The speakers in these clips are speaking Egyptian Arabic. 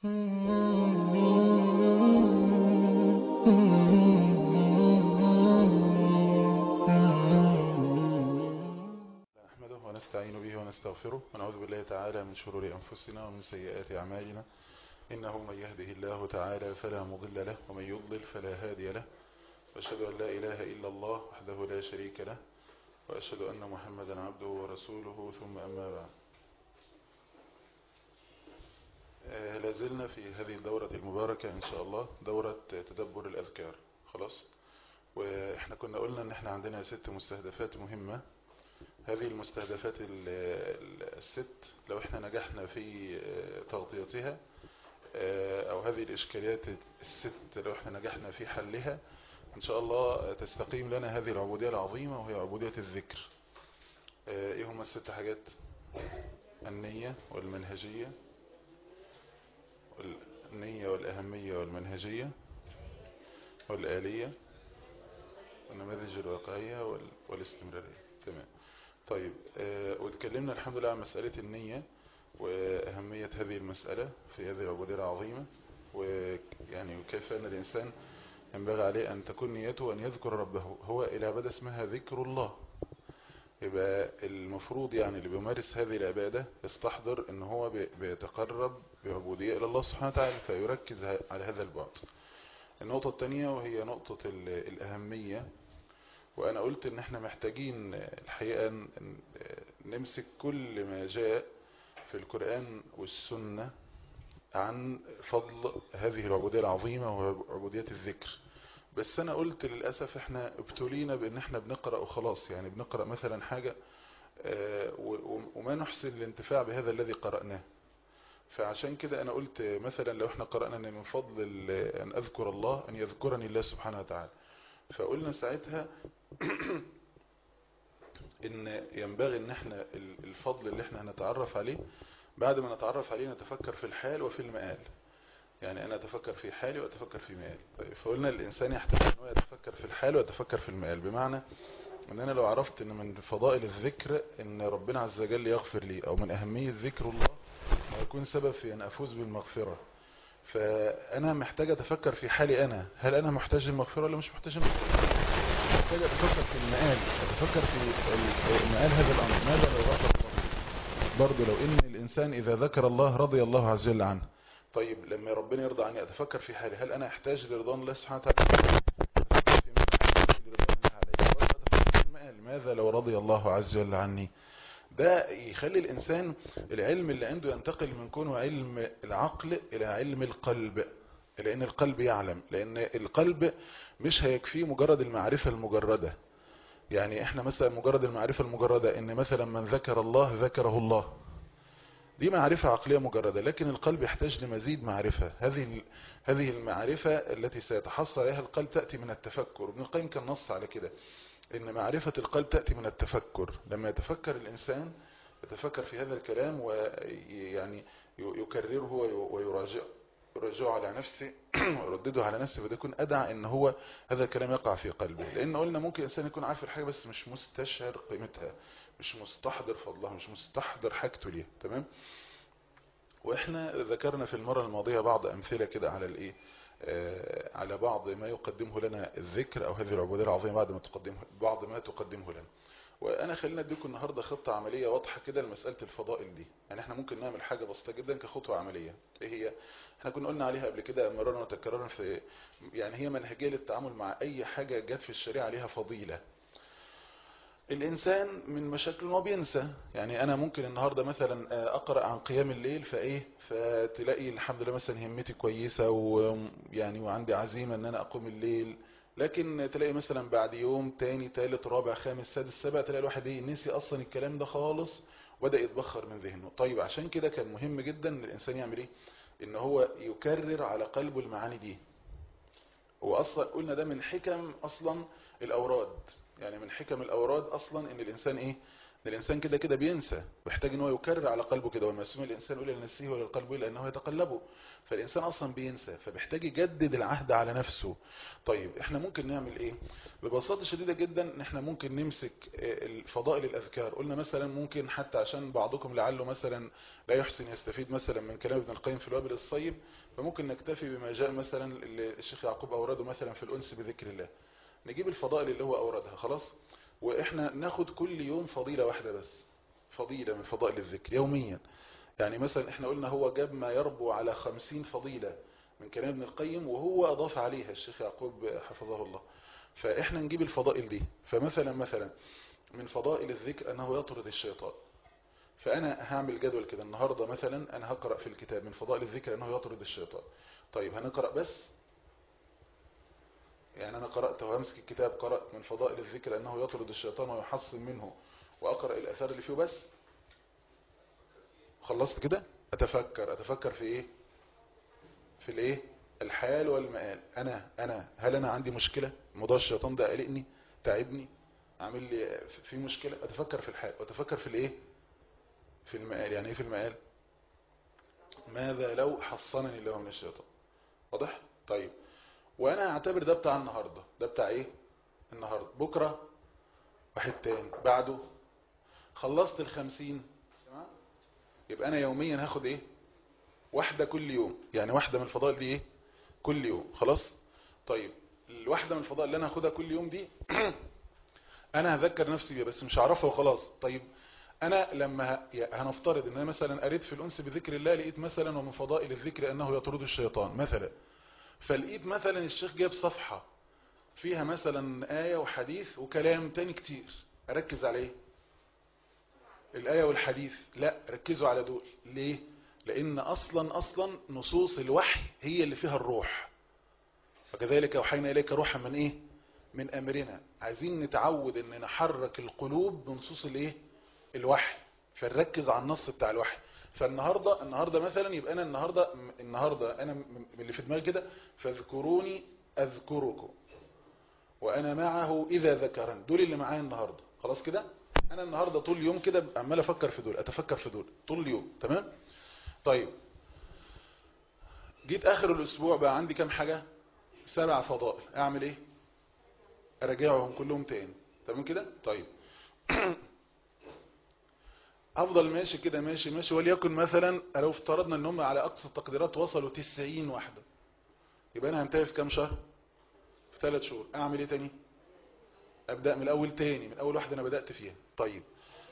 نحمده ونستعين به ونستغفره ونعوذ بالله تعالى من شرور أنفسنا ومن سيئات أعمالنا إنه من يهده الله تعالى فلا مضل له ومن يضلل فلا هادي له وأشهد أن لا إله إلا الله وحده لا شريك له وأشهد أن محمدا عبده ورسوله ثم أما بعد آه، لازلنا في هذه الدورة المباركة إن شاء الله دورة تدبر الأذكار خلاص وإحنا كنا قلنا إن إحنا عندنا ست مستهدفات مهمة هذه المستهدفات ال- ال- الست لو احنا نجحنا في آه، تغطيتها آه، او هذه الاشكاليات الست لو احنا نجحنا في حلها ان شاء الله تستقيم لنا هذه العبودية العظيمة وهي عبودية الذكر آه، ايه هما الست حاجات النية والمنهجية النية والأهمية والمنهجية والآلية والنماذج الواقعية وال- والاستمرارية تمام طيب آه، واتكلمنا الحمد لله عن مسألة النية وأهمية هذه المسألة في هذه العبودية العظيمة ويعني وكيف أن الإنسان ينبغي عليه أن تكون نيته أن يذكر ربه هو إلى عبادة اسمها ذكر الله يبقى المفروض يعني اللي بيمارس هذه العبادة يستحضر ان هو بي- بيتقرب بعبودية الى الله سبحانه وتعالى فيركز ه- على هذا البعد النقطة الثانية وهي نقطة ال- الأهمية وأنا قلت إن إحنا محتاجين الحقيقة ن- ن- نمسك كل ما جاء في القرآن والسنة عن فضل هذه العبودية العظيمة وعبودية الذكر بس أنا قلت للأسف إحنا ابتلينا بإن إحنا بنقرأ وخلاص يعني بنقرأ مثلا حاجة آه، و- و- وما نحسن الانتفاع بهذا الذي قرأناه فعشان كده أنا قلت مثلا لو إحنا قرأنا أن من فضل ال- أن أذكر الله أن يذكرني الله سبحانه وتعالى فقلنا ساعتها ان ينبغي ان احنا ال- الفضل اللي احنا هنتعرف عليه بعد ما نتعرف عليه نتفكر في الحال وفي المآل يعني انا اتفكر في حالي واتفكر في مآلي طيب فقلنا الانسان يحتاج ان هو يتفكر في الحال ويتفكر في المآل بمعنى ان انا لو عرفت ان من فضائل الذكر ان ربنا عز وجل يغفر لي او من اهمية ذكر الله ويكون سبب في ان افوز بالمغفرة فانا محتاج اتفكر في حالي انا هل انا محتاج للمغفرة ولا مش محتاج للمغفرة محتاج اتفكر في المآل اتفكر في ال- مآل هذا الامر ماذا لو غفر الله برضه لو ان الانسان اذا ذكر الله رضي الله عز وجل عنه طيب لما ربنا يرضى عني اتفكر في حالي هل انا احتاج لرضوان الله سبحانه وتعالى أتفكر في ما أحتاج لرضوان الله عليه برضه أتفكر في المآل ماذا لو رضي الله عز وجل عني ده يخلي الإنسان العلم اللي عنده ينتقل من كونه علم العقل إلى علم القلب لأن القلب يعلم لأن القلب مش هيكفيه مجرد المعرفة المجردة يعني احنا مثلا مجرد المعرفة المجردة ان مثلا من ذكر الله ذكره الله دي معرفة عقلية مجردة لكن القلب يحتاج لمزيد معرفة هذه ال- هذه المعرفة التي سيتحصل عليها القلب تأتي من التفكر ابن القيم كان نص على كده ان معرفة القلب تأتي من التفكر لما يتفكر الانسان يتفكر في هذا الكلام ويعني يكرره وي- ويراجع يراجعه على نفسه ويردده على نفسه فده يكون ادعى ان هو هذا الكلام يقع في قلبه لان قلنا ممكن الانسان يكون عارف الحاجة بس مش مستشعر قيمتها مش مستحضر فضلها مش مستحضر حاجته ليها تمام واحنا ذكرنا في المرة الماضية بعض امثلة كده على الايه آه، على بعض ما يقدمه لنا الذكر او هذه العبودية العظيمة بعد ما تقدمه بعض ما تقدمه لنا وانا خلينا اديكم النهاردة خطة عملية واضحة كده لمسألة الفضائل دي يعني احنا ممكن نعمل حاجة بسيطة جدا كخطوة عملية ايه هي احنا كنا قلنا عليها قبل كده مرارا وتكرارا في يعني هي منهجية للتعامل مع اي حاجة جت في الشريعة عليها فضيلة الإنسان من مشاكل إن هو بينسى يعني أنا ممكن النهاردة مثلا آه، أقرأ عن قيام الليل فإيه فتلاقي الحمد لله مثلا همتي كويسة ويعني وعندي عزيمة إن أنا أقوم الليل لكن تلاقي مثلا بعد يوم تاني تالت رابع خامس سادس سابع تلاقي الواحد إيه نسي أصلا الكلام ده خالص وبدأ يتبخر من ذهنه طيب عشان كده كان مهم جدا إن الإنسان يعمل إيه إن هو يكرر على قلبه المعاني دي واصلا قلنا ده من حكم اصلا الاوراد يعني من حكم الاوراد اصلا ان الانسان ايه الانسان كده كده بينسى بيحتاج ان هو يكرر على قلبه كده وما يسمى الانسان الا لنفسه ولا القلب الا انه يتقلبه فالانسان اصلا بينسى فبيحتاج يجدد العهد على نفسه طيب احنا ممكن نعمل ايه ببساطه شديده جدا ان احنا ممكن نمسك فضائل الاذكار قلنا مثلا ممكن حتى عشان بعضكم لعله مثلا لا يحسن يستفيد مثلا من كلام ابن القيم في الوابل الصيب فممكن نكتفي بما جاء مثلا الشيخ يعقوب اورده مثلا في الانس بذكر الله نجيب الفضائل اللي هو اوردها خلاص واحنا ناخد كل يوم فضيلة واحدة بس فضيلة من فضائل الذكر يوميا يعني مثلا احنا قلنا هو جاب ما يربو على خمسين فضيلة من كلام ابن القيم وهو اضاف عليها الشيخ يعقوب حفظه الله فاحنا نجيب الفضائل دي فمثلا مثلا من فضائل الذكر انه يطرد الشيطان فانا هعمل جدول كده النهاردة مثلا انا هقرأ في الكتاب من فضائل الذكر انه يطرد الشيطان طيب هنقرأ بس يعني أنا قرأت وأمسك الكتاب قرأت من فضائل الذكر أنه يطرد الشيطان ويحصن منه وأقرأ الأثار اللي فيه بس خلصت كده أتفكر أتفكر في إيه في الإيه الحال والمآل أنا أنا هل أنا عندي مشكلة موضوع الشيطان ده قلقني تعبني عامل لي في مشكلة أتفكر في الحال وأتفكر في الإيه في المآل يعني إيه في المآل ماذا لو حصنني الله من الشيطان واضح طيب وانا اعتبر ده بتاع النهاردة ده بتاع ايه النهاردة بكرة واحد تاني بعده خلصت الخمسين يبقى انا يوميا هاخد ايه واحدة كل يوم يعني واحدة من الفضائل دي ايه كل يوم خلاص طيب الواحدة من الفضائل اللي انا هاخدها كل يوم دي انا هذكر نفسي بيها بس مش هعرفها وخلاص طيب انا لما هنفترض ان انا مثلا قريت في الانس بذكر الله لقيت مثلا ومن فضائل الذكر انه يطرد الشيطان مثلا فلقيت مثلا الشيخ جاب صفحة فيها مثلا آية وحديث وكلام تاني كتير أركز على ايه الآية والحديث لا ركزوا على دول ليه لأن أصلا أصلا نصوص الوحي هي اللي فيها الروح فكذلك أوحينا إليك روحا من إيه من أمرنا عايزين نتعود أن نحرك القلوب بنصوص الإيه الوحي فنركز على النص بتاع الوحي فالنهاردة النهاردة مثلا يبقى أنا النهاردة النهاردة أنا من اللي في دماغي كده فاذكروني أذكركم وأنا معه إذا ذكرن دول اللي معايا النهاردة خلاص كده أنا النهاردة طول اليوم كده عمال أفكر في دول أتفكر في دول طول اليوم تمام طيب جيت آخر الأسبوع بقى عندي كام حاجة سبع فضائل أعمل إيه أراجعهم كلهم تاني تمام كده طيب افضل ماشي كده ماشي ماشي وليكن مثلا لو افترضنا ان هم على اقصى التقديرات وصلوا 90 واحدة يبقى انا هنتهي في كام شهر في ثلاث شهور اعمل ايه تاني ابدأ من الاول تاني من اول واحدة انا بدأت فيها طيب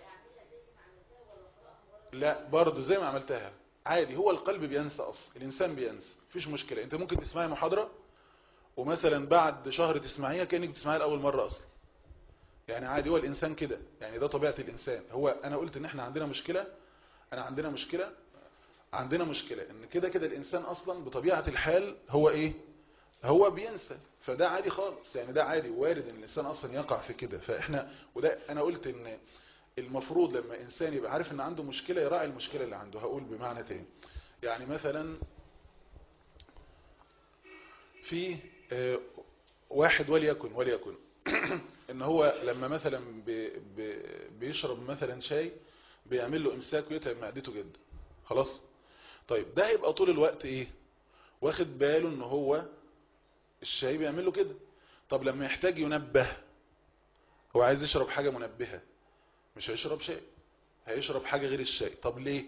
لا برضو زي ما عملتها عادي هو القلب بينسى اصلا الانسان بينسى مفيش مشكلة انت ممكن تسمعي محاضرة ومثلا بعد شهر تسمعيها كأنك بتسمعيها لأول مرة اصلا يعني عادي هو الإنسان كده يعني ده طبيعة الإنسان هو أنا قلت إن إحنا عندنا مشكلة أنا عندنا مشكلة عندنا مشكلة إن كده كده الإنسان أصلا بطبيعة الحال هو إيه هو بينسى فده عادي خالص يعني ده عادي وارد إن الإنسان أصلا يقع في كده فإحنا وده أنا قلت إن المفروض لما إنسان يبقى عارف إن عنده مشكلة يراعي المشكلة اللي عنده هقول بمعنى تاني يعني مثلا في واحد وليكن وليكن ان هو لما مثلا بي بي بيشرب مثلا شاي بيعمل له امساك ويتعب معدته جدا خلاص طيب ده هيبقى طول الوقت ايه واخد باله ان هو الشاي بيعمل له كده طب لما يحتاج ينبه هو عايز يشرب حاجة منبهة مش هيشرب شاي هيشرب حاجة غير الشاي طب ليه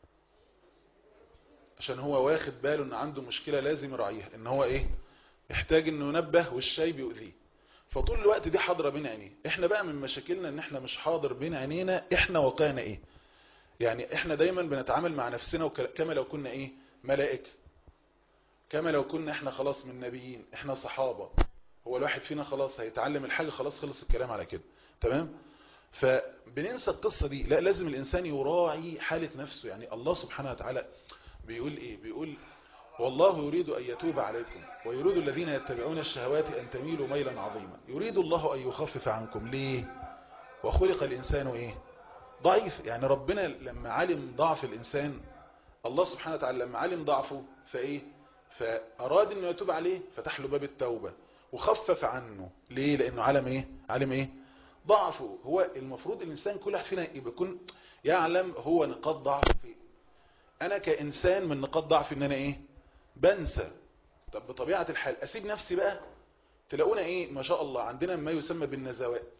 عشان هو واخد باله ان عنده مشكلة لازم يراعيها ان هو ايه يحتاج انه ينبه والشاي بيؤذيه فطول الوقت دي حاضرة بين عينيه احنا بقى من مشاكلنا ان احنا مش حاضر بين عينينا احنا واقعنا ايه يعني احنا دايما بنتعامل مع نفسنا كما لو كنا ايه ملائكة كما لو كنا احنا خلاص من نبيين احنا صحابة هو الواحد فينا خلاص هيتعلم الحاجة خلاص خلص الكلام على كده تمام فبننسى القصة دي لا لازم الانسان يراعي حالة نفسه يعني الله سبحانه وتعالى بيقول ايه بيقول والله يريد أن يتوب عليكم ويريد الذين يتبعون الشهوات أن تميلوا ميلا عظيما يريد الله أن يخفف عنكم ليه وخلق الإنسان إيه ضعيف يعني ربنا لما علم ضعف الإنسان الله سبحانه وتعالى لما علم ضعفه فإيه فأراد أنه يتوب عليه فتح له باب التوبة وخفف عنه ليه لأنه علم إيه علم إيه ضعفه هو المفروض الانسان كل واحد فينا يكون يعلم هو نقاط ضعفه فين انا كانسان من نقاط ضعفي ان انا ايه بنسى طب بطبيعه الحال اسيب نفسي بقى تلاقونا ايه ما شاء الله عندنا ما يسمى بالنزوات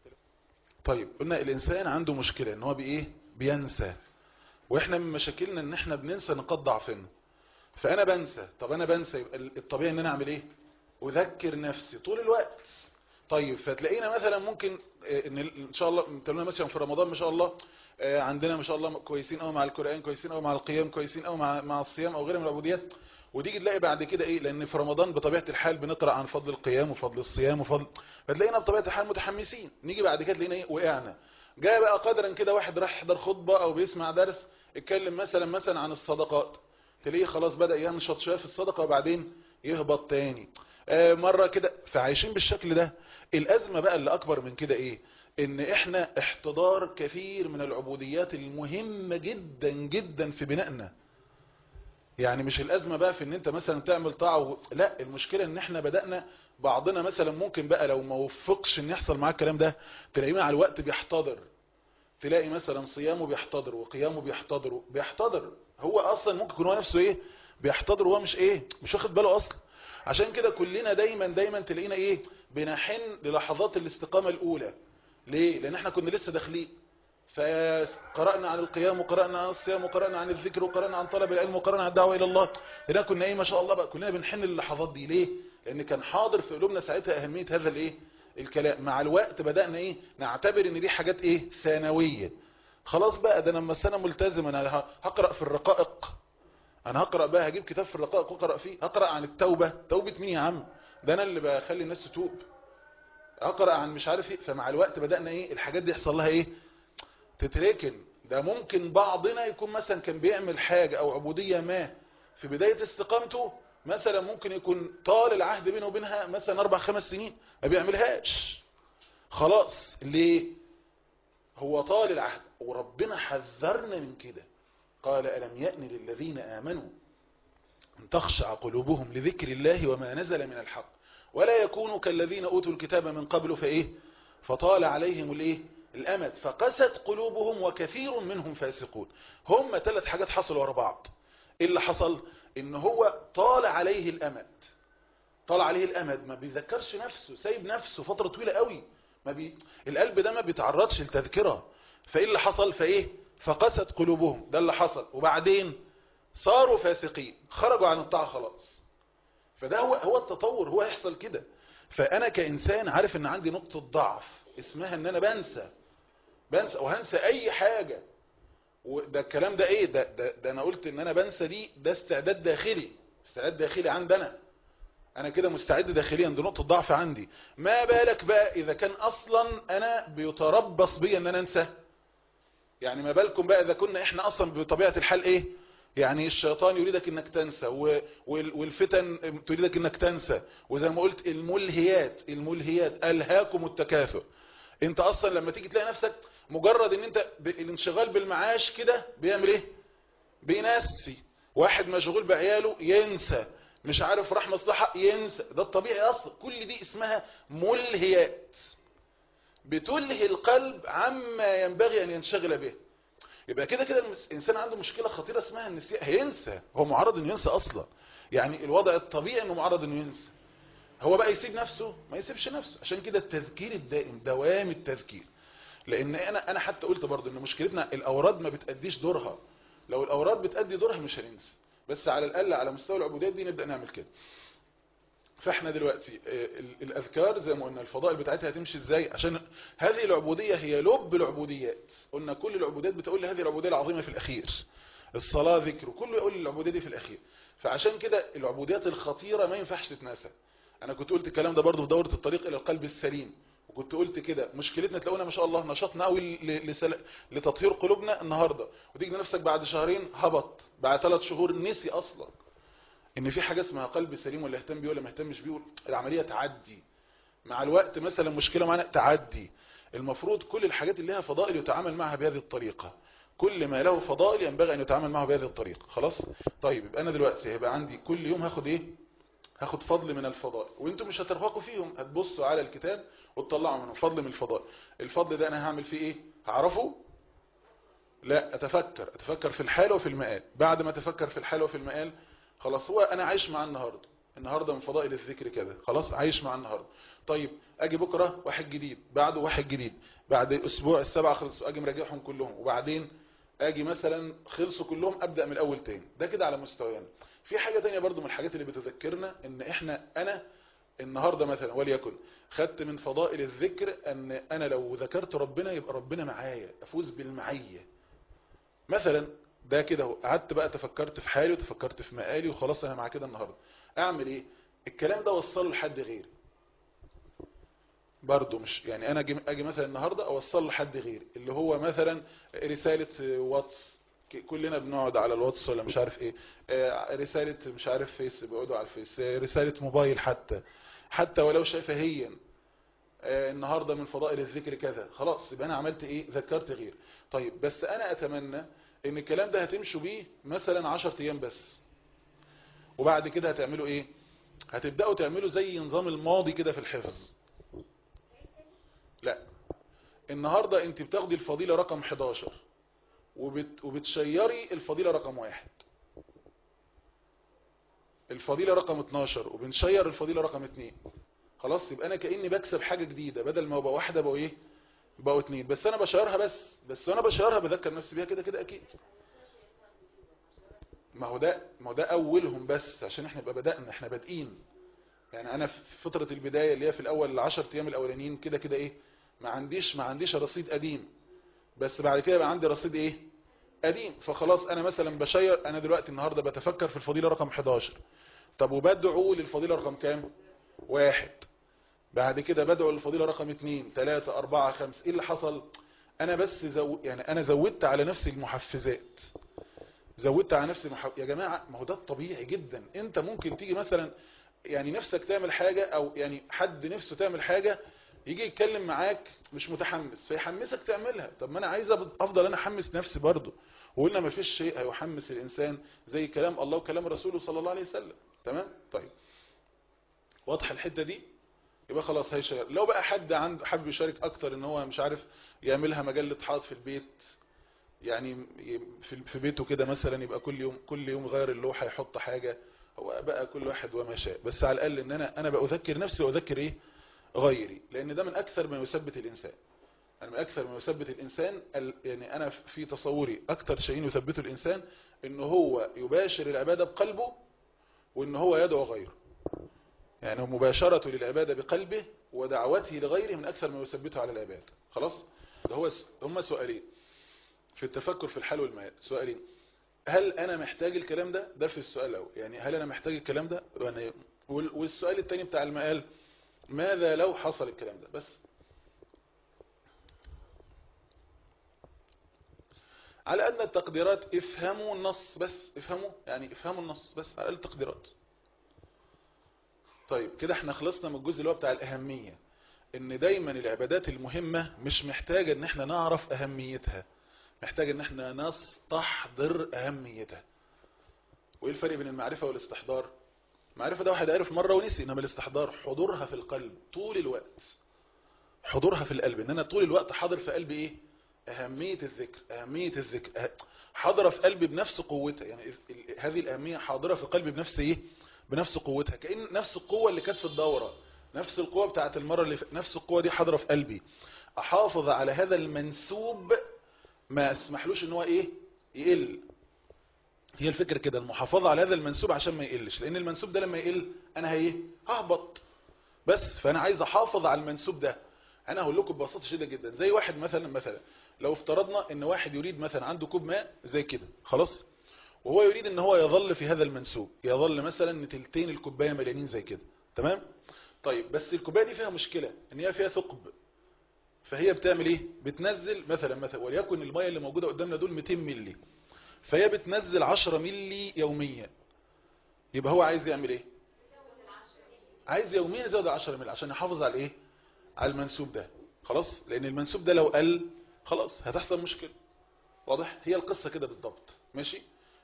طيب قلنا الانسان عنده مشكله ان هو بايه بينسى واحنا من مشاكلنا ان احنا بننسى نقاط ضعفنا فانا بنسى طب انا بنسى يبقى الطبيعي ان انا اعمل ايه اذكر نفسي طول الوقت طيب فتلاقينا مثلا ممكن ان ان شاء الله تلاقينا مثلا في رمضان ما شاء الله عندنا ما شاء الله كويسين قوي مع القران كويسين قوي مع القيام كويسين قوي مع مع الصيام او غيره من العبوديات وتيجي تلاقي بعد كده ايه لان في رمضان بطبيعه الحال بنقرا عن فضل القيام وفضل الصيام وفضل فتلاقينا بطبيعه الحال متحمسين نيجي بعد كده تلاقينا ايه وقعنا جاء بقى قدرا كده واحد راح يحضر خطبه او بيسمع درس اتكلم مثلا مثلا عن الصدقات تلاقيه خلاص بدا ينشط شويه في الصدقه وبعدين يهبط تاني آه مره كده فعايشين بالشكل ده الازمه بقى اللي اكبر من كده ايه ان احنا احتضار كثير من العبوديات المهمه جدا جدا في بنائنا يعني مش الازمه بقى في ان انت مثلا تعمل طاعه و... لا المشكله ان احنا بدانا بعضنا مثلا ممكن بقى لو ما وفقش ان يحصل معاه الكلام ده تلاقيه مع الوقت بيحتضر تلاقي مثلا صيامه بيحتضر وقيامه بيحتضر بيحتضر هو اصلا ممكن يكون هو نفسه ايه بيحتضر وهو مش ايه مش واخد باله اصلا عشان كده كلنا دايما دايما تلاقينا ايه بنحن للحظات الاستقامه الاولى ليه لان احنا كنا لسه داخلين فقرأنا عن القيام وقرأنا عن الصيام وقرأنا عن الذكر وقرأنا عن طلب العلم وقرأنا عن الدعوة إلى الله هنا كنا ايه ما شاء الله بقى كلنا بنحن للحظات دي ليه لان كان حاضر في قلوبنا ساعتها اهمية هذا الايه الكلام مع الوقت بدأنا ايه نعتبر ان دي حاجات ايه ثانوية خلاص بقى ده انا لما السنة ملتزم انا هقرأ في الرقائق انا هقرأ بقى هجيب كتاب في الرقائق واقرأ فيه هقرأ عن التوبة توبة مين يا عم ده انا اللي بخلي الناس تتوب اقرأ عن مش عارف ايه فمع الوقت بدأنا ايه الحاجات دي يحصل لها ايه تتركن ده ممكن بعضنا يكون مثلا كان بيعمل حاجة او عبودية ما في بداية استقامته مثلا ممكن يكون طال العهد بينه وبينها مثلا اربع خمس سنين ما بيعملهاش خلاص ليه هو طال العهد وربنا حذرنا من كده قال ألم يأن للذين آمنوا أن تخشع قلوبهم لذكر الله وما نزل من الحق ولا يكونوا كالذين أوتوا الكتاب من قبل فإيه فطال عليهم الإيه الأمد فقست قلوبهم وكثير منهم فاسقون هم ثلاث حاجات حصلوا ورا بعض إيه اللي حصل إن هو طال عليه الأمد طال عليه الأمد ما بيذكرش نفسه سايب نفسه فترة طويلة قوي ما بي... القلب ده ما بيتعرضش لتذكرة فإيه اللي حصل فإيه فقست قلوبهم ده اللي حصل وبعدين صاروا فاسقين خرجوا عن الطاعة خلاص فده هو هو التطور هو يحصل كده فأنا كإنسان عارف إن عندي نقطة ضعف اسمها إن أنا بنسى بنسى وهنسى أي حاجة وده الكلام ده إيه ده, ده, ده أنا قلت إن أنا بنسى دي ده استعداد داخلي استعداد داخلي عندنا أنا كده مستعد داخليا دي نقطة ضعف عندي ما بالك بقى إذا كان أصلا أنا بيتربص بي إن أنا أنسى يعني ما بالكم بقى إذا كنا إحنا أصلا بطبيعة الحال إيه يعني الشيطان يريدك انك تنسى والفتن تريدك انك تنسى وزي ما قلت الملهيات الملهيات الهاكم التكاثر انت اصلا لما تيجي تلاقي نفسك مجرد ان انت الانشغال بالمعاش كده بيعمل ايه بينسي واحد مشغول بعياله ينسى مش عارف راح مصلحة ينسى ده الطبيعي اصلا كل دي اسمها ملهيات بتلهي القلب عما ينبغي ان ينشغل به يبقى كده كده الانسان عنده مشكله خطيره اسمها النسيان هينسى هو معرض انه ينسى اصلا يعني الوضع الطبيعي انه معرض انه ينسى هو بقى يسيب نفسه ما يسيبش نفسه عشان كده التذكير الدائم دوام التذكير لان انا انا حتى قلت برضه ان مشكلتنا الاوراد ما بتاديش دورها لو الاوراد بتادي دورها مش هننسى بس على الاقل على مستوى العبوديات دي نبدا نعمل كده فاحنا دلوقتي الاذكار زي ما قلنا الفضائل بتاعتها هتمشي ازاي عشان هذه العبودية هي لب العبوديات قلنا كل العبوديات بتقول لي هذه العبودية العظيمة في الاخير الصلاة ذكر كله يقول لي العبودية دي في الاخير فعشان كده العبوديات الخطيرة ما ينفعش تتناسى انا كنت قلت الكلام ده برضه في دورة الطريق الى القلب السليم وكنت قلت كده مشكلتنا تلاقونا ما شاء الله نشاطنا قوي لسل... لتطهير قلوبنا النهاردة وتيجي نفسك بعد شهرين هبط بعد ثلاث شهور نسي اصلا ان في حاجة اسمها قلب سليم ولا اهتم بيه ولا ما اهتمش بيه العملية تعدي مع الوقت مثلا مشكلة معنا تعدي المفروض كل الحاجات اللي لها فضائل يتعامل معها بهذه الطريقة كل ما له فضائل ينبغي ان يتعامل معه بهذه الطريقة خلاص طيب يبقى انا دلوقتي هيبقى عندي كل يوم هاخد ايه هاخد فضل من الفضائل وانتم مش هترهقوا فيهم هتبصوا على الكتاب وتطلعوا منه فضل من الفضائل الفضل ده انا هعمل فيه ايه هعرفه لا اتفكر اتفكر في الحال وفي المآل بعد ما اتفكر في الحال وفي المآل خلاص هو انا عايش مع النهارده النهارده من فضائل الذكر كذا خلاص عايش مع النهارده طيب اجي بكره واحد جديد بعده واحد جديد بعد اسبوع السبعه خلصوا اجي مراجعهم كلهم وبعدين اجي مثلا خلصوا كلهم ابدا من الاول تاني ده كده على مستوينا في حاجه تانية برضو من الحاجات اللي بتذكرنا ان احنا انا النهارده مثلا وليكن خدت من فضائل الذكر ان انا لو ذكرت ربنا يبقى ربنا معايا افوز بالمعيه مثلا ده كده اهو قعدت بقى تفكرت في حالي وتفكرت في مقالي وخلاص انا مع كده النهارده اعمل ايه الكلام ده وصله لحد غيري برضه مش يعني انا اجي اجي مثلا النهارده اوصل لحد غيري اللي هو مثلا رساله واتس كلنا بنقعد على الواتس ولا مش عارف ايه رساله مش عارف فيس بيقعدوا على الفيس رساله موبايل حتى حتى ولو شفهيا النهارده من فضائل الذكر كذا خلاص يبقى انا عملت ايه ذكرت غير طيب بس انا اتمنى ان الكلام ده هتمشوا بيه مثلا 10 ايام بس وبعد كده هتعملوا ايه هتبداوا تعملوا زي نظام الماضي كده في الحفظ لا النهاردة انت بتاخدي الفضيلة رقم 11 وبت وبتشيري الفضيلة رقم واحد الفضيلة رقم 12 وبنشير الفضيلة رقم 2 خلاص يبقى انا كأني بكسب حاجة جديدة بدل ما بقى واحدة بقى ايه بقوا اتنين بس انا بشيرها بس بس وانا بشيرها بذكر نفسي بيها كده كده اكيد ما هو ده ما هو ده اولهم بس عشان احنا بقى بدأنا احنا بادئين يعني انا في فترة البداية اللي هي في الاول العشر ايام الاولانيين كده كده ايه ما عنديش ما عنديش رصيد قديم بس بعد كده بقى عندي رصيد ايه قديم فخلاص انا مثلا بشير انا دلوقتي النهاردة بتفكر في الفضيلة رقم 11 طب وبدعو للفضيلة رقم كام واحد بعد كده بدعو للفضيلة رقم 2 3 4 5 ايه اللي حصل انا بس زو يعني انا زودت على نفسي المحفزات زودت على نفسي المح... يا جماعة ما هو ده الطبيعي جدا انت ممكن تيجي مثلا يعني نفسك تعمل حاجة او يعني حد نفسه تعمل حاجة يجي يتكلم معاك مش متحمس فيحمسك تعملها طب ما انا عايز افضل انا احمس نفسي برضه وقلنا ما فيش شيء هيحمس الانسان زي كلام الله وكلام رسوله صلى الله عليه وسلم تمام طيب واضحه الحته دي يبقى خلاص هيشارك لو بقى حد عنده حابب يشارك اكتر ان هو مش عارف يعملها مجله حاط في البيت يعني في في بيته كده مثلا يبقى كل يوم كل يوم غير اللوحه يحط حاجه هو بقى كل واحد وما شاء بس على الاقل ان انا انا باذكر نفسي واذكر ايه غيري لان ده من اكثر ما يثبت الانسان يعني من اكثر ما يثبت الانسان يعني انا في تصوري اكثر شيء يثبته الانسان ان هو يباشر العباده بقلبه وان هو يدعو غيره يعني مباشرة للعبادة بقلبه ودعوته لغيره من أكثر ما يثبته على العبادة خلاص ده هو هم سؤالين في التفكر في الحال والمآل سؤالين هل أنا محتاج الكلام ده ده في السؤال الأول يعني هل أنا محتاج الكلام ده يعني والسؤال الثاني بتاع المآل ماذا لو حصل الكلام ده بس على أدنى التقديرات افهموا النص بس افهموا يعني افهموا النص بس على التقديرات طيب كده احنا خلصنا من الجزء اللي هو بتاع الأهمية ان دايما العبادات المهمة مش محتاجة ان احنا نعرف أهميتها محتاج ان احنا نستحضر أهميتها وايه الفرق بين المعرفة والاستحضار المعرفة ده واحد عرف مرة ونسي انما الاستحضار حضورها في القلب طول الوقت حضورها في القلب ان انا طول الوقت حاضر في قلبي ايه أهمية الذكر أهمية الذكر حاضرة في قلبي بنفس قوتها يعني هذه الأهمية حاضرة في قلبي بنفس ايه بنفس قوتها كأن نفس القوة اللي كانت في الدورة نفس القوة بتاعت المرة اللي نفس القوة دي حاضرة في قلبي احافظ على هذا المنسوب ما اسمحلوش ان هو ايه يقل هي الفكرة كده المحافظة على هذا المنسوب عشان ما يقلش لان المنسوب ده لما يقل انا هي ههبط بس فانا عايز احافظ على المنسوب ده انا هقول لكم ببساطه شديده جدا زي واحد مثلا مثلا لو افترضنا ان واحد يريد مثلا عنده كوب ماء زي كده خلاص وهو يريد ان هو يظل في هذا المنسوب يظل مثلا ان تلتين الكوبايه مليانين زي كده تمام طيب بس الكوبايه دي فيها مشكله ان هي فيها ثقب فهي بتعمل ايه بتنزل مثلا مثلا وليكن الميه اللي موجوده قدامنا دول 200 مللي فهي بتنزل 10 مللي يوميا يبقى هو عايز يعمل ايه عايز يوميا يزود 10 مللي عشان يحافظ على ايه على المنسوب ده خلاص لان المنسوب ده لو قل خلاص هتحصل مشكله واضح هي القصه كده بالضبط ماشي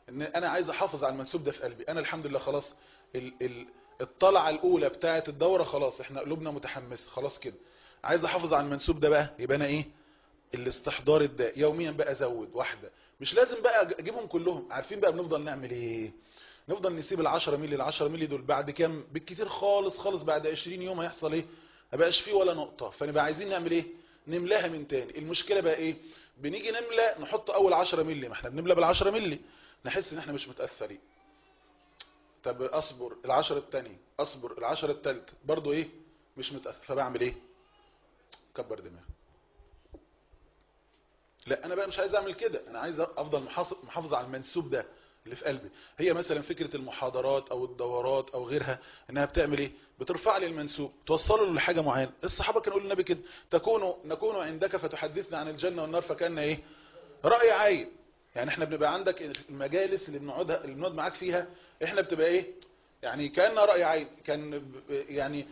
ان انا عايز احافظ على المنسوب ده في قلبي انا الحمد لله خلاص ال ال الطلعه الاولى بتاعه الدوره خلاص احنا قلوبنا متحمسه خلاص كده عايز احافظ على المنسوب ده بقى يبقى انا ايه الاستحضار الدائم يوميا بقى ازود واحده مش لازم بقى اجيبهم كلهم عارفين بقى بنفضل نعمل ايه نفضل نسيب ال10 مللي ال10 مللي دول بعد كام بالكتير خالص خالص بعد 20 يوم هيحصل ايه ما بقاش فيه ولا نقطه فنبقى عايزين نعمل ايه نملاها من تاني المشكله بقى ايه بنيجي نملى نحط اول 10 مللي ما احنا بنملى بال10 مللي نحس ان احنا مش متاثرين طب اصبر العشرة التانية اصبر العشرة التالتة برضو ايه مش متأثر فبعمل ايه كبر دماغي لا انا بقى مش عايز اعمل كده انا عايز افضل محافظ على المنسوب ده اللي في قلبي هي مثلا فكرة المحاضرات او الدورات او غيرها انها بتعمل ايه بترفع لي المنسوب توصله له لحاجة معينة الصحابة كانوا يقولوا للنبي كده تكون نكون عندك فتحدثنا عن الجنة والنار فكان ايه رأي عين يعني احنا بنبقى عندك المجالس اللي بنقعدها اللي بنقعد معاك فيها احنا بتبقى ايه يعني كان رأي عين كان يعني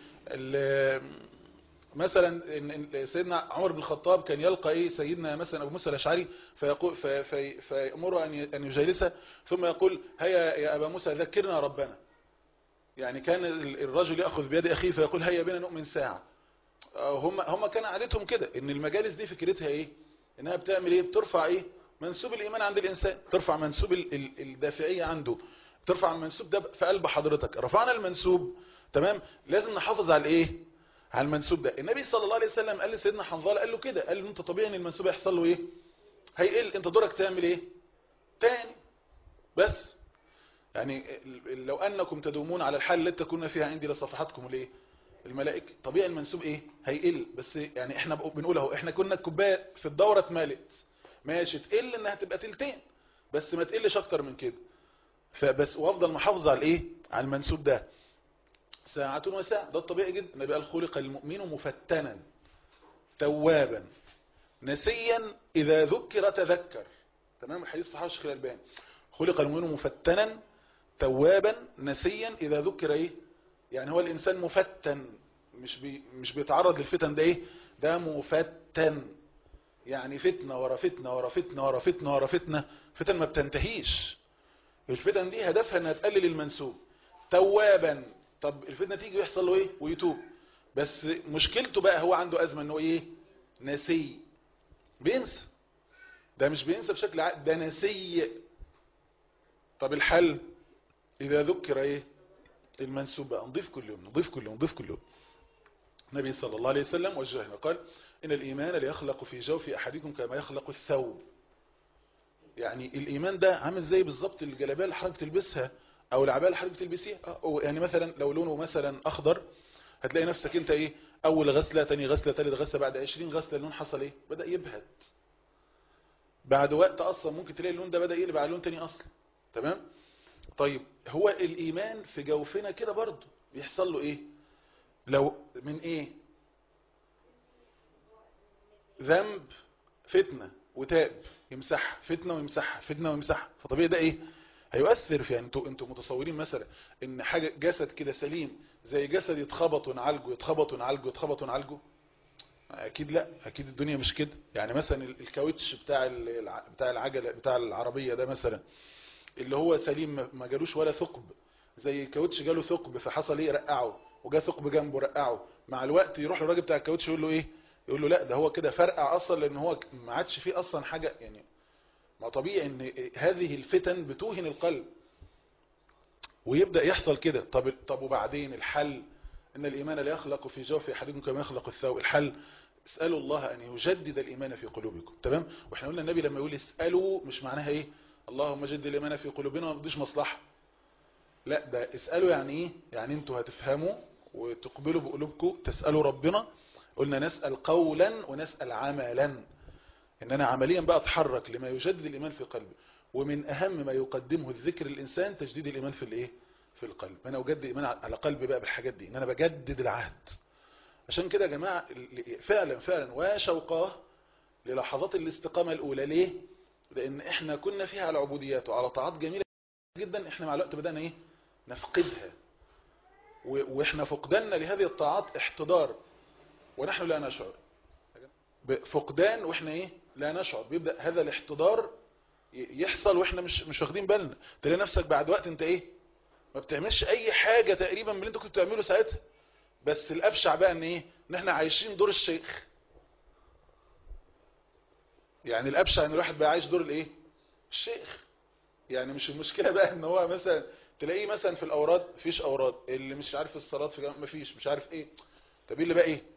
مثلا سيدنا عمر بن الخطاب كان يلقى ايه سيدنا مثلا ابو موسى الاشعري فيقول في في فيامره ان ان يجالسه ثم يقول هيا يا ابا موسى ذكرنا ربنا يعني كان الرجل ياخذ بيد اخيه فيقول هيا بنا نؤمن ساعه هم هم كان عادتهم كده ان المجالس دي فكرتها ايه انها بتعمل ايه بترفع ايه منسوب الايمان عند الانسان ترفع منسوب الدافعيه عنده ترفع المنسوب ده في قلب حضرتك رفعنا المنسوب تمام لازم نحافظ على الايه على المنسوب ده النبي صلى الله عليه وسلم قال لسيدنا حنظله قال له كده قال له انت طبيعي ان المنسوب يحصل له ايه هيقل انت دورك تعمل ايه تاني بس يعني لو انكم تدومون على الحال التي كنا فيها عندي لصفحتكم الايه الملائكه طبيعي المنسوب ايه هيقل بس يعني احنا بنقول اهو احنا كنا الكوبايه في الدوره اتملت ماشي تقل انها تبقى تلتين بس ما تقلش اكتر من كده فبس وافضل محافظ على الايه على المنسوب ده ساعة وساعة ده الطبيعي جدا النبي قال خلق المؤمن مفتنا توابا نسيا إذا ذكر تذكر تمام الحديث صحيح الشيخ الألباني خلق المؤمن مفتنا توابا نسيا إذا ذكر إيه يعني هو الإنسان مفتن مش بي مش بيتعرض للفتن ده إيه ده مفتن يعني فتنة ورا فتنة ورا فتنة ورا فتنة ورا فتنة فتن ما بتنتهيش الفتن دي هدفها انها تقلل المنسوب توابا طب الفتنه تيجي ويحصل له ايه ويتوب بس مشكلته بقى هو عنده ازمه انه ايه نسي بينسى ده مش بينسى بشكل عام ده نسي طب الحل اذا ذكر ايه المنسوب بقى نضيف كل يوم نضيف كل يوم نضيف كل يوم النبي صلى الله عليه وسلم وجهنا قال ان الايمان ليخلق في جوف احدكم كما يخلق الثوب يعني الايمان ده عامل زي بالظبط الجلابيه اللي حضرتك تلبسها او العبايه اللي حضرتك تلبسيها يعني مثلا لو لونه مثلا اخضر هتلاقي نفسك انت ايه اول غسله تاني غسله ثالث غسله بعد 20 غسله اللون حصل ايه بدا يبهت بعد وقت اصلا ممكن تلاقي اللون ده بدا يقلب على لون تاني اصلا تمام طيب هو الايمان في جوفنا كده برضه بيحصل له ايه لو من ايه ذنب فتنه وتاب يمسحها فتنه ويمسحها فتنه ويمسحها فطبيعي ده ايه هيؤثر في يعني انتوا انتوا متصورين مثلا ان حاجه جسد كده سليم زي جسد يتخبط ونعالجه يتخبط ونعالجه يتخبط ونعالجه اكيد لا اكيد الدنيا مش كده يعني مثلا الكاوتش بتاع بتاع العجله بتاع العربيه ده مثلا اللي هو سليم ما جالوش ولا ثقب زي الكاوتش جاله ثقب فحصل ايه رقعه وجا ثقب جنبه رقعه مع الوقت يروح للراجل بتاع الكاوتش يقول له ايه يقول له لا ده هو كده فرقع اصلا لان هو ما عادش فيه اصلا حاجه يعني ما طبيعي ان هذه الفتن بتوهن القلب ويبدأ يحصل كده طب طب وبعدين الحل ان الايمان لا يخلق في جوف احدكم كما يخلق الثوب الحل اسالوا الله ان يجدد الايمان في قلوبكم تمام واحنا قلنا النبي لما يقول اسالوا مش معناها ايه اللهم جدد الايمان في قلوبنا وما بديش مصلحه لا ده اسالوا يعني ايه يعني انتوا هتفهموا وتقبلوا بقلوبكم تسالوا ربنا قلنا نسال قولا ونسال عملا ان انا عمليا بقى اتحرك لما يجدد الايمان في قلبي ومن اهم ما يقدمه الذكر الانسان تجديد الايمان في الايه في القلب انا اجدد ايمان على قلبي بقى بالحاجات دي ان انا بجدد العهد عشان كده يا جماعه فعلا فعلا وشوقاه للحظات الاستقامه الاولى ليه لان احنا كنا فيها على عبوديات وعلى طاعات جميله جدا احنا مع الوقت بدانا ايه نفقدها واحنا فقداننا لهذه الطاعات احتضار ونحن لا نشعر فقدان واحنا ايه لا نشعر بيبدأ هذا الاحتضار يحصل واحنا مش مش واخدين بالنا تلاقي نفسك بعد وقت انت ايه ما بتعملش اي حاجة تقريبا من اللي انت كنت بتعمله ساعتها بس الابشع بقى ان ايه ان احنا عايشين دور الشيخ يعني الابشع ان الواحد بقى عايش دور الايه الشيخ يعني مش المشكلة بقى ان هو مثلا تلاقيه مثلا في الاوراد مفيش اوراد اللي مش عارف الصلاة في جامع مفيش مش عارف ايه طب ايه اللي بقى ايه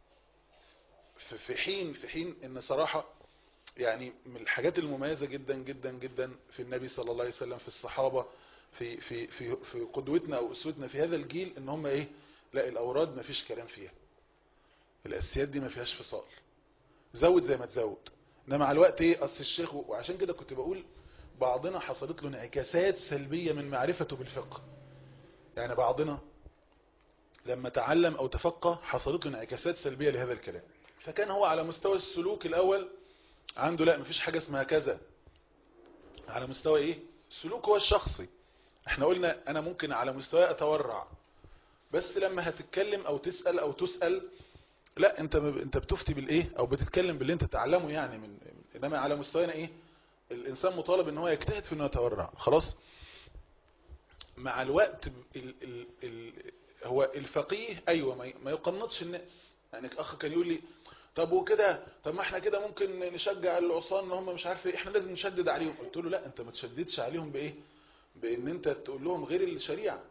في حين في حين ان صراحة يعني من الحاجات المميزة جدا جدا جدا في النبي صلى الله عليه وسلم في الصحابة في في في في قدوتنا او اسوتنا في هذا الجيل ان هم ايه لا الاوراد ما فيش كلام فيها الاساسيات دي ما فيهاش فصال زود زي ما تزود انما مع الوقت ايه اصل الشيخ وعشان كده كنت بقول بعضنا حصلت له انعكاسات سلبية من معرفته بالفقه يعني بعضنا لما تعلم او تفقه حصلت له انعكاسات سلبية لهذا الكلام فكان هو على مستوى السلوك الاول عنده لا مفيش حاجة اسمها كذا على مستوى ايه السلوك هو الشخصي احنا قلنا انا ممكن على مستوى اتورع بس لما هتتكلم او تسأل او تسأل لا انت انت بتفتي بالايه او بتتكلم باللي انت تعلمه يعني من انما على مستوانا ايه الانسان مطالب ان هو يجتهد في انه يتورع خلاص مع الوقت ال ال ال هو الفقيه ايوه ما يقنطش الناس يعني اخ كان يقول لي طب وكده طب ما احنا كده ممكن نشجع العصان ان هم مش عارف ايه احنا لازم نشدد عليهم قلت له لا انت ما تشددش عليهم بايه بان انت تقول لهم غير الشريعه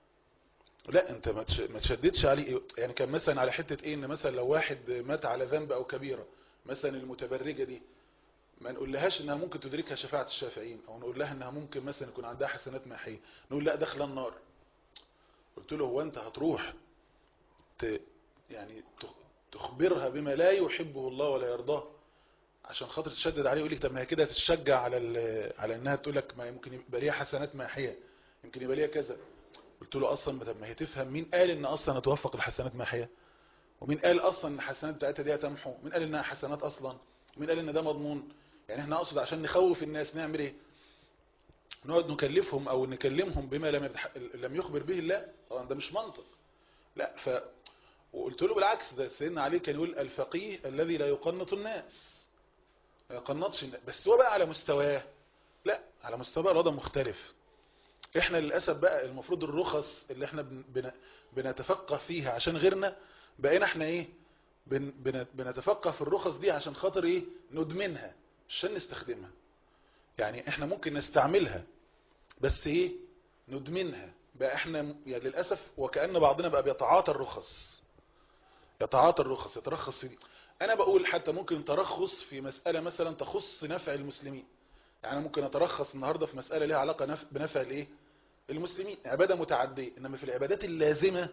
لا انت ما تشددش عليه يعني كان مثلا على حته ايه ان مثلا لو واحد مات على ذنب او كبيره مثلا المتبرجه دي ما نقولهاش انها ممكن تدركها شفاعه الشافعين او نقول لها انها ممكن مثلا يكون عندها حسنات ماحيه نقول لا داخله النار قلت له هو انت هتروح ت يعني تخبرها بما لا يحبه الله ولا يرضاه عشان خاطر تشدد عليه يقول لك طب ما هي كده تتشجع على على انها تقول لك ما يمكن يبقى ليها حسنات ماحيه يمكن يبقى ليها كذا قلت له اصلا طب ما هي تفهم مين قال ان اصلا توفق الحسنات ماحيه ومين قال اصلا ان الحسنات بتاعتها دي هتمحو مين قال انها حسنات اصلا مين قال ان ده مضمون يعني احنا اقصد عشان نخوف الناس نعمل ايه نقعد نكلفهم او نكلمهم بما لم يتح... لم يخبر به الله طبعا ده مش منطق لا ف وقلت له بالعكس ده سيدنا علي كان يقول الفقيه الذي لا يقنط الناس ما يقنطش الناس بس هو بقى على مستواه لا على مستوى بقى الوضع مختلف احنا للأسف بقى المفروض الرخص اللي احنا بن... بنتفقه فيها عشان غيرنا بقينا احنا ايه بن... بن... بنتفقه في الرخص دي عشان خاطر ايه ندمنها عشان نستخدمها يعني احنا ممكن نستعملها بس ايه ندمنها بقى احنا يعني للأسف وكأن بعضنا بقى بيتعاطى الرخص يتعاطى الرخص يترخص في دي انا بقول حتى ممكن ترخص في مسألة مثلا تخص نفع المسلمين يعني ممكن اترخص النهاردة في مسألة لها علاقة نف... بنفع الايه المسلمين عبادة متعدية انما في العبادات اللازمة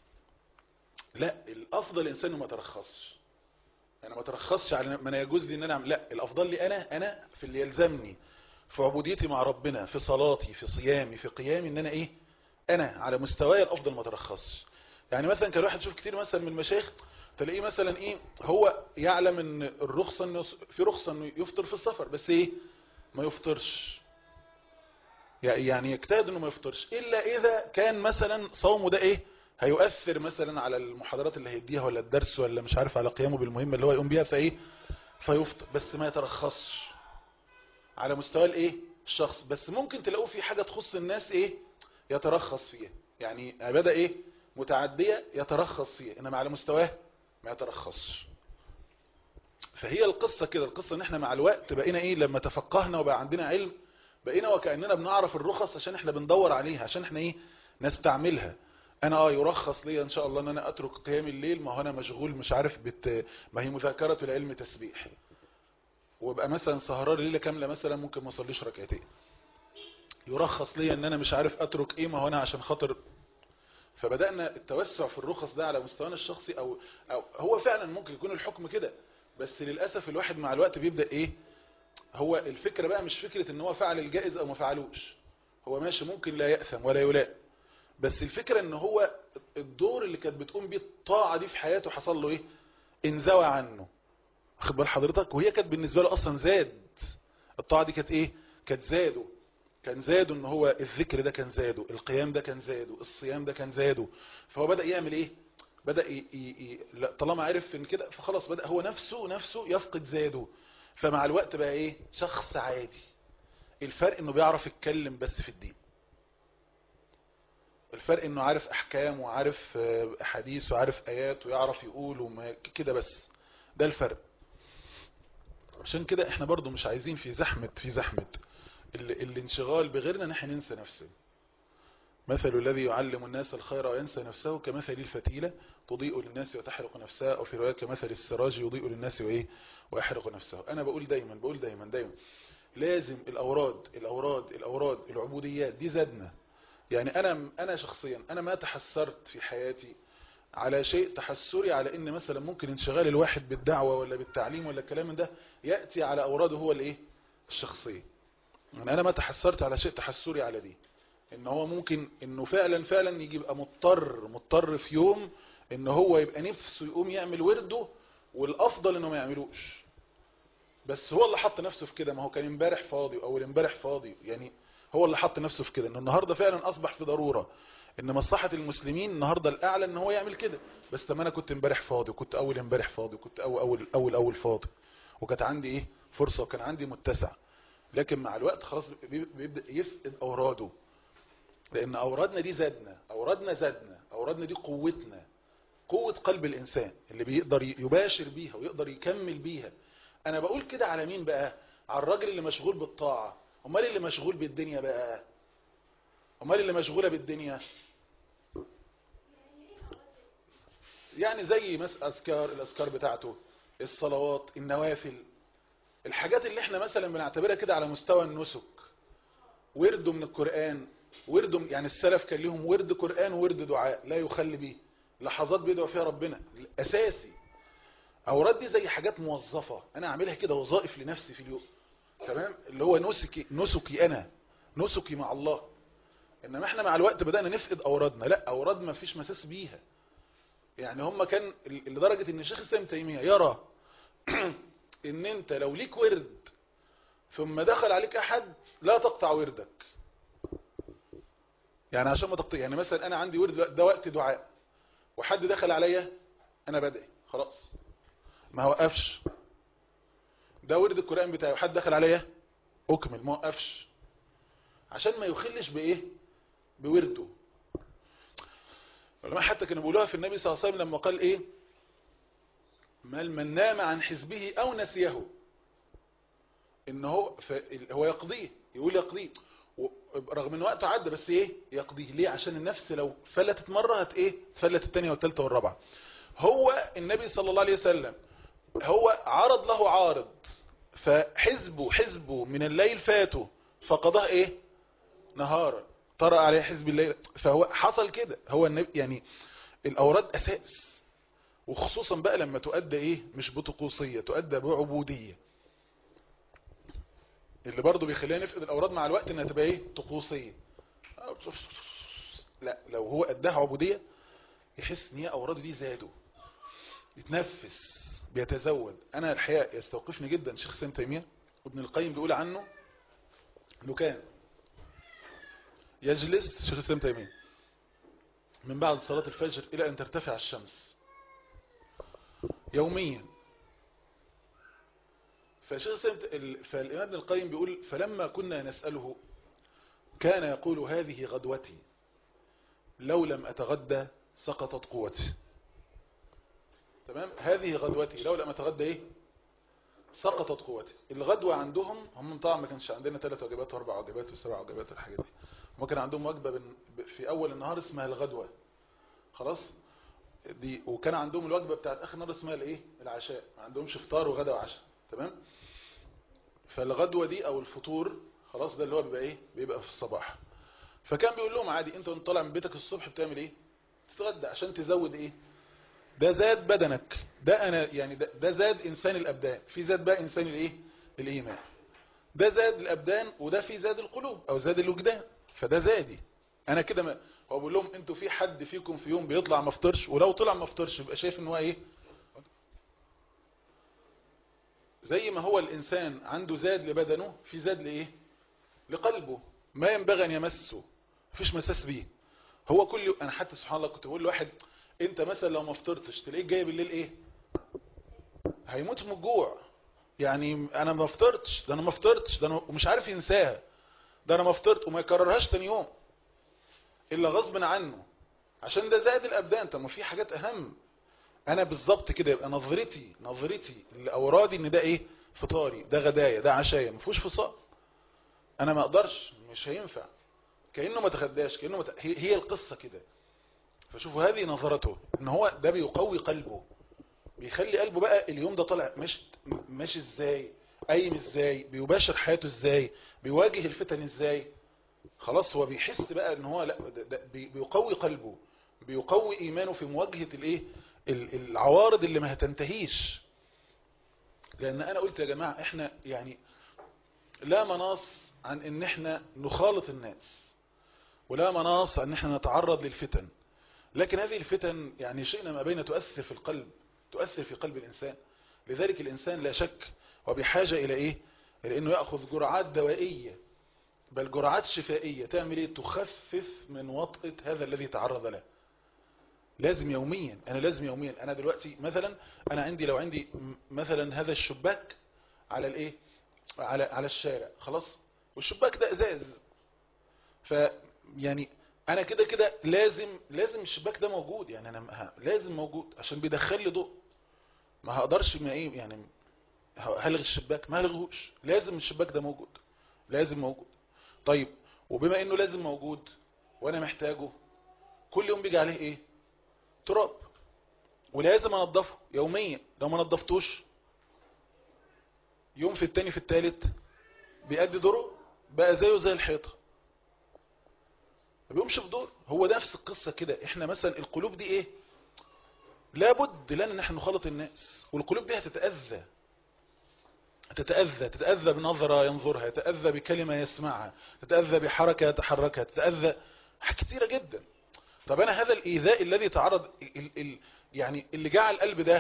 لا الافضل الانسان ما ترخصش انا ما ترخصش على ما انا يجوز لي ان انا اعمل لا الافضل لي انا انا في اللي يلزمني في عبوديتي مع ربنا في صلاتي في صيامي في قيامي ان انا ايه انا على مستواي الافضل ما ترخصش يعني مثلا كان الواحد يشوف كتير مثلا من المشايخ تلاقيه مثلا ايه هو يعلم ان الرخصة انه في رخصة انه يفطر في السفر بس ايه ما يفطرش يعني يجتهد انه ما يفطرش الا اذا كان مثلا صومه ده ايه هيؤثر مثلا على المحاضرات اللي هيديها ولا الدرس ولا مش عارف على قيامه بالمهمة اللي هو يقوم بيها فايه فيفطر بس ما يترخصش على مستوى الايه الشخص بس ممكن تلاقوه في حاجة تخص الناس ايه يترخص فيها يعني عبادة ايه متعدية يترخص فيها انما على مستواه ما يترخصش فهي القصة كده القصة ان احنا مع الوقت بقينا ايه لما تفقهنا وبقى عندنا علم بقينا وكأننا بنعرف الرخص عشان احنا بندور عليها عشان احنا ايه نستعملها انا اه يرخص لي ان شاء الله ان انا اترك قيام الليل ما هو انا مشغول مش عارف بت... ما هي مذاكرة العلم تسبيح وابقى مثلا سهران ليلة كاملة مثلا ممكن ما اصليش ركعتين يرخص لي ان انا مش عارف اترك ايه ما هو انا عشان خاطر فبدأنا التوسع في الرخص ده على مستوانا الشخصي أو, أو هو فعلا ممكن يكون الحكم كده بس للأسف الواحد مع الوقت بيبدأ إيه هو الفكرة بقى مش فكرة ان هو فعل الجائز أو ما فعلوش هو ماشي ممكن لا يأثم ولا يلاء بس الفكرة ان هو الدور اللي كانت بتقوم بيه الطاعة دي في حياته حصل له إيه انزوى عنه واخد بال حضرتك وهي كانت بالنسبة له أصلا زاد الطاعة دي كانت إيه كانت زاده كان زاده ان هو الذكر ده كان زاده القيام ده كان زاده الصيام ده كان زاده فهو بدأ يعمل ايه بدأ ي... ي... ي... طالما عرف ان كده فخلاص بدأ هو نفسه نفسه يفقد زاده فمع الوقت بقى ايه شخص عادي الفرق انه بيعرف يتكلم بس في الدين الفرق انه عارف احكام وعارف احاديث وعارف ايات ويعرف يقول وما كده بس ده الفرق عشان كده احنا برضو مش عايزين في زحمة في زحمة الانشغال بغيرنا ان احنا ننسى نفسنا مثل الذي يعلم الناس الخير وينسى نفسه كمثل الفتيلة تضيء للناس وتحرق نفسها او في رواية كمثل السراج يضيء للناس وايه ويحرق نفسه انا بقول دايما بقول دايما دايما لازم الاوراد الاوراد الاوراد العبوديات دي زادنا يعني انا انا شخصيا انا ما تحسرت في حياتي على شيء تحسري على ان مثلا ممكن انشغال الواحد بالدعوة ولا بالتعليم ولا الكلام ده يأتي على اوراده هو الايه الشخصية يعني انا ما تحسرت على شيء تحسري على دي ان هو ممكن انه فعلا فعلا يجي يبقى مضطر مضطر في يوم ان هو يبقى نفسه يقوم يعمل ورده والافضل انه ما يعملوش بس هو اللي حط نفسه في كده ما هو كان امبارح فاضي او امبارح فاضي يعني هو اللي حط نفسه في كده انه النهارده فعلا اصبح في ضروره ان مصلحه المسلمين النهارده الاعلى ان هو يعمل كده بس طب انا كنت امبارح فاضي وكنت اول امبارح فاضي وكنت اول اول اول اول فاضي وكانت عندي ايه فرصه وكان عندي متسع لكن مع الوقت خلاص بيبدا يفقد اوراده لان اورادنا دي زادنا اورادنا زادنا اورادنا دي قوتنا قوة قلب الانسان اللي بيقدر يباشر بيها ويقدر يكمل بيها انا بقول كده على مين بقى على الراجل اللي مشغول بالطاعة امال اللي مشغول بالدنيا بقى امال اللي مشغولة بالدنيا يعني زي مس اذكار الاذكار بتاعته الصلوات النوافل الحاجات اللي احنا مثلا بنعتبرها كده على مستوى النسك ورده من القرآن ورده يعني السلف كان لهم ورد قرآن وورد دعاء لا يخلي بيه لحظات بيدعو فيها ربنا اساسي اوراد دي زي حاجات موظفة انا اعملها كده وظائف لنفسي في اليوم تمام اللي هو نسكي نسكي انا نسكي مع الله انما احنا مع الوقت بدأنا نفقد اورادنا لا اوراد ما فيش مساس بيها يعني هم كان لدرجة ان الشيخ الاسلام تيمية يرى ان انت لو ليك ورد ثم دخل عليك احد لا تقطع وردك يعني عشان ما تقطع يعني مثلا انا عندي ورد ده وقت دعاء وحد دخل عليا انا بدعي خلاص ما وقفش ده ورد القرآن بتاعي وحد دخل عليا اكمل ما وقفش عشان ما يخلش بايه بورده العلماء حتى كانوا بيقولوها في النبي صلى الله عليه وسلم لما قال ايه من من نام عن حزبه او نسيه ان هو هو يقضيه يقول يقضيه رغم ان وقته عدى بس ايه يقضيه ليه عشان النفس لو فلتت مرة هت ايه فلت الثانيه والثالثه والرابعه هو النبي صلى الله عليه وسلم هو عرض له عارض فحزبه حزبه من الليل فاته فقضاه ايه نهارا طرأ عليه حزب الليل فهو حصل كده هو النبي يعني الاوراد اساس وخصوصا بقى لما تؤدى ايه مش بطقوسية تؤدى بعبودية اللي برضو بيخلينا نفقد الاوراد مع الوقت انها تبقى ايه طقوسية لا لو هو اداها عبودية يحس ان هي اوراده دي زادوا يتنفس بيتزود انا الحقيقة يستوقفني جدا شيخ سام تيمية وابن القيم بيقول عنه انه كان يجلس شيخ سام تيمية من بعد صلاة الفجر الى ان ترتفع الشمس يوميا فشيخ سام فالامام ابن القيم بيقول فلما كنا نسأله كان يقول هذه غدوتي لو لم أتغدى سقطت قوتي تمام هذه غدوتي لو لم أتغدى إيه سقطت قوتي الغدوة عندهم هم طبعا ما كانش عندنا ثلاث وجبات واربع وجبات وسبع وجبات والحاجات دي هم كان عندهم وجبة في أول النهار اسمها الغدوة خلاص دي وكان عندهم الوجبة بتاعت آخر النهار اسمها الايه العشاء ما عندهمش فطار وغدا وعشاء تمام فالغدوة دي او الفطور خلاص ده اللي هو بيبقى ايه بيبقى في الصباح فكان بيقول لهم عادي انت وانت طالع من بيتك الصبح بتعمل ايه تتغدى عشان تزود ايه ده زاد بدنك ده انا يعني ده, ده زاد انسان الابدان في زاد بقى انسان الايه الايمان ده زاد الابدان وده في زاد القلوب او زاد الوجدان فده زادي انا كده ما هو بقول لهم انتوا في حد فيكم في يوم بيطلع ما فطرش ولو طلع ما فطرش يبقى شايف ان هو ايه زي ما هو الانسان عنده زاد لبدنه في زاد لايه لقلبه ما ينبغي ان يمسه مفيش مساس بيه هو كل انا حتى سبحان الله كنت بقول لواحد انت مثلا لو ما فطرتش تلاقيك جاي بالليل ايه هيموت من الجوع يعني انا ما فطرتش ده انا ما فطرتش ده انا مش عارف ينساها ده انا ما فطرت وما يكررهاش تاني يوم الا غصب عنه عشان ده زائد الابدان طب ما في حاجات اهم انا بالظبط كده يبقى نظرتي نظرتي لاورادي ان ده ايه فطاري ده غدايا ده عشايا ما فيهوش فصال انا ما اقدرش مش هينفع كانه ما تخداش كانه ما ت... هي هي القصه كده فشوفوا هذه نظرته ان هو ده بيقوي قلبه بيخلي قلبه بقى اليوم ده طالع ماشي ماشي ازاي قايم ازاي بيباشر حياته ازاي بيواجه الفتن ازاي خلاص هو بيحس بقى ان هو لا ده ده بي- بيقوي قلبه بيقوي ايمانه في مواجهه الايه ال- العوارض اللي ما هتنتهيش لان انا قلت يا جماعه احنا يعني لا مناص عن ان احنا نخالط الناس ولا مناص عن ان احنا نتعرض للفتن لكن هذه الفتن يعني شئنا ما بين تؤثر في القلب تؤثر في قلب الإنسان لذلك الإنسان لا شك وبحاجة إلى إيه إلى أنه يأخذ جرعات دوائية بل جرعات شفائية تعمل إيه تخفف من وطئة هذا الذي تعرض له لازم يوميا أنا لازم يوميا أنا دلوقتي مثلا أنا عندي لو عندي م- مثلا هذا الشباك على الإيه على على الشارع خلاص والشباك ده ازاز ف يعني انا كده كده لازم لازم الشباك ده موجود يعني انا ه- لازم موجود عشان بيدخل لي ضوء ما هقدرش ما ايه يعني ه- هلغي الشباك ما هلغوش لازم الشباك ده موجود لازم موجود طيب وبما انه لازم موجود وانا محتاجه كل يوم بيجي عليه ايه تراب ولازم انضفه يوميا لو ما نضفتوش يوم في التاني في التالت بيأدي دوره بقى زيه زي الحيطه ما بيقومش في دور هو نفس القصة كده احنا مثلا القلوب دي ايه لابد لنا ان احنا نخالط الناس والقلوب دي هتتأذى تتأذى تتأذى بنظرة ينظرها تتأذى بكلمة يسمعها تتأذى بحركة يتحركها تتأذى حاجات كتيرة جدا طب انا هذا الايذاء الذي تعرض ال ال يعني اللي جعل القلب ده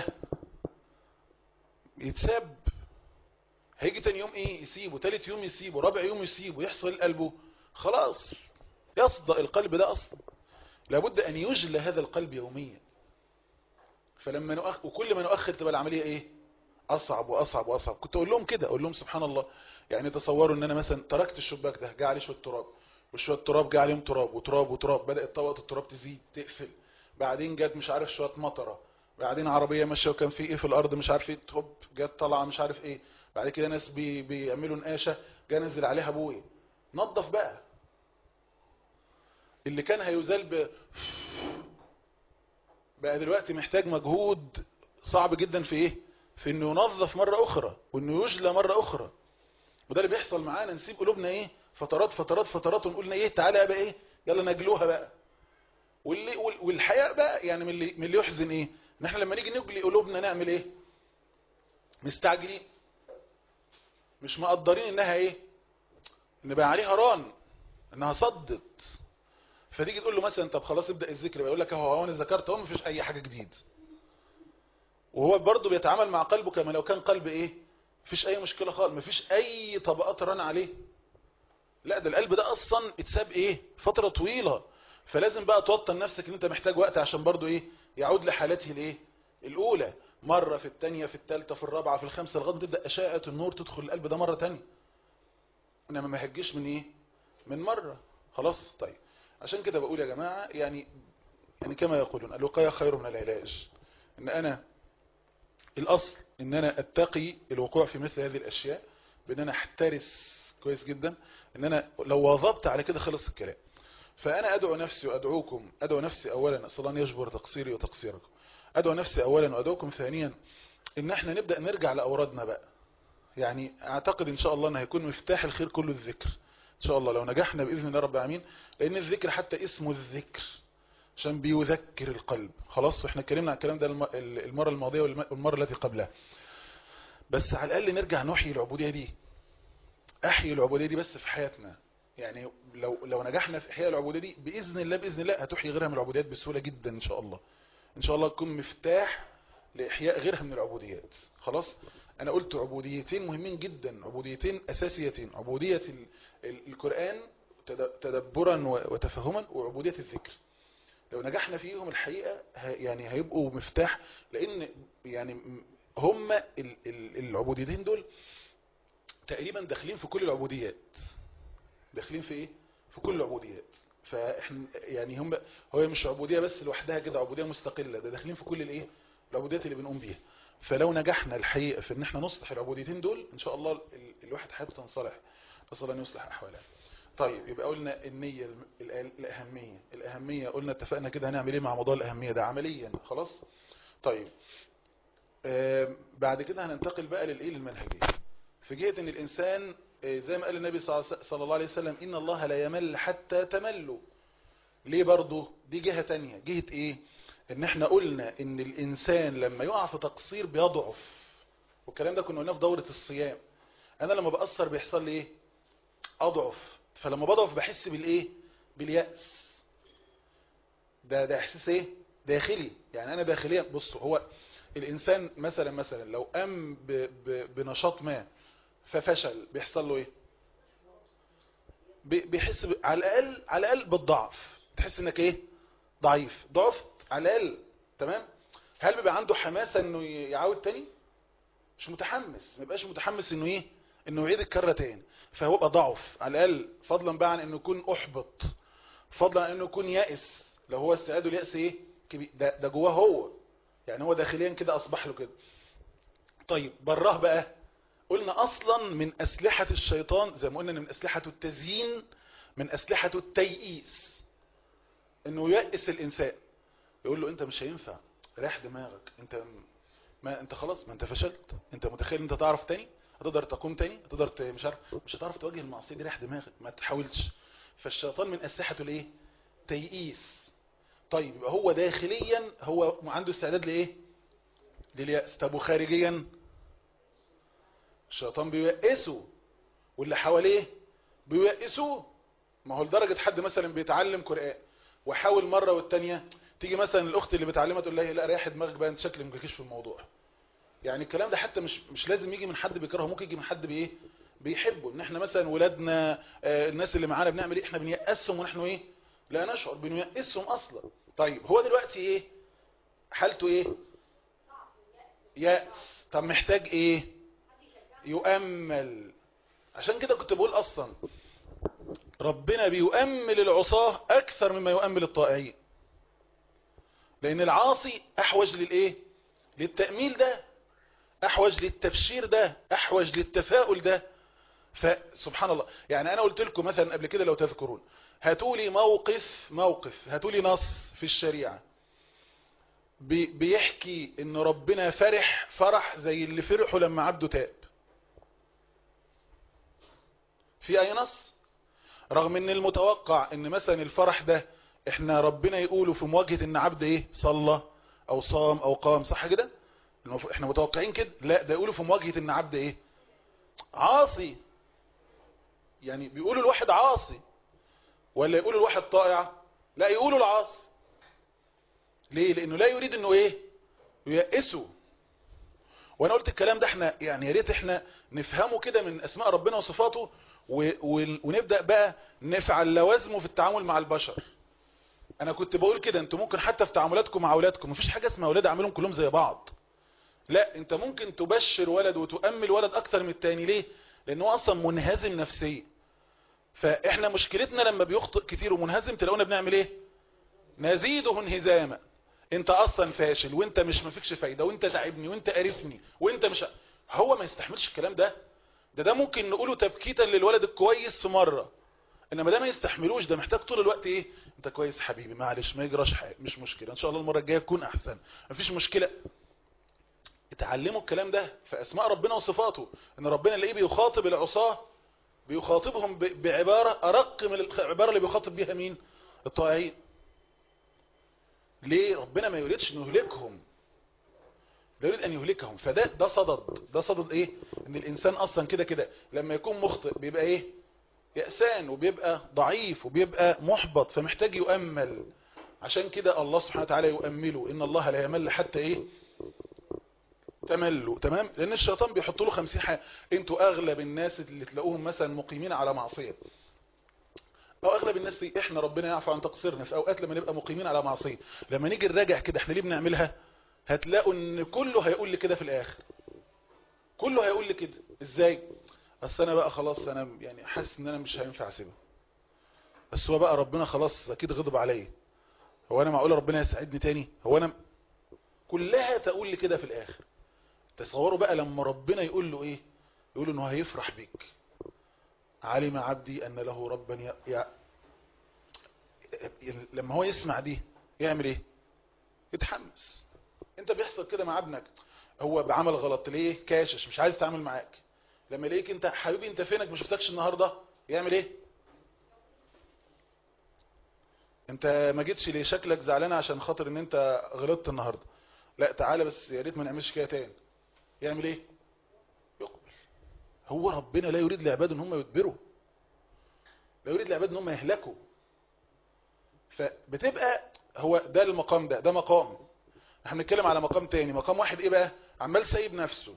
يتساب هيجي تاني يوم ايه يسيبه تالت يوم يسيبه رابع يوم يسيبه يحصل قلبه خلاص يصدأ القلب ده أصلا لابد أن يجلى هذا القلب يوميا فلما نؤخ... وكل ما نؤخر تبقى العملية إيه أصعب وأصعب وأصعب كنت أقول لهم كده أقول لهم سبحان الله يعني تصوروا أن أنا مثلا تركت الشباك ده جاء عليه شوية تراب وشوية تراب جاء عليهم تراب وتراب وتراب بدأت طبقة التراب تزيد تقفل بعدين جت مش عارف شوية مطرة بعدين عربية ماشية وكان في ايه في الارض مش عارف ايه هوب جت طالعة مش عارف ايه بعد كده ناس بي بيعملوا نقاشة جه نزل عليها بوي نظف بقى اللي كان هيزال ب... بقى دلوقتي محتاج مجهود صعب جدا في ايه في انه ينظف مرة اخرى وانه يجلى مرة اخرى وده اللي بيحصل معانا نسيب قلوبنا ايه فترات فترات فترات ونقول ايه تعالى بقى ايه يلا نجلوها بقى واللي وال- والحقيقه بقى يعني من اللي من اللي يحزن ايه ان احنا لما نيجي نجلي قلوبنا نعمل ايه مستعجلين مش مقدرين انها ايه ان بقى عليها ران انها صدت فتيجي تقول له مثلا طب خلاص ابدا الذكر بقى يقول لك اهو انا ذكرت اهو مفيش اي حاجه جديد وهو برضه بيتعامل مع قلبه كما لو كان قلب ايه مفيش اي مشكله خالص مفيش اي طبقات ران عليه لا ده القلب ده اصلا اتساب ايه فتره طويله فلازم بقى توطن نفسك ان انت محتاج وقت عشان برضه ايه يعود لحالته الايه الاولى مره في الثانيه في الثالثه في الرابعه في الخامسه لغايه ما تبدا اشعه النور تدخل القلب ده مره ثانيه انما ما هجيش من ايه من مره خلاص طيب عشان كده بقول يا جماعه يعني يعني كما يقولون الوقايه خير من العلاج ان انا الاصل ان انا اتقي الوقوع في مثل هذه الاشياء بان انا احترس كويس جدا ان انا لو واظبت على كده خلص الكلام فانا ادعو نفسي وادعوكم ادعو نفسي اولا اسال الله ان يجبر تقصيري وتقصيركم ادعو نفسي اولا وادعوكم ثانيا ان احنا نبدا نرجع لاورادنا بقى يعني اعتقد ان شاء الله ان هيكون مفتاح الخير كله الذكر ان شاء الله لو نجحنا باذن الله رب العالمين لان الذكر حتى اسمه الذكر عشان بيذكر القلب خلاص واحنا اتكلمنا عن الكلام ده الم- المره الماضيه والم- والمره التي قبلها بس على الاقل نرجع نحيي العبوديه دي احيي العبوديه دي بس في حياتنا يعني لو لو نجحنا في احياء العبوديه دي باذن الله باذن الله هتحيي غيرها من العبوديات بسهوله جدا ان شاء الله ان شاء الله تكون مفتاح لاحياء غيرها من العبوديات خلاص انا قلت عبوديتين مهمين جدا عبوديتين اساسيتين عبوديه ال- ال- القران تد- تدبرا و- وتفهما وعبوديه الذكر لو نجحنا فيهم الحقيقه ه- يعني هيبقوا مفتاح لان يعني م- هم ال- ال- العبوديتين دول تقريبا داخلين في كل العبوديات داخلين في ايه في كل العبوديات فاحنا يعني هم هو مش عبوديه بس لوحدها كده عبوديه مستقله ده داخلين في كل الايه العبوديات اللي بنقوم بيها فلو نجحنا الحقيقه في ان احنا نصلح العبوديتين دول ان شاء الله ال- الواحد حياته تنصلح نسال ان يصلح احوالها طيب يبقى قلنا النيه الم- ال- الاهميه الاهميه قلنا اتفقنا كده هنعمل ايه مع موضوع الاهميه ده عمليا خلاص طيب آم، بعد كده هننتقل بقى للايه للمنهجيه في جهه ان الانسان آه، زي ما قال النبي صلى الله- صلى الله عليه وسلم ان الله لا يمل حتى تملوا ليه برضه دي جهه تانية جهه ايه ان احنا قلنا ان الانسان لما يقع في تقصير بيضعف والكلام ده كنا قلناه في دوره الصيام انا لما بأثر بيحصل لي ايه اضعف فلما بضعف بحس بالايه باليأس ده ده احساس ايه داخلي يعني انا داخليا بص هو الانسان مثلا مثلا لو قام ب- ب- بنشاط ما ففشل بيحصل له ايه بي- بيحس ب... على الاقل على الاقل بالضعف تحس انك ايه ضعيف ضعفت على الاقل تمام هل بيبقى عنده حماسه انه ي- يعاود تاني مش متحمس ما يبقاش متحمس انه ايه انه يعيد الكره تاني فهو بقى ضعف على الاقل فضلا بقى عن انه يكون احبط فضلا عن انه يكون يائس لو هو استعداد اليأس ايه كبير ده ده جواه هو يعني هو داخليا كده اصبح له كده طيب براه بقى قلنا اصلا من اسلحة الشيطان زي ما قلنا إن من اسلحة التزيين من اسلحة التيئيس انه يأس الانسان يقول له انت مش هينفع ريح دماغك انت ما انت خلاص ما انت فشلت انت متخيل انت تعرف تاني هتقدر تقوم تاني هتقدر ت... مش عارف مش هتعرف تواجه المعصيه دي ريح دماغك ما تحاولش فالشيطان من اسلحته الايه تيئيس طيب يبقى هو داخليا هو عنده استعداد لايه لليأس طب وخارجيا الشيطان بييأسه واللي حواليه بييأسوه ما هو لدرجة حد مثلا بيتعلم قرآن وحاول مرة والتانية تيجي مثلا الاخت اللي بتعلمها تقول لها لا ريح دماغك بقى انت شكلك مجيش في الموضوع يعني الكلام ده حتى مش مش لازم يجي من حد بيكرهه ممكن يجي من حد بايه بيحبه ان احنا مثلا ولادنا آه، الناس اللي معانا بنعمل ايه احنا بنيأسهم ونحن ايه لا نشعر بنيأسهم اصلا طيب هو دلوقتي ايه حالته ايه يأس طب محتاج ايه يؤمل عشان كده كنت بقول اصلا ربنا بيؤمل العصاة اكثر مما يؤمل الطائعين لان العاصي احوج للايه للتأميل ده احوج للتبشير ده احوج للتفاؤل ده فسبحان الله يعني انا قلت لكم مثلا قبل كده لو تذكرون هاتولي موقف موقف هاتولي نص في الشريعة بي- بيحكي ان ربنا فرح فرح زي اللي فرحوا لما عبده تاب في اي نص رغم ان المتوقع ان مثلا الفرح ده احنا ربنا يقوله في مواجهة ان عبد ايه صلى او صام او قام صح كده المف- احنا متوقعين كده لا ده يقولوا في مواجهة ان عبد ايه عاصي يعني بيقولوا الواحد عاصي ولا يقولوا الواحد طائع لا يقولوا العاصي ليه لانه لا يريد انه ايه ييأسه وانا قلت الكلام ده احنا يعني يا ريت احنا نفهمه كده من اسماء ربنا وصفاته و... و... ونبدأ بقى نفعل لوازمه في التعامل مع البشر انا كنت بقول كده انتوا ممكن حتى في تعاملاتكم مع اولادكم مفيش حاجة اسمها اولاد اعملهم كلهم زي بعض لا انت ممكن تبشر ولد وتؤمل ولد اكتر من التاني ليه لان هو اصلا منهزم نفسيا فاحنا مشكلتنا لما بيخطئ كتير ومنهزم تلاقونا بنعمل ايه نزيده انهزاما انت اصلا فاشل وانت مش مفيكش فايدة وانت تعبني وانت قرفني وانت مش هو ما يستحملش الكلام ده ده ده ممكن نقوله تبكيتا للولد الكويس في مرة انما ده ما يستحملوش ده محتاج طول الوقت ايه انت كويس حبيبي معلش ما يجراش حاجه مش مشكله ان شاء الله المره الجايه تكون احسن مفيش مشكله اتعلموا الكلام ده في اسماء ربنا وصفاته ان ربنا اللي بيخاطب العصاه بيخاطبهم ب- بعباره ارق من العباره اللي بيخاطب بيها مين الطائعين ليه ربنا ما يريدش انه يهلكهم لا يريد ان يهلكهم فده ده صدد ده صدد ايه ان الانسان اصلا كده كده لما يكون مخطئ بيبقى ايه يأسان وبيبقى ضعيف وبيبقى محبط فمحتاج يؤمل عشان كده الله سبحانه وتعالى يؤمله ان الله لا يمل حتى ايه تملوا تمام لان الشيطان بيحط له 50 حاجه انتوا اغلب الناس اللي تلاقوهم مثلا مقيمين على معصيه او اغلب الناس دي احنا ربنا يعفو عن تقصيرنا في اوقات لما نبقى مقيمين على معصيه لما نيجي نراجع كده احنا ليه بنعملها هتلاقوا ان كله هيقول لي كده في الاخر كله هيقول لي كده ازاي اصل انا بقى خلاص انا يعني حاسس ان انا مش هينفع اسيبها بس هو بقى ربنا خلاص اكيد غضب عليا هو انا معقول ربنا يسعدني تاني هو انا كلها تقول لي كده في الاخر تصوروا بقى لما ربنا يقول له ايه يقول له انه هيفرح بيك علم عبدي ان له ربا ي... ي... لما هو يسمع دي يعمل ايه يتحمس انت بيحصل كده مع ابنك هو بعمل غلط ليه كاشش مش عايز يتعامل معاك لما يلاقيك انت حبيبي انت فينك ما شفتكش النهارده يعمل ايه انت ما جيتش ليه شكلك زعلان عشان خاطر ان انت غلطت النهارده لا تعالى بس يا ريت ما نعملش كده تاني يعمل ايه يقبل هو ربنا لا يريد لعباده ان هم يدبروا لا يريد لعباده ان هم يهلكوا فبتبقى هو ده المقام ده ده مقام احنا بنتكلم على مقام تاني مقام واحد ايه بقى عمال سايب نفسه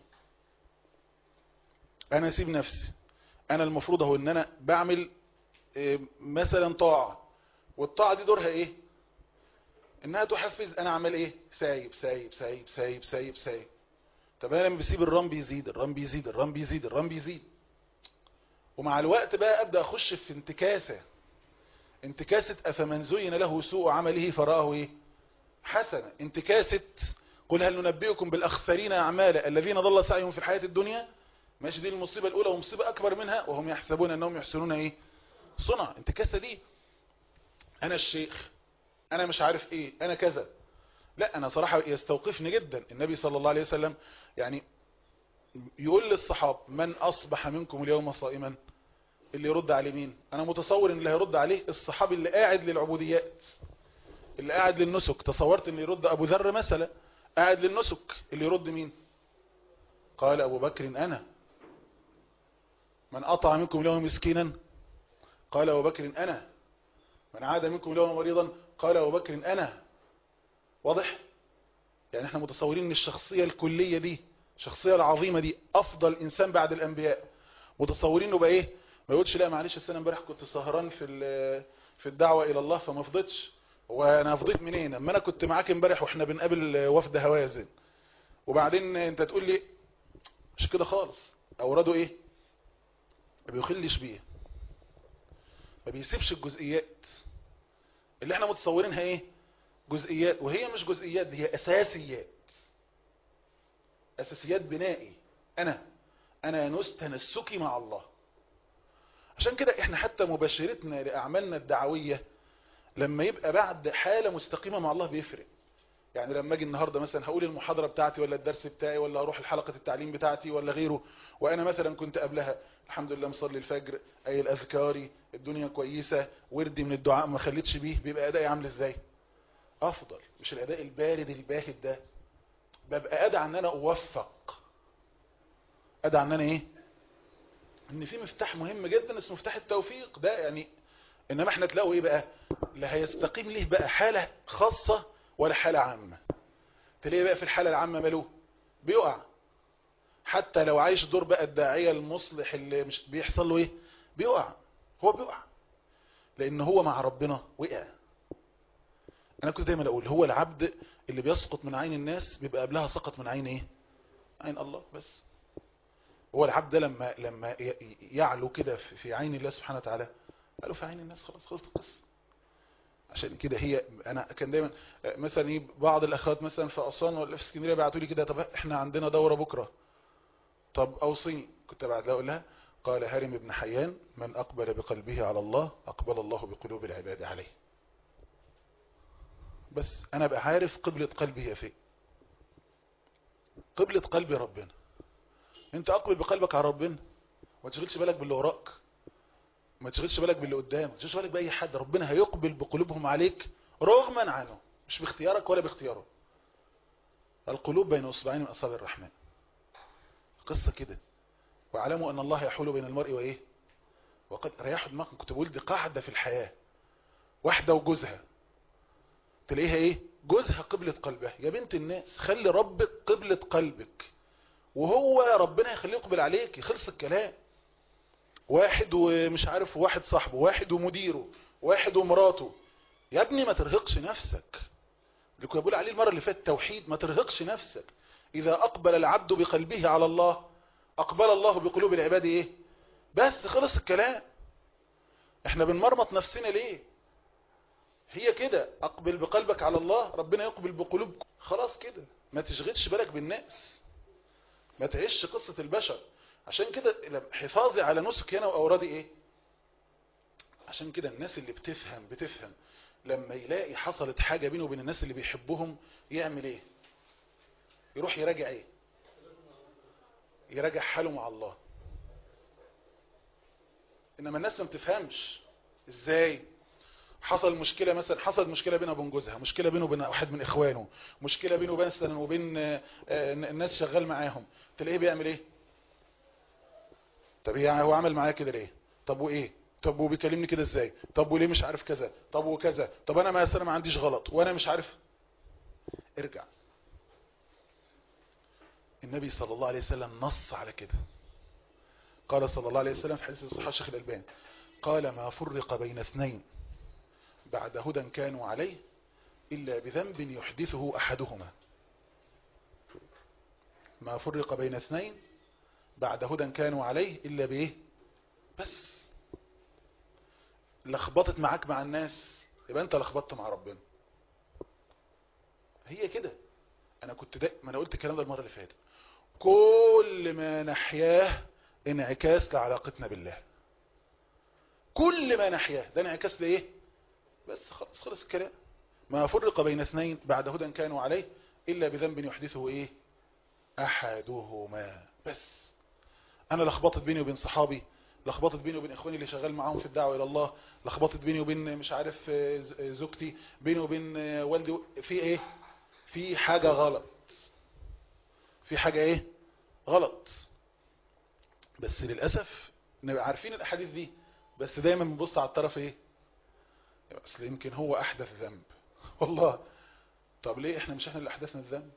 انا اسيب نفسي انا المفروض اهو ان انا بعمل إيه مثلا طاعة والطاعة دي دورها ايه انها تحفز انا عمال ايه سايب سايب سايب سايب سايب سايب طب انا لما بسيب الرام بيزيد الرام بيزيد الرام بيزيد الرام بيزيد ومع الوقت بقى ابدا اخش في انتكاسه انتكاسه افمن زين له سوء عمله فراه ايه حسنه انتكاسه قل هل ننبئكم بالاخسرين اعمالا الذين ضل سعيهم في الحياه الدنيا ماشي دي المصيبه الاولى ومصيبه اكبر منها وهم يحسبون انهم يحسنون ايه صنع انتكاسه دي انا الشيخ انا مش عارف ايه انا كذا لا انا صراحة يستوقفني جدا النبي صلى الله عليه وسلم يعني يقول للصحاب من اصبح منكم اليوم صائما اللي يرد عليه مين انا متصور ان اللي هيرد عليه الصحابي اللي قاعد للعبوديات اللي قاعد للنسك تصورت ان يرد ابو ذر مثلا قاعد للنسك اللي يرد مين قال ابو بكر انا من قطع منكم اليوم مسكينا قال ابو بكر انا من عاد منكم اليوم مريضا قال ابو بكر انا واضح يعني احنا متصورين ان الشخصية الكلية دي الشخصية العظيمة دي افضل انسان بعد الانبياء متصورين انه بقى ايه ما يقولش لا معلش السنة امبارح كنت سهران في في الدعوة الى الله فما فضيتش وانا فضيت منين اما انا كنت معاك امبارح واحنا بنقابل وفد هوازن وبعدين انت تقول لي مش كده خالص اوراده ايه ما بيخلش بيه ما بيسيبش الجزئيات اللي احنا متصورينها ايه جزئيات وهي مش جزئيات دي هي اساسيات اساسيات بنائي انا انا نس تنسكي مع الله عشان كده احنا حتى مباشرتنا لاعمالنا الدعوية لما يبقى بعد حالة مستقيمة مع الله بيفرق يعني لما اجي النهاردة مثلا هقول المحاضرة بتاعتي ولا الدرس بتاعي ولا اروح الحلقة التعليم بتاعتي ولا غيره وانا مثلا كنت قبلها الحمد لله مصلي الفجر اي الاذكاري الدنيا كويسة وردي من الدعاء ما خليتش بيه بيبقى ادائي عامل ازاي افضل مش الاداء البارد الباهت ده ببقى ادعى ان انا اوفق ادعى ان انا ايه ان في مفتاح مهم جدا اسمه مفتاح التوفيق ده يعني انما احنا تلاقوا ايه بقى لا هيستقيم ليه بقى حالة خاصة ولا حالة عامة تلاقيه بقى في الحالة العامة ماله بيقع حتى لو عايش دور بقى الداعية المصلح اللي مش بيحصل له ايه بيقع هو بيقع لان هو مع ربنا وقع انا كنت دايما اقول هو العبد اللي بيسقط من عين الناس بيبقى قبلها سقط من عين ايه عين الله بس هو العبد ده لما لما يعلو كده في عين الله سبحانه وتعالى قالوا في عين الناس خلاص خلصت القصه عشان كده هي انا كان دايما مثلا بعض الاخوات مثلا في اسوان ولا في اسكندريه بعتوا لي كده طب احنا عندنا دوره بكره طب اوصيني كنت بعد لها اقول لها قال هارم بن حيان من اقبل بقلبه على الله اقبل الله بقلوب العباد عليه بس انا بقى عارف قبلة قلبي هي فين قبلة قلبي ربنا انت اقبل بقلبك على ربنا ما تشغلش بالك باللي وراك ما تشغلش بالك باللي قدام ما تشغلش بالك باي حد ربنا هيقبل بقلوبهم عليك رغما عنه مش باختيارك ولا باختياره القلوب بين اصبعين من اصابع الرحمن قصة كده واعلموا ان الله يحول بين المرء وايه وقد ريحوا دماغكم كنت بقول دي قاعدة في الحياة واحدة وجوزها تلاقيها ايه جوزها قبلة قلبها يا بنت الناس خلي ربك قبلة قلبك وهو ربنا يخليه يقبل عليك خلص الكلام واحد ومش عارف واحد صاحبه واحد ومديره واحد ومراته يا ابني ما ترهقش نفسك اللي كنا بقول عليه المرة اللي فاتت توحيد ما ترهقش نفسك إذا أقبل العبد بقلبه على الله أقبل الله بقلوب العباد إيه بس خلص الكلام احنا بنمرمط نفسنا ليه هي كده اقبل بقلبك على الله ربنا يقبل بقلوبكم خلاص كده ما تشغلش بالك بالناس ما تعيش قصة البشر عشان كده حفاظي على نسك هنا واورادي ايه عشان كده الناس اللي بتفهم بتفهم لما يلاقي حصلت حاجة بينه وبين الناس اللي بيحبهم يعمل ايه يروح يراجع ايه يراجع حاله مع الله انما الناس ما بتفهمش ازاي حصل مشكلة مثلا حصلت مشكلة بينه وبين جوزها مشكلة بينه وبين واحد من اخوانه مشكلة بينه مثلا وبين الناس شغال معاهم تلاقيه بيعمل ايه طب هو عمل معايا كده ليه طب وايه طب وبيكلمني كده ازاي طب وليه مش عارف كذا طب وكذا طب انا مثلا ما عنديش غلط وانا مش عارف ارجع النبي صلى الله عليه وسلم نص على كده قال صلى الله عليه وسلم في حديث الصحيح الشيخ الألباني قال ما فرق بين اثنين بعد هدى كانوا عليه إلا بذنب يحدثه أحدهما ما فرق بين اثنين بعد هدى كانوا عليه إلا بإيه بس لخبطت معاك مع الناس يبقى أنت لخبطت مع ربنا هي كده أنا كنت ده ما أنا قلت الكلام ده المرة اللي فاتت كل ما نحياه انعكاس لعلاقتنا بالله كل ما نحياه ده انعكاس لايه بس خلص خلص الكلام ما فرق بين اثنين بعد هدى كانوا عليه الا بذنب يحدثه ايه احدهما بس انا لخبطت بيني وبين صحابي لخبطت بيني وبين اخواني اللي شغال معاهم في الدعوه الى الله لخبطت بيني وبين مش عارف زوجتي بيني وبين والدي في ايه في حاجه غلط في حاجه ايه غلط بس للأسف نبقى عارفين الأحاديث دي بس دايما بنبص على الطرف ايه اصل يمكن هو أحدث ذنب والله طب ليه احنا مش احنا اللي أحدثنا الذنب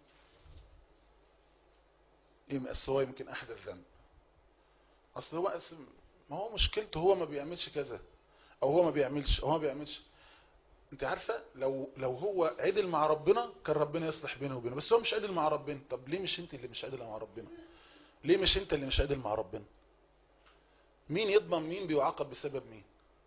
ايه اصل هو يمكن أحدث ذنب اصل هو أصل ما هو مشكلته هو ما بيعملش كذا او هو ما بيعملش او هو ما بيعملش انت عارفة لو لو هو عدل مع ربنا كان ربنا يصلح بينه وبينه بس هو مش عدل مع ربنا طب ليه مش انت اللي مش عدل مع ربنا ليه مش انت اللي مش عدل مع ربنا مين يضمن مين بيعاقب بسبب مين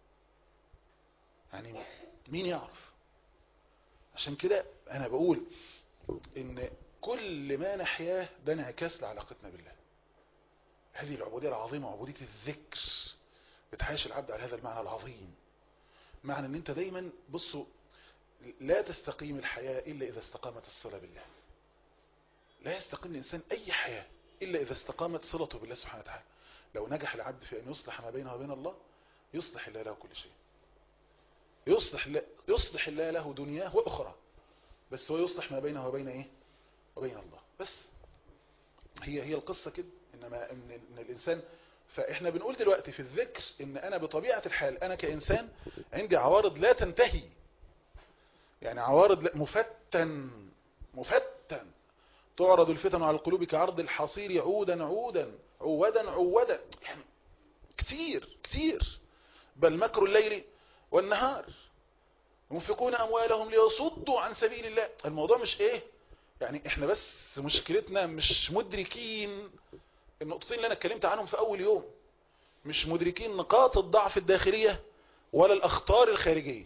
يعني مين يعرف عشان كده انا بقول ان كل ما نحياه ده انعكاس لعلاقتنا بالله هذه العبودية العظيمة عبودية الذكر بتعيش العبد على هذا المعنى العظيم معنى ان انت دايما بصوا لا تستقيم الحياة الا اذا استقامت الصلة بالله لا يستقيم الانسان اي حياة إلا إذا استقامت صلته بالله سبحانه وتعالى لو نجح العبد في أن يصلح ما بينه وبين الله يصلح الله له كل شيء يصلح الله, يصلح الله له دنياه وأخرى بس هو يصلح ما بينه وبين إيه وبين الله بس هي هي القصة كده إنما إن, إن الإنسان فإحنا بنقول دلوقتي في الذكر إن أنا بطبيعة الحال أنا كإنسان عندي عوارض لا تنتهي يعني عوارض مفتن مفتن تعرض الفتن على القلوب كعرض الحصير عودا عودا عودا عودا يعني كتير كتير بل مكر الليل والنهار ينفقون أموالهم ليصدوا عن سبيل الله الموضوع مش ايه يعني احنا بس مشكلتنا مش مدركين النقطتين اللي انا اتكلمت عنهم في اول يوم مش مدركين نقاط الضعف الداخلية ولا الاخطار الخارجية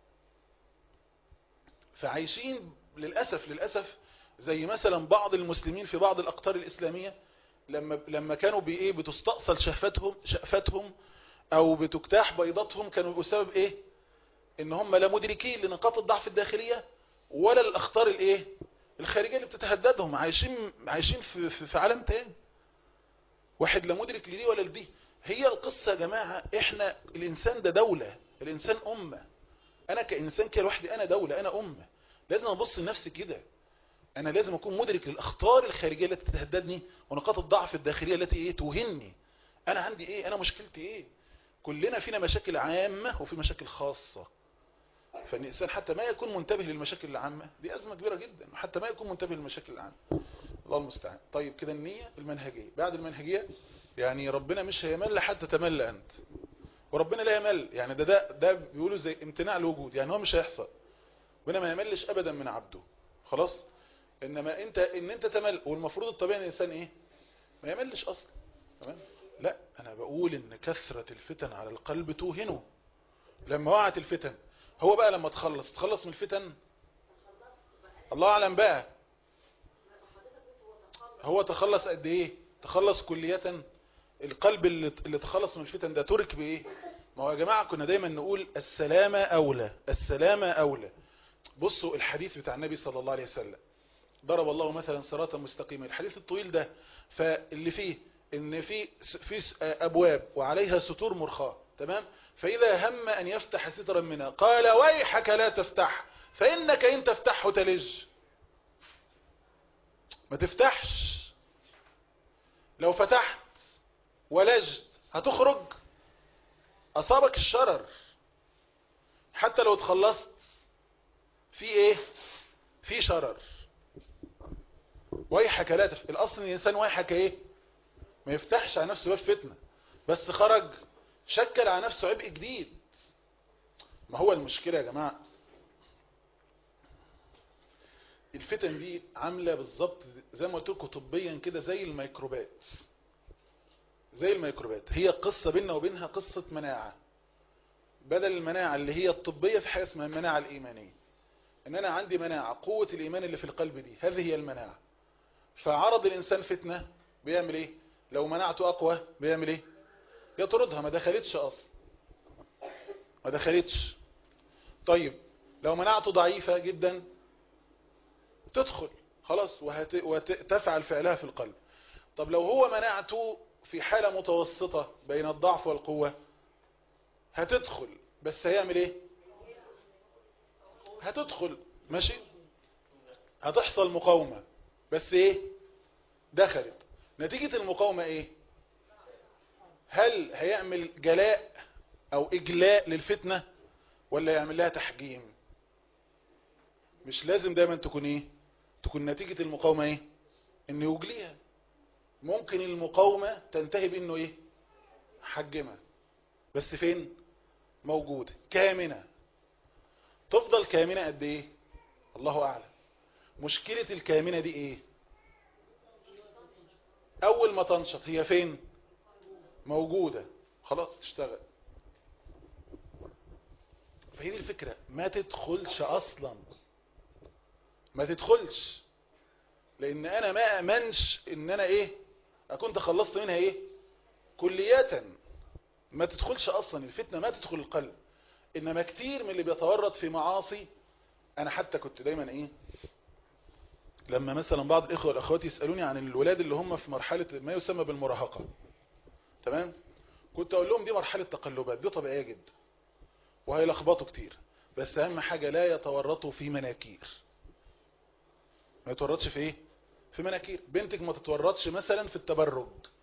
فعايشين للأسف للأسف زي مثلا بعض المسلمين في بعض الأقطار الإسلامية لما لما كانوا بإيه بتستأصل شهفتهم شأفتهم أو بتجتاح بيضاتهم كانوا بسبب إيه إن هم لا مدركين لنقاط الضعف الداخلية ولا الأخطار الإيه الخارجية اللي بتتهددهم عايشين عايشين في, في, في عالم تاني واحد لا مدرك لدي ولا لدي هي القصة يا جماعة احنا الإنسان ده دولة الإنسان أمة أنا كإنسان كده لوحدي أنا دولة أنا أمة لازم أبص لنفسي كده انا لازم اكون مدرك للاخطار الخارجيه التي تتهددني ونقاط الضعف الداخليه التي ايه توهني انا عندي ايه انا مشكلتي ايه كلنا فينا مشاكل عامه وفي مشاكل خاصه فالانسان حتى ما يكون منتبه للمشاكل العامه دي ازمه كبيره جدا حتى ما يكون منتبه للمشاكل العامه الله المستعان طيب كده النيه المنهجيه بعد المنهجيه يعني ربنا مش هيمل حتى تمل انت وربنا لا يمل يعني ده ده ده بيقولوا زي امتناع الوجود يعني هو مش هيحصل ربنا ما يملش ابدا من عبده خلاص انما انت ان انت تمل والمفروض الطبيعي الانسان ايه ما يملش اصلا تمام لا انا بقول ان كثرة الفتن على القلب توهنه لما وقعت الفتن هو بقى لما تخلص تخلص من الفتن الله اعلم بقى هو تخلص قد ايه تخلص كلية القلب اللي اللي تخلص من الفتن ده ترك بايه ما هو يا جماعة كنا دايما نقول السلامة اولى السلامة اولى بصوا الحديث بتاع النبي صلى الله عليه وسلم ضرب الله مثلا صراطا مستقيما الحديث الطويل ده فاللي فيه ان في في ابواب وعليها ستور مرخاة تمام فاذا هم ان يفتح سترا منها قال ويحك لا تفتح فانك ان تفتحه تلج ما تفتحش لو فتحت ولجت هتخرج اصابك الشرر حتى لو اتخلصت في ايه في شرر ويحك لا تفتح الاصل ان الانسان ويحك ايه ما يفتحش على نفسه باب فتنه بس خرج شكل على نفسه عبء جديد ما هو المشكله يا جماعه الفتن دي عامله بالظبط زي ما قلت لكم طبيا كده زي الميكروبات زي الميكروبات هي قصه بيننا وبينها قصه مناعه بدل المناعه اللي هي الطبيه في حاجه اسمها المناعه الايمانيه ان انا عندي مناعه قوه الايمان اللي في القلب دي هذه هي المناعه فعرض الانسان فتنه بيعمل ايه لو مناعته اقوى بيعمل ايه يطردها ما دخلتش اصلا ما دخلتش طيب لو مناعته ضعيفة جدا تدخل خلاص وهت... وتفعل فعلها في القلب طب لو هو مناعته في حالة متوسطة بين الضعف والقوة هتدخل بس هيعمل ايه هتدخل ماشي هتحصل مقاومة بس ايه دخلت نتيجة المقاومة ايه هل هيعمل جلاء او اجلاء للفتنة ولا يعمل لها تحجيم مش لازم دايما تكون ايه تكون نتيجة المقاومة ايه انه يجليها ممكن المقاومة تنتهي بانه ايه حجمها بس فين موجودة كامنة تفضل كامنة قد ايه الله اعلم مشكلة الكامنة دي ايه اول ما تنشط هي فين موجودة خلاص تشتغل فهي دي الفكرة ما تدخلش اصلا ما تدخلش لان انا ما امنش ان انا ايه اكون تخلصت منها ايه كلية ما تدخلش اصلا الفتنة ما تدخل القلب انما كتير من اللي بيتورط في معاصي انا حتى كنت دايما ايه لما مثلا بعض الاخوة والاخوات يسألوني عن الولاد اللي هم في مرحلة ما يسمى بالمراهقة تمام كنت اقول لهم دي مرحلة تقلبات دي طبيعية جدا وهيلخبطوا كتير بس اهم حاجة لا يتورطوا في مناكير ما يتورطش في ايه في مناكير بنتك ما تتورطش مثلا في التبرج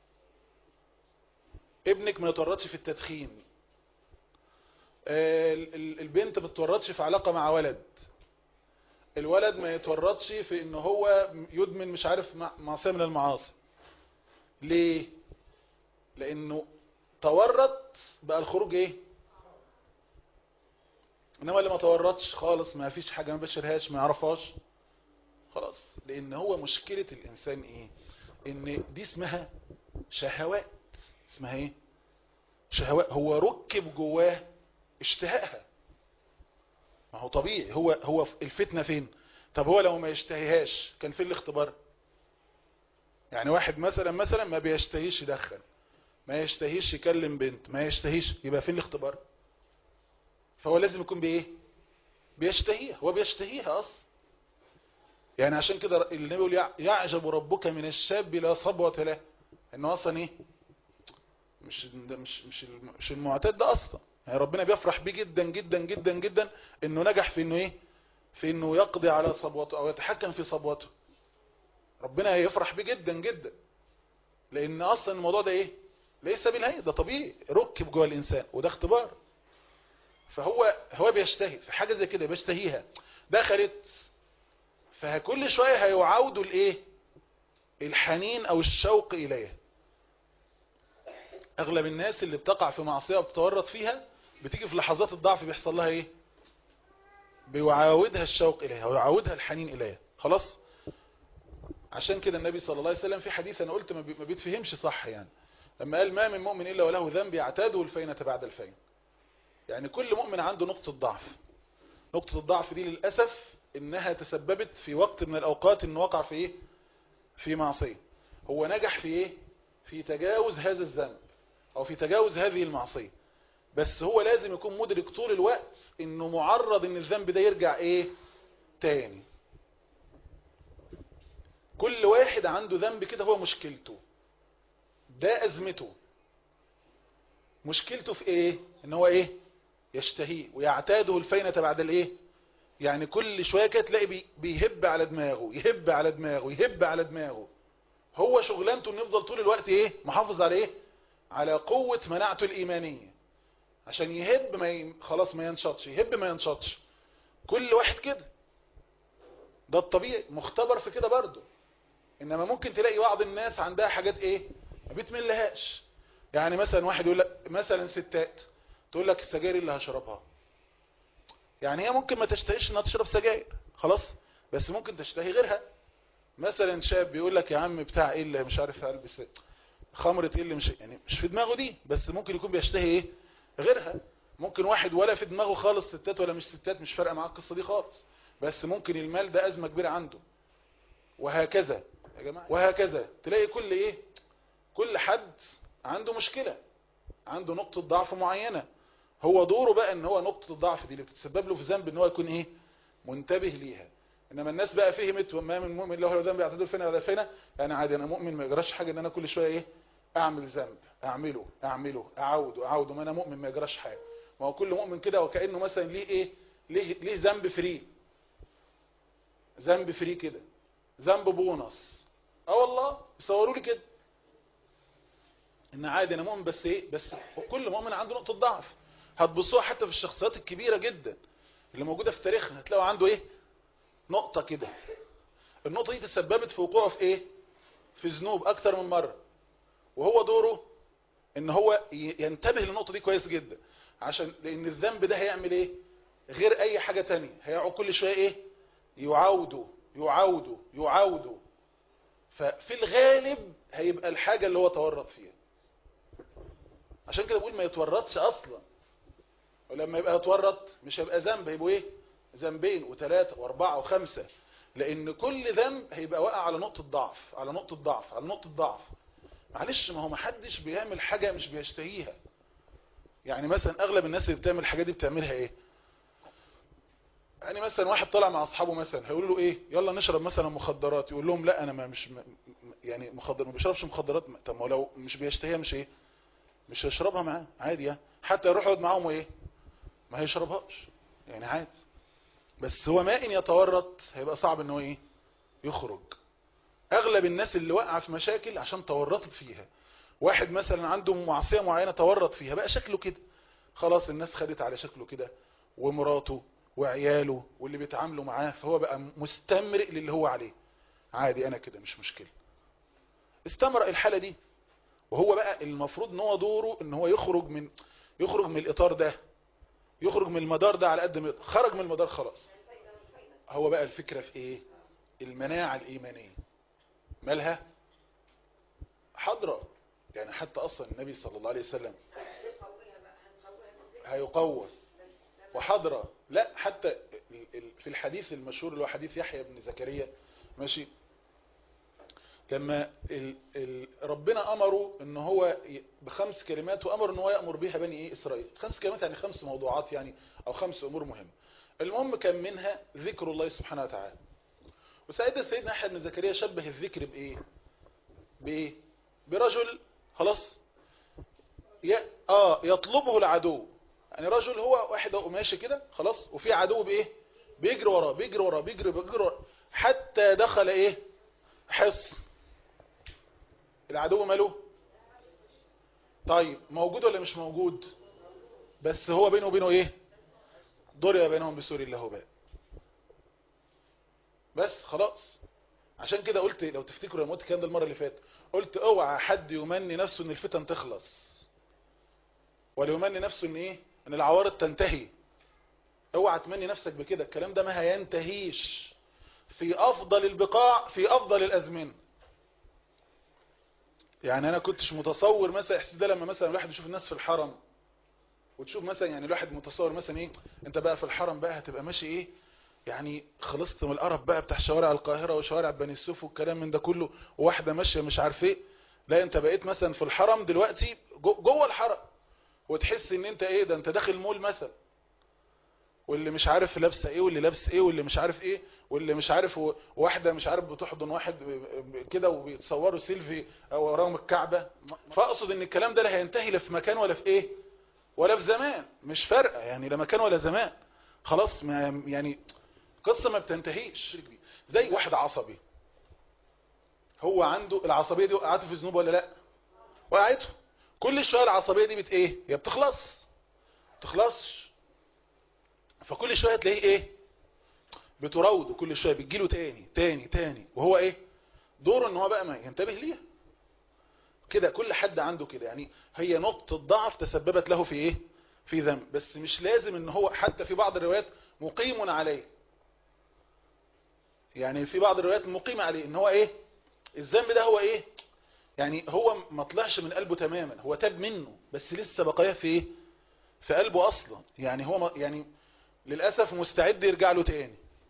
ابنك ما يتورطش في التدخين البنت ما تتورطش في علاقة مع ولد الولد ما يتورطش في ان هو يدمن مش عارف معصية من المعاصي ليه لانه تورط بقى الخروج ايه انما اللي ما تورطش خالص ما فيش حاجة ما بشرهاش ما يعرفهاش خلاص لان هو مشكلة الانسان ايه ان دي اسمها شهوات اسمها ايه شهوات هو ركب جواه اشتهائها ما هو طبيعي هو هو الفتنة فين طب هو لو ما يشتهيهاش كان فين الاختبار يعني واحد مثلا مثلا ما بيشتهيش يدخن ما يشتهيش يكلم بنت ما يشتهيش يبقى فين الاختبار فهو لازم يكون بايه بيشتهيها هو بيشتهيها اصلا يعني عشان كده النبي يقول يعجب ربك من الشاب لا صبوة له انه اصلا ايه مش مش مش مش المعتاد ده اصلا يعني ربنا بيفرح بيه جدا جدا جدا جدا انه نجح في انه ايه في انه يقضي على صبوته او يتحكم في صبوته ربنا يفرح بيه جدا جدا لان اصلا الموضوع ده ايه ليس بالهي ده طبيعي ركب جوه الانسان وده اختبار فهو هو بيشتهي في حاجه زي كده بيشتهيها دخلت فكل شويه هيعودوا الايه الحنين او الشوق اليها اغلب الناس اللي بتقع في معصيه وبتتورط فيها بتيجي في لحظات الضعف بيحصل لها ايه بيعاودها الشوق اليها ويعاودها الحنين اليها خلاص عشان كده النبي صلى الله عليه وسلم في حديث انا قلت ما بيتفهمش صح يعني لما قال ما من مؤمن إلا وله ذنب يعتاده الفينة بعد الفين يعني كل مؤمن عنده نقطة ضعف نقطة الضعف دي للأسف إنها تسببت في وقت من الأوقات إنه وقع في إيه؟ في معصية هو نجح في إيه؟ في تجاوز هذا الذنب أو في تجاوز هذه المعصية بس هو لازم يكون مدرك طول الوقت إنه معرض إن الذنب ده يرجع إيه؟ تاني كل واحد عنده ذنب كده هو مشكلته ده أزمته مشكلته في إيه؟ إن هو إيه؟ يشتهيه ويعتاده الفينة بعد الإيه؟ يعني كل شوية كده تلاقي بي- بيهب على دماغه يهب على دماغه يهب على دماغه هو شغلانته انه يفضل طول الوقت ايه محافظ على ايه على قوة مناعته الإيمانية عشان يهب ما ي... خلاص ما ينشطش يهب ما ينشطش كل واحد كده ده الطبيعي مختبر في كده برضه انما ممكن تلاقي بعض الناس عندها حاجات ايه ما بتملهاش يعني مثلا واحد يقول لك مثلا ستات تقول لك السجاير اللي هشربها يعني هي ممكن ما تشتهيش انها تشرب سجاير خلاص بس ممكن تشتهي غيرها مثلا شاب بيقول لك يا عم بتاع ايه اللي مش عارف البس خمرة ايه اللي مش يعني مش في دماغه دي بس ممكن يكون بيشتهي ايه غيرها ممكن واحد ولا في دماغه خالص ستات ولا مش ستات مش فارقه معاه القصه دي خالص بس ممكن المال ده ازمه كبيره عنده وهكذا يا جماعه وهكذا تلاقي كل ايه كل حد عنده مشكله عنده نقطه ضعف معينه هو دوره بقى ان هو نقطه الضعف دي اللي بتسبب له في ذنب ان هو يكون ايه منتبه ليها انما الناس بقى فهمت وما من مؤمن له ذنب يعتذر فينا ولا فينا يعني عادي انا مؤمن ما يجراش حاجه ان انا كل شويه ايه اعمل ذنب اعمله اعمله اعوده اعوده ما انا مؤمن ما يجراش حاجه ما هو كل مؤمن كده وكانه مثلا ليه ايه ليه ليه ذنب فري ذنب فري كده ذنب بونص اه والله يصوروا لي كده ان عادي انا مؤمن بس ايه بس كل مؤمن عنده نقطه ضعف هتبصوها حتى في الشخصيات الكبيره جدا اللي موجوده في تاريخنا هتلاقوا عنده ايه نقطه كده النقطه دي تسببت في وقوعه في ايه في ذنوب اكتر من مره وهو دوره ان هو ي- ينتبه للنقطه دي كويس جدا عشان لان الذنب ده هيعمل ايه غير اي حاجه تانية هيقعد كل شويه ايه يعاوده يعاوده يعاوده ففي الغالب هيبقى الحاجه اللي هو تورط فيها عشان كده بقول ما يتورطش اصلا ولما يبقى يتورط مش هيبقى ذنب هيبقوا ايه ذنبين وثلاثة واربعة وخمسة لان كل ذنب هيبقى واقع على نقطة ضعف على نقطة ضعف على نقطة ضعف معلش ما هو محدش بيعمل حاجة مش بيشتهيها يعني مثلا اغلب الناس اللي بتعمل الحاجات دي بتعملها ايه يعني مثلا واحد طالع مع اصحابه مثلا هيقولوا له ايه يلا نشرب مثلا مخدرات يقول لهم لا انا ما مش م- يعني مخدر ما بيشربش مخدرات طب ما هو لو مش بيشتهيها مش ايه مش هيشربها معاه عادي يعني حتى يروح يقعد معاهم وايه ما هيشربهاش يعني عادي بس هو ما ان يتورط هيبقى صعب ان هو ايه يخرج اغلب الناس اللي وقع في مشاكل عشان تورطت فيها واحد مثلا عنده معصيه معينه تورط فيها بقى شكله كده خلاص الناس خدت على شكله كده ومراته وعياله واللي بيتعاملوا معاه فهو بقى مستمرئ للي هو عليه عادي انا كده مش مشكله استمرأ الحاله دي وهو بقى المفروض ان هو دوره ان هو يخرج من يخرج من الاطار ده يخرج من المدار ده على قد ما يقدر. خرج من المدار خلاص هو بقى الفكرة في ايه المناعة الايمانية مالها حضرة يعني حتى اصلا النبي صلى الله عليه وسلم هيقوى وحضرة لا حتى ال- ال- في الحديث المشهور اللي هو حديث يحيى بن زكريا ماشي لما ال ال ربنا امره ان هو ي- بخمس كلمات وامر ان هو يامر بها بني ايه اسرائيل خمس كلمات يعني خمس موضوعات يعني او خمس امور مهمه المهم كان منها ذكر الله سبحانه وتعالى وساعتها سيدنا يحيى بن زكريا شبه الذكر بايه بايه برجل خلاص ي... اه يطلبه العدو يعني رجل هو واحد هو ماشي كده خلاص وفي عدو بايه بيجري وراه بيجري وراه بيجري بيجري وراه حتى دخل ايه حصن العدو ماله طيب موجود ولا مش موجود بس هو بينه وبينه ايه ضرب بينهم بسور الله باب بس خلاص عشان كده قلت لو تفتكروا لما قلت الكلام ده المره اللي فاتت قلت اوعى حد يمني نفسه ان الفتن تخلص ولا يمني نفسه ان ايه ان العوارض تنتهي اوعى تمني نفسك بكده الكلام ده ما هينتهيش في افضل البقاع في افضل الازمنه يعني انا كنتش متصور مثلا احساس ده لما مثلا الواحد يشوف الناس في الحرم وتشوف مثلا يعني الواحد متصور مثلا ايه انت بقى في الحرم بقى هتبقى ماشي ايه يعني خلصت من القرف بقى بتاع شوارع القاهرة وشوارع بني السوف والكلام من ده كله وواحدة ماشية مش عارف ايه لا انت بقيت مثلا في الحرم دلوقتي جوه الحرم وتحس ان انت ايه ده انت داخل مول مثلا واللي مش عارف لابسه ايه واللي لابس ايه واللي مش عارف ايه واللي مش عارف واحده مش عارف بتحضن واحد كده وبيتصوروا سيلفي او وراهم الكعبه فاقصد ان الكلام ده لا هينتهي لا في مكان ولا في ايه ولا في زمان مش فارقه يعني لا مكان ولا زمان خلاص ما يعني قصه ما بتنتهيش زي واحد عصبي هو عنده العصبيه دي وقعته في ذنوب ولا لا وقعته كل شويه العصبيه دي بت ايه هي بتخلص تخلصش فكل شويه تلاقيه ايه بتراوده كل شويه بتجيله تاني تاني تاني وهو ايه دوره ان هو بقى ما ينتبه ليها كده كل حد عنده كده يعني هي نقطه ضعف تسببت له في ايه في ذنب بس مش لازم ان هو حتى في بعض الروايات مقيم عليه يعني في بعض الروايات مقيم عليه ان هو ايه الذنب ده هو ايه يعني هو ما طلعش من قلبه تماما هو تاب منه بس لسه بقايا في ايه في قلبه اصلا يعني هو يعني للاسف مستعد يرجع له تاني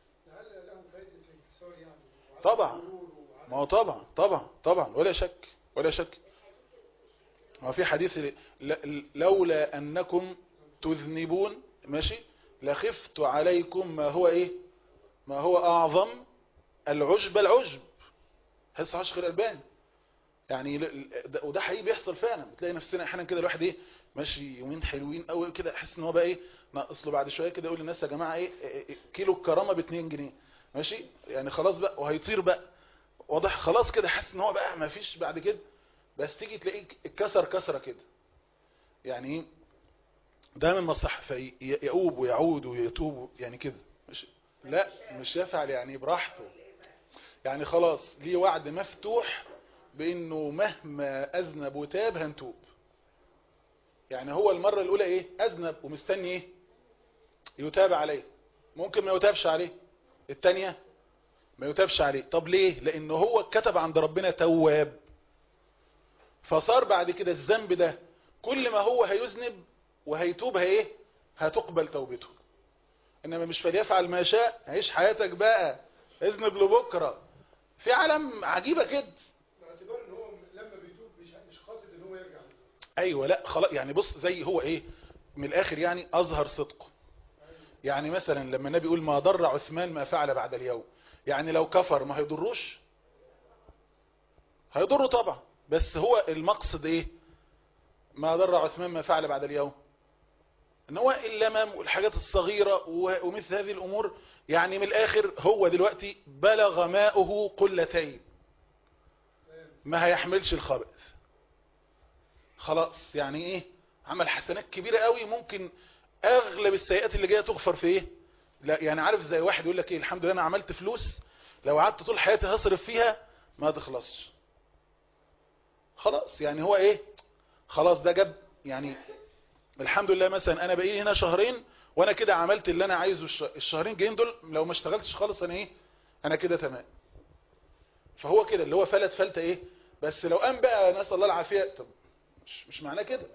طبعا ما هو طبعا طبعا طبعا ولا شك ولا شك ما في حديث لولا انكم تذنبون ماشي لخفت عليكم ما هو ايه ما هو اعظم العجب العجب حس عشق الالباني يعني وده حقيقي بيحصل فعلا بتلاقي نفسنا احيانا كده الواحد ايه ماشي يومين حلوين قوي كده احس ان هو بقى ايه ناقص له بعد شويه كده يقول للناس يا جماعه ايه, إيه كيلو الكرامه ب 2 جنيه ماشي يعني خلاص بقى وهيطير بقى واضح خلاص كده حاسس ان هو بقى ما فيش بعد كده بس تيجي تلاقيه اتكسر كسره كده يعني ده من مصلحه فيؤوب ويعود ويتوب يعني كده مش لا مش يفعل يعني براحته يعني خلاص ليه وعد مفتوح بانه مهما اذنب وتاب هنتوب يعني هو المرة الاولى ايه اذنب ومستني ايه يتاب عليه ممكن ما يتابش عليه التانية ما يتابش عليه طب ليه لانه هو كتب عند ربنا تواب فصار بعد كده الذنب ده كل ما هو هيذنب وهيتوب ايه هتقبل توبته انما مش فليفعل ما شاء عيش حياتك بقى اذنب لبكره في عالم عجيبه كده باعتبار ان هو لما بيتوب مش مش قاصد ان هو يرجع ايوه لا خلاص يعني بص زي هو ايه من الاخر يعني اظهر صدقه يعني مثلا لما النبي يقول ما ضر عثمان ما فعل بعد اليوم يعني لو كفر ما هيضروش هيضره طبعا بس هو المقصد ايه ما ضر عثمان ما فعل بعد اليوم ان هو اللمم والحاجات الصغيرة ومثل هذه الامور يعني من الاخر هو دلوقتي بلغ ماؤه قلتين ما هيحملش الخبث خلاص يعني ايه عمل حسنات كبيرة قوي ممكن اغلب السيئات اللي جايه تغفر في ايه لا يعني عارف زي واحد يقول لك ايه الحمد لله انا عملت فلوس لو قعدت طول حياتي هصرف فيها ما تخلصش خلاص يعني هو ايه خلاص ده جاب يعني الحمد لله مثلا انا بقيلي هنا شهرين وانا كده عملت اللي انا عايزه الشهرين جايين دول لو ما اشتغلتش خالص انا ايه انا كده تمام فهو كده اللي هو فلت فلتة ايه بس لو قام بقى نسال الله العافيه طب مش مش معناه كده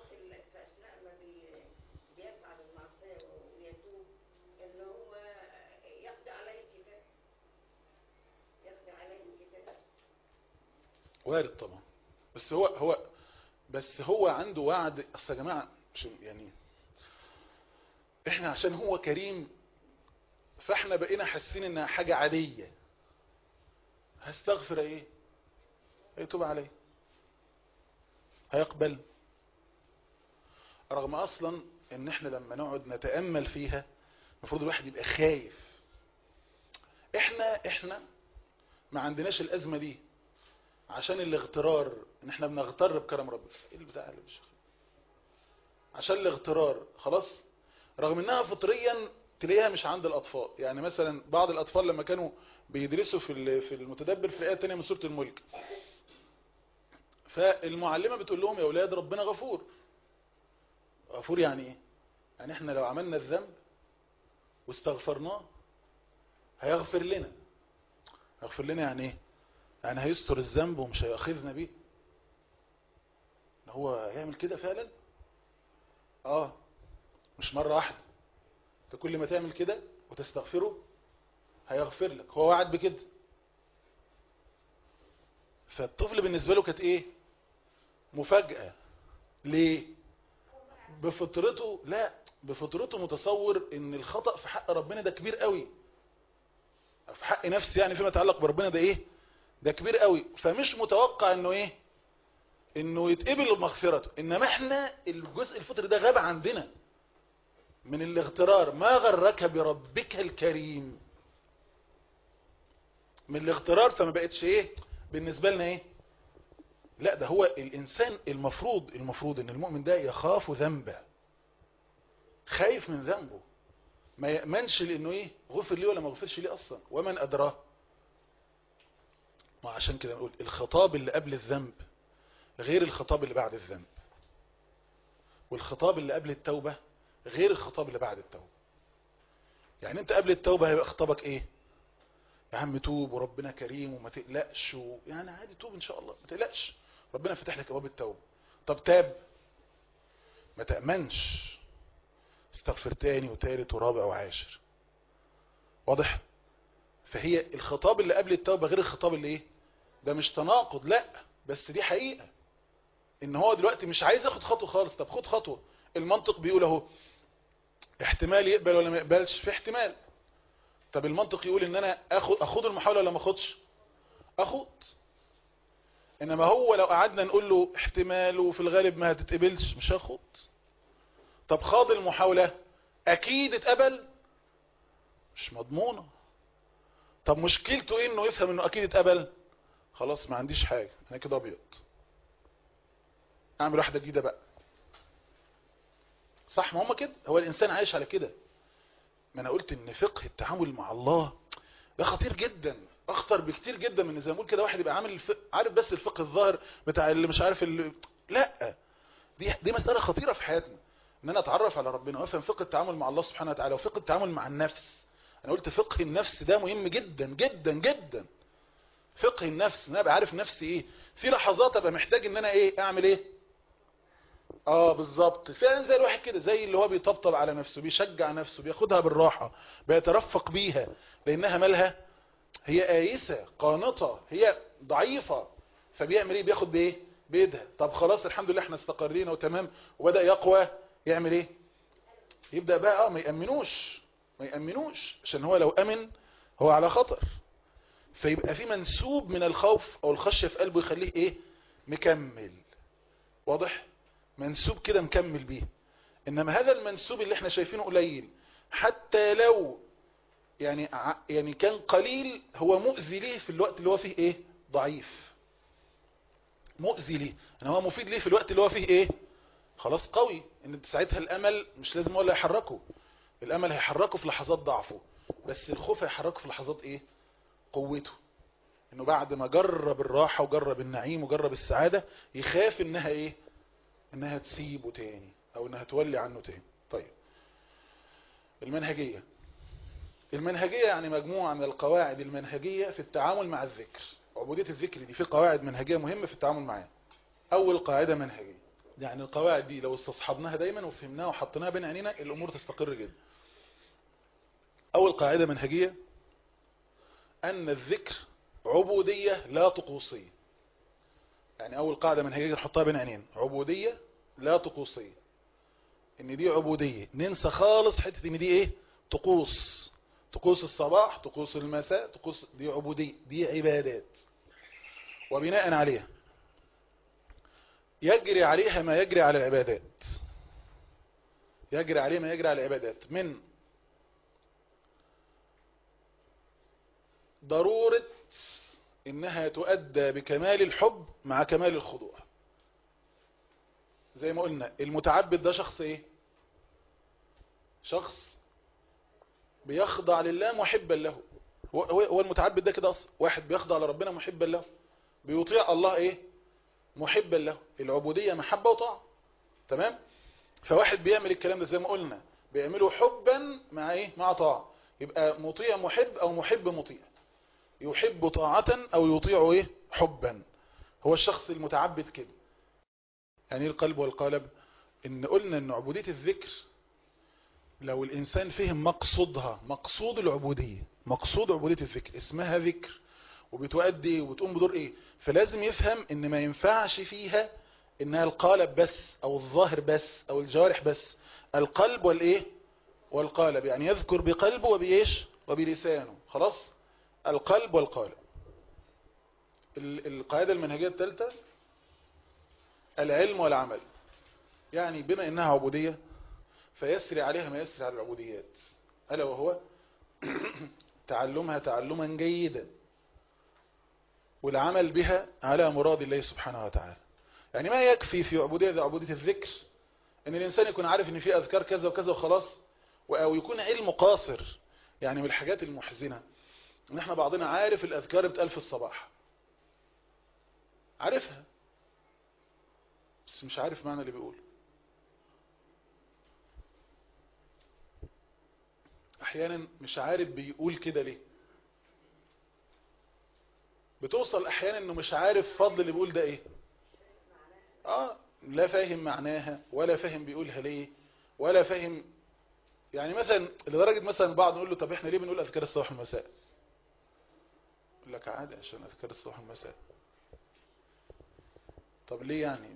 وارد طبعا بس هو هو بس هو عنده وعد اصل يا جماعه يعني احنا عشان هو كريم فاحنا بقينا حاسين انها حاجه عاديه هستغفر ايه هيتوب عليه هيقبل رغم اصلا ان احنا لما نقعد نتامل فيها المفروض الواحد يبقى خايف احنا احنا ما عندناش الازمه دي عشان الاغترار ان احنا بنغتر بكرم ربنا ايه البتاع اللي مش عشان الاغترار خلاص رغم انها فطريا تلاقيها مش عند الاطفال يعني مثلا بعض الاطفال لما كانوا بيدرسوا في في المتدبر في الايه الثانيه من سوره الملك فالمعلمه بتقول لهم يا اولاد ربنا غفور غفور يعني ايه يعني احنا لو عملنا الذنب واستغفرناه هيغفر لنا هيغفر لنا يعني ايه يعني هيستر الذنب ومش هيأخذنا بيه ان هو يعمل كده فعلا اه مش مرة واحدة انت كل ما تعمل كده وتستغفره هيغفر لك هو وعد بكده فالطفل بالنسبة له كانت ايه مفاجأة ليه بفطرته لا بفطرته متصور ان الخطأ في حق ربنا ده كبير قوي في حق نفسي يعني فيما يتعلق بربنا ده ايه ده كبير قوي فمش متوقع انه ايه انه يتقبل مغفرته انما احنا الجزء الفطري ده غاب عندنا من الاغترار ما غرك بربك الكريم من الاغترار فما بقتش ايه بالنسبة لنا ايه لا ده هو الانسان المفروض المفروض ان المؤمن ده يخاف ذنبه خايف من ذنبه ما يأمنش لانه ايه غفر ليه ولا ما غفرش ليه اصلا ومن ادراه ما عشان كده نقول الخطاب اللي قبل الذنب غير الخطاب اللي بعد الذنب والخطاب اللي قبل التوبة غير الخطاب اللي بعد التوبة يعني انت قبل التوبة هيبقى خطابك ايه يا عم توب وربنا كريم وما تقلقش و... يعني عادي توب ان شاء الله ما تقلقش ربنا فتح لك ابواب التوبة طب تاب ما تأمنش استغفر تاني وتالت ورابع وعاشر واضح فهي الخطاب اللي قبل التوبة غير الخطاب اللي ايه ده مش تناقض لا بس دي حقيقة ان هو دلوقتي مش عايز ياخد خطوة خالص طب خد خطوة المنطق بيقول اهو احتمال يقبل ولا ما يقبلش في احتمال طب المنطق يقول ان انا اخد اخد المحاولة ولا ما اخدش اخد انما هو لو قعدنا نقول له احتمال وفي الغالب ما هتتقبلش مش هاخد طب خاض المحاولة اكيد اتقبل مش مضمونة طب مشكلته ايه انه يفهم انه اكيد اتقبل خلاص ما عنديش حاجة انا كده ابيض اعمل واحدة جديدة بقى صح ما هم كده هو الانسان عايش على كده ما انا قلت ان فقه التعامل مع الله ده خطير جدا اخطر بكتير جدا من زي ما اقول كده واحد يبقى عامل الفقه عارف بس الفقه الظاهر بتاع اللي مش عارف اللي لا دي دي مسألة خطيرة في حياتنا ان انا اتعرف على ربنا وافهم فقه التعامل مع الله سبحانه وتعالى وفقه التعامل مع النفس انا قلت فقه النفس ده مهم جدا جدا جدا فقه النفس ان انا ابقى عارف نفسي ايه في لحظات ابقى محتاج ان انا ايه اعمل ايه اه بالظبط فعلا زي الواحد كده زي اللي هو بيطبطب على نفسه بيشجع نفسه بياخدها بالراحة بيترفق بيها لانها مالها هي آيسة قانطة هي ضعيفة فبيعمل ايه بياخد بايه بيدها طب خلاص الحمد لله احنا استقرينا وتمام وبدأ يقوى يعمل ايه يبدأ بقى اه ما يأمنوش ما يأمنوش عشان هو لو أمن هو على خطر فيبقى في منسوب من الخوف او الخشية في قلبه يخليه ايه مكمل واضح منسوب كده مكمل بيه انما هذا المنسوب اللي احنا شايفينه قليل حتى لو يعني يعني كان قليل هو مؤذي ليه في الوقت اللي هو فيه ايه ضعيف مؤذي ليه ان هو مفيد ليه في الوقت اللي هو فيه ايه خلاص قوي ان ساعتها الامل مش لازم هو اللي يحركه الامل هيحركه في لحظات ضعفه بس الخوف هيحركه في لحظات ايه قوته انه بعد ما جرب الراحة وجرب النعيم وجرب السعادة يخاف انها ايه انها تسيبه تاني او انها تولي عنه تاني طيب المنهجية المنهجية يعني مجموعة من القواعد المنهجية في التعامل مع الذكر عبودية الذكر دي في قواعد منهجية مهمة في التعامل معاه اول قاعدة منهجية يعني القواعد دي لو استصحبناها دايما وفهمناها وحطيناها بين عينينا الامور تستقر جدا اول قاعدة منهجية ان الذكر عبودية لا طقوسية يعني اول قاعدة منهجية نحطها بين عينين عبودية لا طقوسية ان دي عبودية ننسى خالص حتة ان دي ايه طقوس طقوس الصباح طقوس المساء طقوس دي عبودية دي عبادات وبناء عليها يجري عليها ما يجري على العبادات يجري عليه ما يجري على العبادات من ضرورة انها تؤدى بكمال الحب مع كمال الخضوع زي ما قلنا المتعبد ده شخص ايه شخص بيخضع لله محبا له هو هو المتعبد ده كده اصلا واحد بيخضع لربنا محبا له بيطيع الله ايه محبا له العبودية محبة وطاعة تمام فواحد بيعمل الكلام ده زي ما قلنا بيعمله حبا مع ايه مع طاعة يبقى مطيع محب او محب مطيع يحب طاعة او يطيع ايه حبا هو الشخص المتعبد كده يعني ايه القلب والقالب ان قلنا ان عبودية الذكر لو الانسان فهم مقصودها مقصود العبودية مقصود عبودية الذكر اسمها ذكر وبتؤدي وبتقوم بدور ايه فلازم يفهم ان ما ينفعش فيها انها القالب بس او الظاهر بس او الجوارح بس القلب والايه والقالب يعني يذكر بقلبه وبايش وبلسانه خلاص القلب والقالب ال- القاعدة المنهجية الثالثة العلم والعمل يعني بما انها عبودية فيسري عليها ما يسري على العبوديات ألا وهو تعلمها تعلما جيدا والعمل بها على مراد الله سبحانه وتعالى يعني ما يكفي في عبودية ذي عبودية الذكر ان الانسان يكون عارف ان في اذكار كذا وكذا وخلاص او يكون علم قاصر يعني من الحاجات المحزنة ان احنا بعضنا عارف الاذكار بتقال في الصباح عارفها بس مش عارف معنى اللي بيقوله احيانا مش عارف بيقول كده ليه بتوصل احيانا انه مش عارف فضل اللي بيقول ده ايه اه لا فاهم معناها ولا فاهم بيقولها ليه ولا فاهم يعني مثلا لدرجة مثلا بعض نقول له طب احنا ليه بنقول اذكار الصباح والمساء يقول لك عادي عشان اذكار الصباح والمساء طب ليه يعني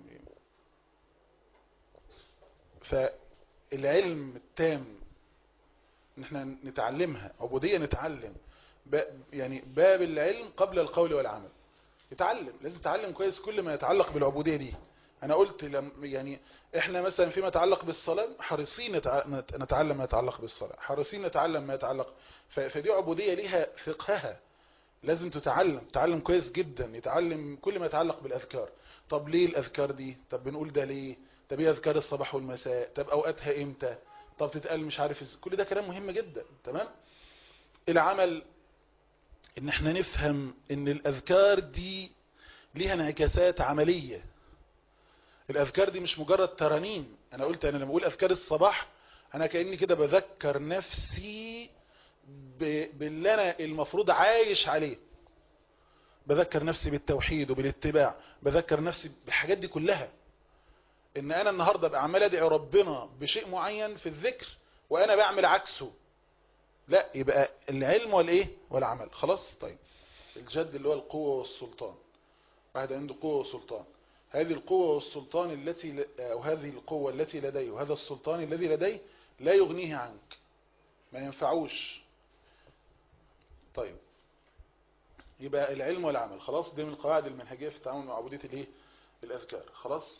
فالعلم التام ان احنا نتعلمها عبودية نتعلم يعني باب العلم قبل القول والعمل يتعلم لازم تتعلم كويس كل ما يتعلق بالعبودية دي انا قلت لم يعني احنا مثلا فيما يتعلق بالصلاة حريصين نتعلم ما يتعلق بالصلاة حريصين نتعلم ما يتعلق فدي عبودية ليها فقهها لازم تتعلم تتعلم كويس جدا يتعلم كل ما يتعلق بالاذكار طب ليه الاذكار دي طب بنقول ده ليه طب ايه اذكار الصباح والمساء طب اوقاتها امتى طب تتقال مش عارف ازاي كل ده كلام مهم جدا تمام العمل ان احنا نفهم ان الاذكار دي ليها انعكاسات عملية الاذكار دي مش مجرد ترانيم انا قلت انا لما اقول اذكار الصباح انا كأني كده بذكر نفسي باللي انا المفروض عايش عليه بذكر نفسي بالتوحيد وبالاتباع بذكر نفسي بالحاجات دي كلها ان انا النهاردة بقى عمال ادعي ربنا بشيء معين في الذكر وانا بعمل عكسه لا يبقى العلم والايه والعمل خلاص طيب الجد اللي هو القوة والسلطان واحد عنده قوة وسلطان هذه القوة والسلطان التي او هذه القوة التي لديه وهذا السلطان الذي لديه لا يغنيه عنك ما ينفعوش طيب يبقى العلم والعمل خلاص دي من القواعد المنهجية في التعامل مع عبودية الايه الاذكار خلاص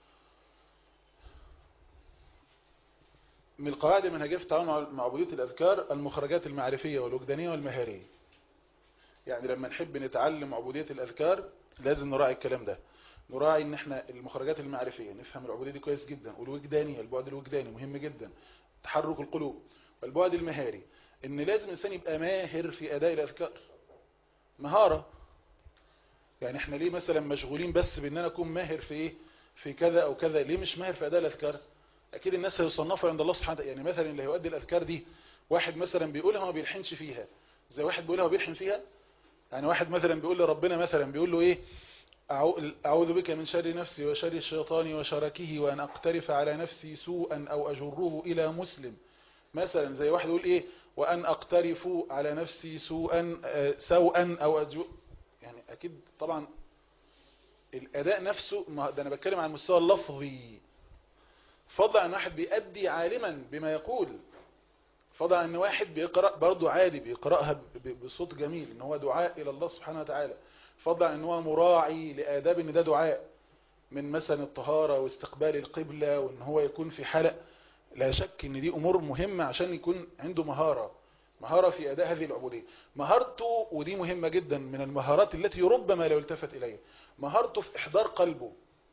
من القواعد المنهجية في التعامل مع عبودية الأذكار المخرجات المعرفية والوجدانية والمهارية يعني لما نحب نتعلم عبودية الأذكار لازم نراعي الكلام ده نراعي ان احنا المخرجات المعرفية نفهم العبودية دي كويس جدا والوجدانية البعد الوجداني مهم جدا تحرك القلوب والبعد المهاري ان لازم الانسان يبقى ماهر في اداء الأذكار مهارة يعني احنا ليه مثلا مشغولين بس بان انا اكون ماهر في ايه في كذا او كذا ليه مش ماهر في اداء الأذكار اكيد الناس هيصنفوا عند الله سبحانه يعني مثلا اللي هيؤدي الاذكار دي واحد مثلا بيقولها ما بيلحنش فيها زي واحد بيقولها وبيلحن فيها يعني واحد مثلا بيقول لربنا مثلا بيقول له ايه اعوذ بك من شر نفسي وشر الشيطان وشركه وان اقترف على نفسي سوءا او اجره الى مسلم مثلا زي واحد يقول ايه وان اقترف على نفسي سوءا سوءا او أجو يعني اكيد طبعا الاداء نفسه ده انا بتكلم عن المستوى اللفظي فضل عن واحد بيأدي عالما بما يقول فضل عن واحد بيقرأ برضه عادي بيقرأها بصوت جميل ان هو دعاء الى الله سبحانه وتعالى فضل عن ان هو مراعي لآداب ان ده دعاء من مثلا الطهارة واستقبال القبلة وان هو يكون في حلق لا شك ان دي امور مهمة عشان يكون عنده مهارة مهارة في اداء هذه العبودية مهارته ودي مهمة جدا من المهارات التي ربما لا يلتفت اليها مهارته في احضار قلبه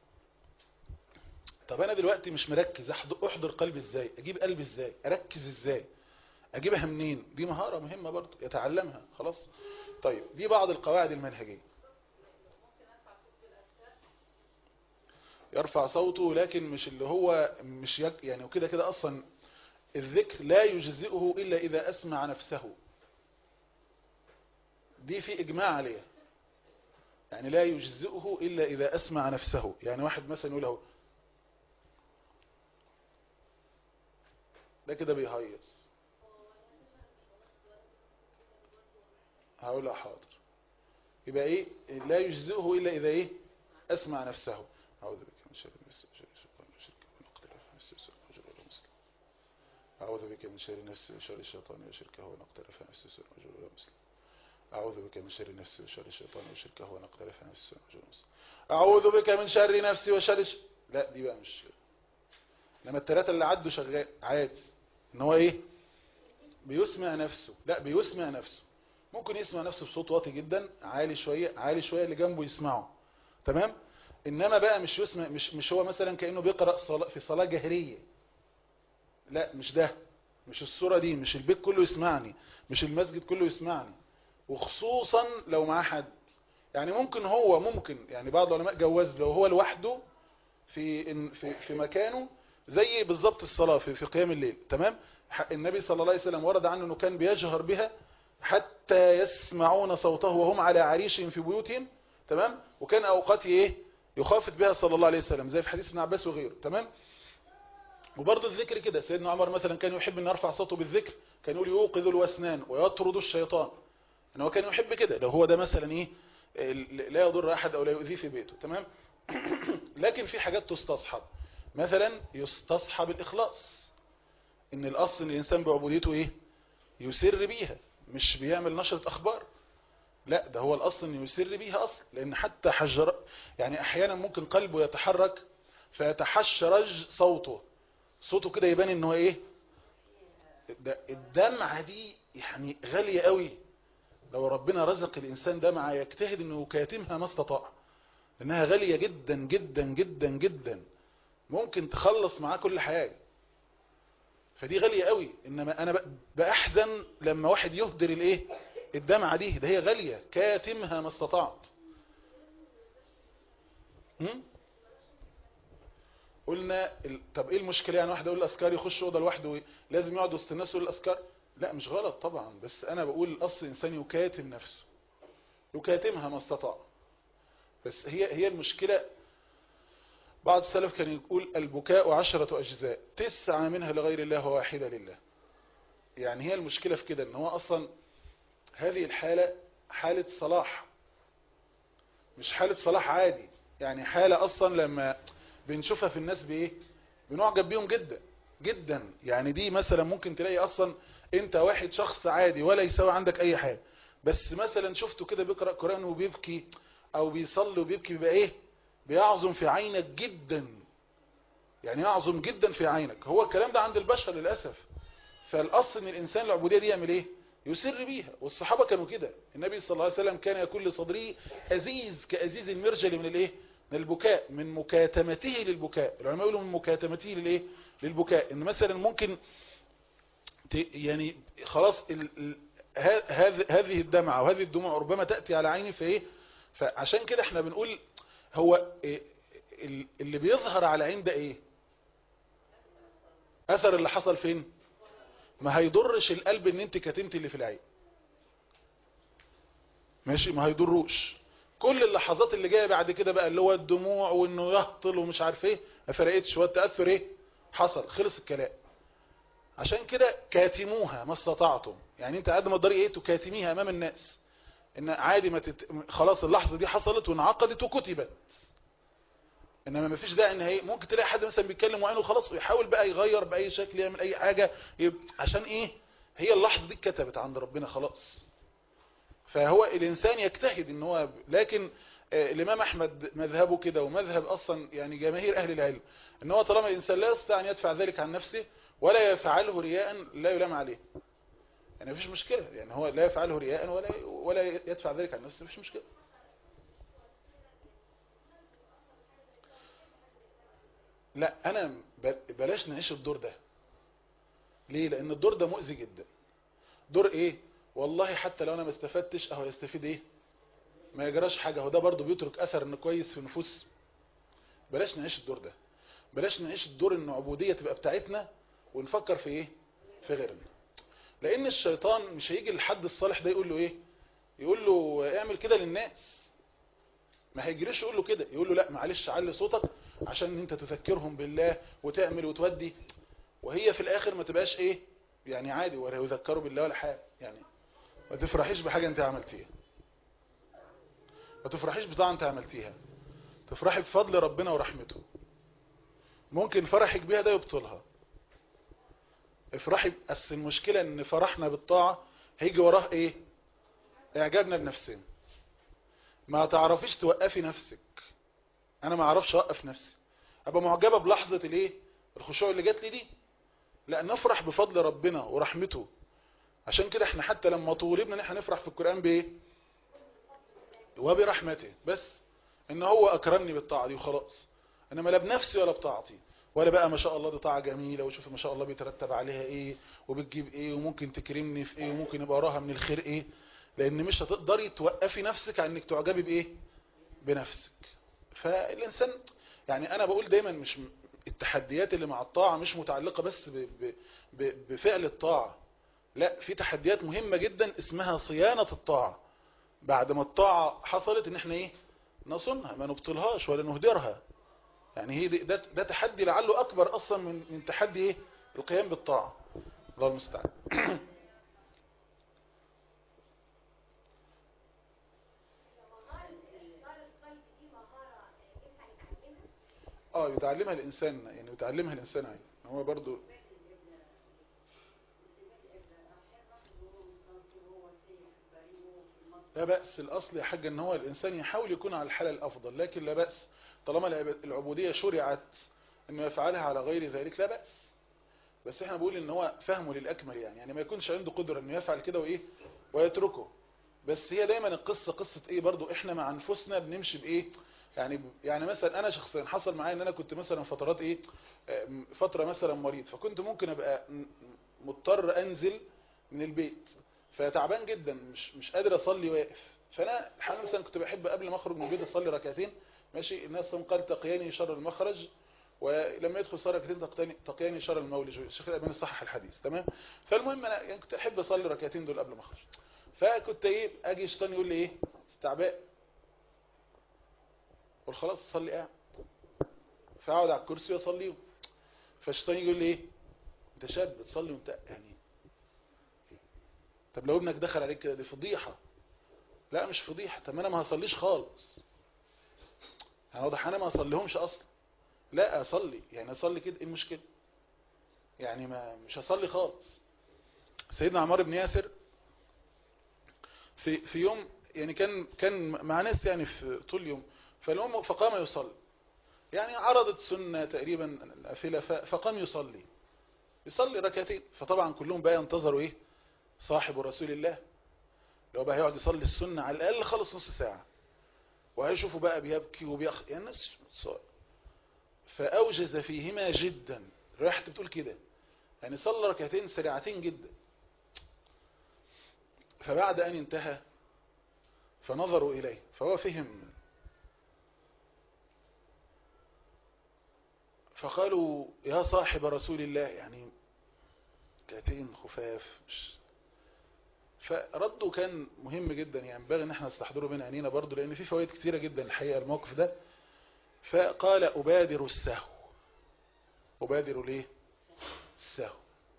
طب انا دلوقتي مش مركز احضر قلبي ازاي اجيب قلبي ازاي اركز ازاي اجيبها منين دي مهارة مهمة برضو يتعلمها خلاص طيب دي بعض القواعد المنهجية يرفع صوته لكن مش اللي هو مش يك يعني وكده كده اصلا الذكر لا يجزئه الا اذا اسمع نفسه دي في اجماع عليها يعني لا يجزئه الا اذا اسمع نفسه يعني واحد مثلا يقول له ده كده بيهيص هقولها حاضر يبقى ايه لا يجزئه الا اذا ايه اسمع نفسه اعوذ بك من شر النفس وشر الشيطان وشر ونقتل في نفسي وسوء الرجل ولا مسلم اعوذ بك من شر نفسي وشر الشيطان وشركه ونقتل في نفسي وسوء الرجل ولا مسلم اعوذ بك من شر نفسي وشر الشيطان وشركه ونقتل في نفسي وسوء الرجل ولا مسلم اعوذ بك من شر نفسي وشر ش... لا دي بقى مش لما الثلاثه اللي عدوا شغال عادي ان هو ايه بيسمع نفسه لا بيسمع نفسه ممكن يسمع نفسه بصوت واطي جدا عالي شوية عالي شوية اللي جنبه يسمعه تمام انما بقى مش يسمع مش مش هو مثلا كانه بيقرا صلاة في صلاه جهريه لا مش ده مش الصوره دي مش البيت كله يسمعني مش المسجد كله يسمعني وخصوصا لو معاه حد يعني ممكن هو ممكن يعني بعض العلماء جوز لو هو لوحده في إن- في في مكانه زي بالظبط الصلاه في في قيام الليل تمام ح- النبي صلى الله عليه وسلم ورد عنه انه كان بيجهر بها حتى يسمعون صوته وهم على عريشهم في بيوتهم تمام وكان اوقات ايه يخافت بها صلى الله عليه وسلم زي في حديث ابن عباس وغيره تمام وبرضه الذكر كده سيدنا عمر مثلا كان يحب ان يرفع صوته بالذكر كان يقول يوقظ الوسنان ويطرد الشيطان ان هو كان يحب كده لو هو ده مثلا ايه ال- لا يضر احد او لا يؤذيه في بيته تمام لكن في حاجات تستصحب مثلا يستصحب الاخلاص ان الاصل ان الانسان بعبوديته ايه يسر بيها مش بيعمل نشرة اخبار لا ده هو الاصل انه يسر بيها اصل لان حتى حجر يعني احيانا ممكن قلبه يتحرك فيتحشرج صوته صوته كده يبان ان هو ايه ده الدمعة دي يعني غالية قوي لو ربنا رزق الانسان دمعة يجتهد انه يكاتمها ما استطاع لانها غالية جدا جدا جدا جدا ممكن تخلص معاه كل حاجة فدي غالية قوي انما انا ب- باحزن لما واحد يهدر الايه الدمعة دي ده هي غالية كاتمها ما استطعت هم؟ قلنا ال... طب ايه المشكلة يعني واحد يقول الاذكار يخش اوضه لوحده لازم يقعد وسط الناس يقول الاذكار لا مش غلط طبعا بس انا بقول الاصل الانسان يكاتم نفسه يكاتمها ما استطاع بس هي هي المشكلة بعض السلف كان يقول البكاء عشرة أجزاء تسعة منها لغير الله وواحدة لله يعني هي المشكلة في كده ان هو اصلا هذه الحالة حالة صلاح مش حالة صلاح عادي يعني حالة اصلا لما بنشوفها في الناس بايه بنعجب بيهم جدا جدا يعني دي مثلا ممكن تلاقي اصلا انت واحد شخص عادي ولا يساوي عندك اي حاجة بس مثلا شفته كده بيقرأ قرآن وبيبكي او بيصلي وبيبكي بيبقى ايه بيعظم في عينك جدا يعني يعظم جدا في عينك هو الكلام ده عند البشر للأسف فالأصل ان الإنسان العبودية دي يعمل ايه يسر بيها والصحابة كانوا كده النبي صلى الله عليه وسلم كان يكون لصدره أزيز كأزيز المرجل من الايه من البكاء من مكاتمته للبكاء العلماء يقولوا من مكاتمته للايه للبكاء ان مثلا ممكن ت- يعني خلاص ال- ال- ه- هذ- هذه الدمعة وهذه الدموع ربما تأتي على عيني فايه فعشان كده احنا بنقول هو إيه ال- اللي بيظهر على عين ده ايه اثر اللي حصل فين ما هيضرش القلب ان انت كتمت اللي في العين ماشي ما هيضروش كل اللحظات اللي جايه بعد كده بقى اللي هو الدموع وانه يهطل ومش عارف ايه ما فرقتش هو التاثر ايه حصل خلص الكلام عشان كده كاتموها ما استطعتم يعني انت قد ما تقدري ايه تكاتميها امام الناس ان عادي ما تت... خلاص اللحظه دي حصلت وانعقدت وكتبت انما ما فيش داعي ان هي ممكن تلاقي حد مثلا بيتكلم وعينه خلاص ويحاول بقى يغير باي شكل يعمل اي حاجه يب... عشان ايه هي اللحظه دي اتكتبت عند ربنا خلاص فهو الانسان يجتهد ان هو لكن آه، الامام احمد مذهبه كده ومذهب اصلا يعني جماهير اهل العلم ان هو طالما الانسان لا يستطيع ان يدفع ذلك عن نفسه ولا يفعله رياء لا يلام عليه يعني مفيش مشكله يعني هو لا يفعله رياء ولا ولا يدفع ذلك عن نفسه مفيش مشكله لا انا ب- بلاش نعيش الدور ده ليه لان الدور ده مؤذي جدا دور ايه والله حتى لو انا ما استفدتش اهو يستفيد ايه ما يجراش حاجه هو ده برضه بيترك اثر انه كويس في نفوس بلاش نعيش الدور ده بلاش نعيش الدور ان عبوديه تبقى بتاعتنا ونفكر في ايه في غيرنا لان الشيطان مش هيجي للحد الصالح ده يقول له ايه يقول له اعمل كده للناس ما هيجريش يقول له كده يقول له لا معلش علي صوتك عشان انت تذكرهم بالله وتعمل وتودي وهي في الاخر ما تبقاش ايه يعني عادي ولا يذكروا بالله ولا حاجه يعني ما تفرحيش بحاجه انت عملتيها ما تفرحيش بطاعه انت عملتيها تفرحي بفضل ربنا ورحمته ممكن فرحك بيها ده يبطلها افرحي بس المشكلة ان فرحنا بالطاعة هيجي وراه ايه اعجابنا بنفسنا ما تعرفيش توقفي نفسك انا ما اعرفش اوقف نفسي ابقى معجبة بلحظة الايه الخشوع اللي جات لي دي لا نفرح بفضل ربنا ورحمته عشان كده احنا حتى لما طولبنا ان احنا نفرح في القرآن بايه وبرحمته بس ان هو اكرمني بالطاعة دي وخلاص انما لا بنفسي ولا بطاعتي ولا بقى ما شاء الله دي طاعة جميلة وشوف ما شاء الله بيترتب عليها ايه وبتجيب ايه وممكن تكرمني في ايه وممكن يبقى وراها من الخير ايه لان مش هتقدري توقفي نفسك عن انك تعجبي بايه بنفسك فالانسان يعني انا بقول دايما مش التحديات اللي مع الطاعة مش متعلقة بس ب ب ب بفعل الطاعة لا في تحديات مهمة جدا اسمها صيانة الطاعة بعد ما الطاعة حصلت ان احنا ايه نصنها ما نبطلهاش ولا نهدرها يعني هي ده, ده تحدي لعله اكبر اصلا من من تحدي ايه القيام بالطاعه الله المستعان اه يتعلمها الانسان يعني يتعلمها الانسان عين هو برضو لا بأس الأصل يا حاج ان هو الإنسان يحاول يكون على الحالة الأفضل لكن لا بأس طالما العبودية شرعت انه يفعلها على غير ذلك لا بأس بس احنا بقول ان هو فهمه للأكمل يعني يعني ما يكونش عنده قدرة انه يفعل كده وايه ويتركه بس هي دايما القصة قصة ايه برضو احنا مع انفسنا بنمشي بايه يعني يعني مثلا انا شخصيا حصل معايا ان انا كنت مثلا فترات ايه فترة مثلا مريض فكنت ممكن ابقى مضطر انزل من البيت فتعبان جدا مش مش قادر اصلي واقف فانا الحقيقه مثلا كنت بحب قبل ما اخرج من البيت اصلي ركعتين ماشي الناس قال تقياني شر المخرج ولما يدخل صلاه ركعتين تقياني شر المولج الشيخ الالباني صحح الحديث تمام فالمهم انا يعني كنت احب اصلي ركعتين دول قبل ما اخرج فكنت ايه اجي الشيطان يقول لي ايه استعباء قول خلاص صلي قاعد فاقعد على الكرسي واصليه فالشيطان يقول لي ايه انت شاب بتصلي وانت يعني طب لو ابنك دخل عليك كده دي فضيحه لا مش فضيحه طب انا ما هصليش خالص يعني واضح انا ما اصليهمش اصلا لا اصلي يعني اصلي كده ايه المشكله يعني ما مش هصلي خالص سيدنا عمار بن ياسر في في يوم يعني كان كان مع ناس يعني في طول اليوم فاليوم فقام يصلي يعني عرضت سنه تقريبا نافله فقام يصلي يصلي ركعتين فطبعا كلهم بقى ينتظروا ايه صاحب رسول الله لو بقى هيقعد يصلي السنه على الاقل خلص نص ساعه وهيشوفوا بقى بيبكي وبيخ يعني الناس فأوجز فيهما جدا ريحت بتقول كده يعني صلى ركعتين سريعتين جدا فبعد أن انتهى فنظروا إليه فهو فهم فقالوا يا صاحب رسول الله يعني ركعتين خفاف مش فرده كان مهم جدا يعني ينبغي ان احنا نستحضره بين عينينا برضه لان في فوائد كتيره جدا الحقيقه الموقف ده فقال ابادر السهو ابادر ليه السهو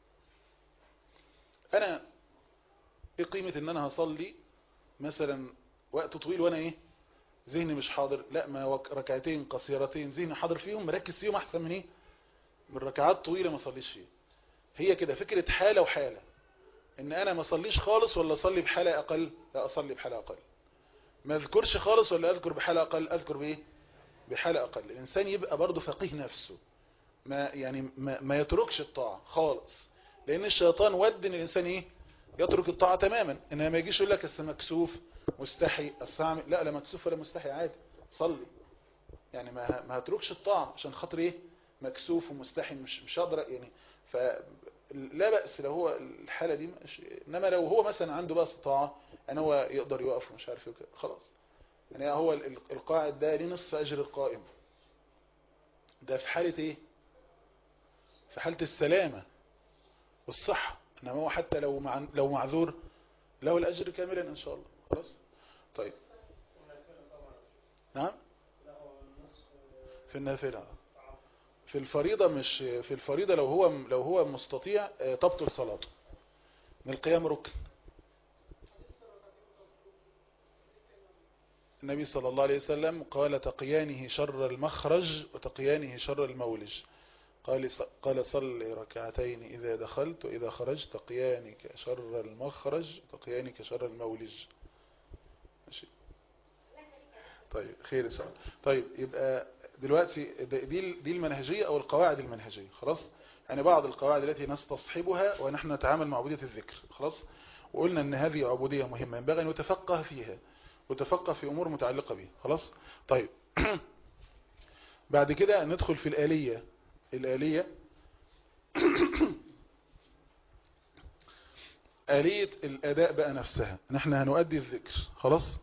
انا ايه قيمه ان انا هصلي مثلا وقت طويل وانا ايه ذهني مش حاضر لا ما ركعتين قصيرتين ذهني حاضر فيهم مركز فيهم احسن من ايه من ركعات طويله ما اصليش فيها هي كده فكره حاله وحاله ان انا ما اصليش خالص ولا اصلي بحالة اقل لا اصلي بحالة اقل ما اذكرش خالص ولا اذكر بحالة اقل اذكر بايه بحالة اقل الانسان يبقى برضه فقيه نفسه ما يعني ما, ما يتركش الطاعة خالص لان الشيطان ود ان الانسان ايه يترك الطاعة تماما انما ما يجيش يقول لك اصل مكسوف مستحي استعمل لا لا مكسوف ولا مستحي عادي صلي يعني ما ما هتركش الطاعة عشان خاطر ايه مكسوف ومستحي مش مش هقدر يعني ف لا بأس لو هو الحالة دي مش انما لو هو مثلا عنده بقى استطاعة ان هو يقدر يقف ومش عارف ايه خلاص يعني هو القاعد ده ليه نصف اجر القائم ده في حالة ايه في حالة السلامة والصحة انما هو حتى لو مع لو معذور له الاجر كاملا ان شاء الله خلاص طيب نعم في النافلة في الفريضة مش في الفريضة لو هو لو هو مستطيع آه، تبطل صلاته من القيام ركن النبي صلى الله عليه وسلم قال تقيانه شر المخرج وتقيانه شر المولج قال قال صل ركعتين إذا دخلت وإذا خرجت تقيانك شر المخرج وتقيانك شر المولج ماشي طيب خير إن شاء الله طيب يبقى دلوقتي ده- دي دي المنهجية أو القواعد المنهجية خلاص يعني بعض القواعد التي نستصحبها ونحن نتعامل مع عبودية الذكر خلاص وقلنا أن هذه عبودية مهمة ينبغي أن يتفقه فيها وتفقه في أمور متعلقة بها خلاص طيب بعد كده ندخل في الآلية الآلية آلية الأداء بقى نفسها نحن هنؤدي الذكر خلاص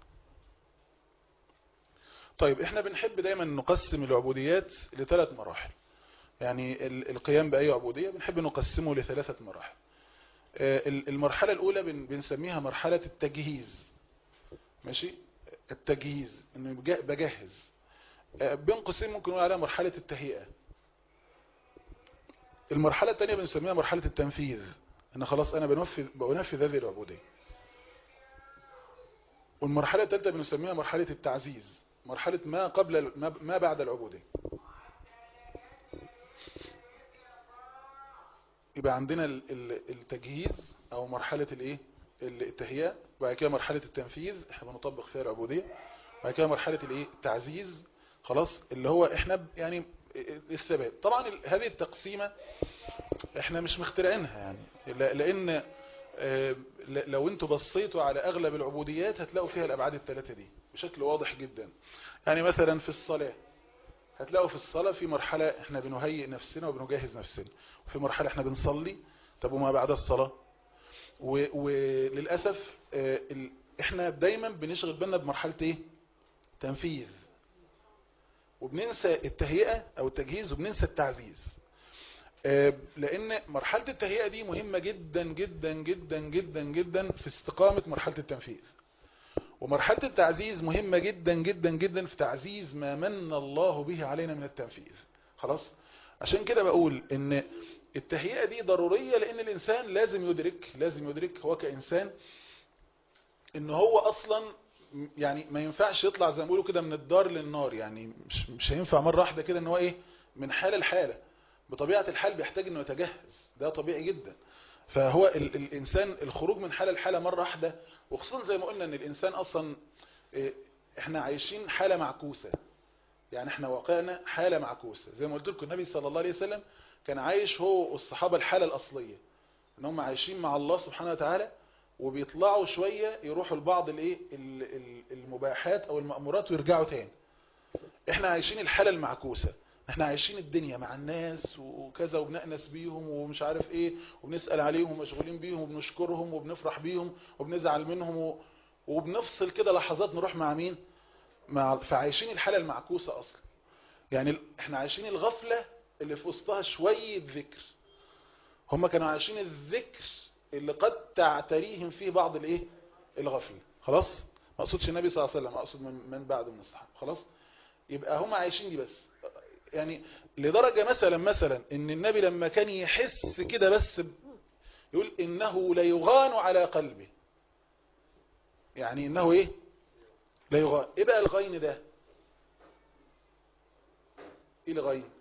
طيب احنا بنحب دايما نقسم العبوديات لثلاث مراحل يعني ال- القيام بأي عبودية بنحب نقسمه لثلاثة مراحل آه، ال- المرحلة الأولى بن- بنسميها مرحلة التجهيز ماشي التجهيز انه بج- بجهز آه، بين قوسين ممكن نقول عليها مرحلة التهيئة المرحلة الثانية بنسميها مرحلة التنفيذ ان خلاص انا بنفذ بنفذ هذه العبودية والمرحلة الثالثة بنسميها مرحلة التعزيز مرحلة ما قبل ال- ما- ما بعد العبودية يبقى عندنا ال- ال- التجهيز او مرحلة الايه التهيئة وبعد كده مرحلة التنفيذ احنا بنطبق فيها العبودية وبعد كده مرحلة الايه التعزيز خلاص اللي هو احنا ب- يعني الثبات طبعا ال- هذه التقسيمة احنا مش مخترعينها يعني لا- لان آه، ل- لو انتوا بصيتوا على اغلب العبوديات هتلاقوا فيها الابعاد الثلاثة دي بشكل واضح جدا يعني مثلا في الصلاة هتلاقوا في الصلاة في مرحلة احنا بنهيئ نفسنا وبنجهز نفسنا وفي مرحلة احنا بنصلي طب وما بعد الصلاة و- وللأسف آه، ال- احنا دايما بنشغل بالنا بمرحلة ايه تنفيذ وبننسى التهيئة او التجهيز وبننسى التعزيز آه، لان مرحلة التهيئة دي مهمة جدا جدا جدا جدا جدا في استقامة مرحلة التنفيذ ومرحلة التعزيز مهمة جدا جدا جدا في تعزيز ما من الله به علينا من التنفيذ خلاص عشان كده بقول ان التهيئة دي ضرورية لان الانسان لازم يدرك لازم يدرك هو كإنسان ان هو اصلا م- يعني ما ينفعش يطلع زي ما بيقولوا كده من الدار للنار يعني مش مش هينفع مرة واحدة كده ان هو ايه من حالة لحالة بطبيعة الحال بيحتاج انه يتجهز ده طبيعي جدا فهو ال الانسان الخروج من حالة لحالة مرة واحدة وخصوصا زي ما قلنا ان الانسان اصلا إيه، احنا عايشين حالة معكوسة يعني احنا واقعنا حالة معكوسة زي ما قلت لكم النبي صلى الله عليه وسلم كان عايش هو والصحابة الحالة الأصلية ان هم عايشين مع الله سبحانه وتعالى وبيطلعوا شوية يروحوا لبعض الايه ال- ال- المباحات او المأمورات ويرجعوا تاني احنا عايشين الحالة المعكوسة احنا عايشين الدنيا مع الناس وكذا وبنأنس بيهم ومش عارف ايه وبنسأل عليهم ومشغولين بيهم وبنشكرهم وبنفرح بيهم وبنزعل منهم و- وبنفصل كده لحظات نروح مع مين مع فعايشين الحالة المعكوسة اصلا يعني ال- احنا عايشين الغفلة اللي في وسطها شوية ذكر هم كانوا عايشين الذكر اللي قد تعتريهم فيه بعض الايه الغفلة خلاص ما اقصدش النبي صلى الله عليه وسلم اقصد من, من بعد من الصحابة خلاص يبقى هم عايشين دي بس يعني لدرجة مثلا مثلا ان النبي لما كان يحس كده بس ب- يقول انه ليغان على قلبه يعني انه ايه لا يغان ايه بقى الغين ده ايه الغين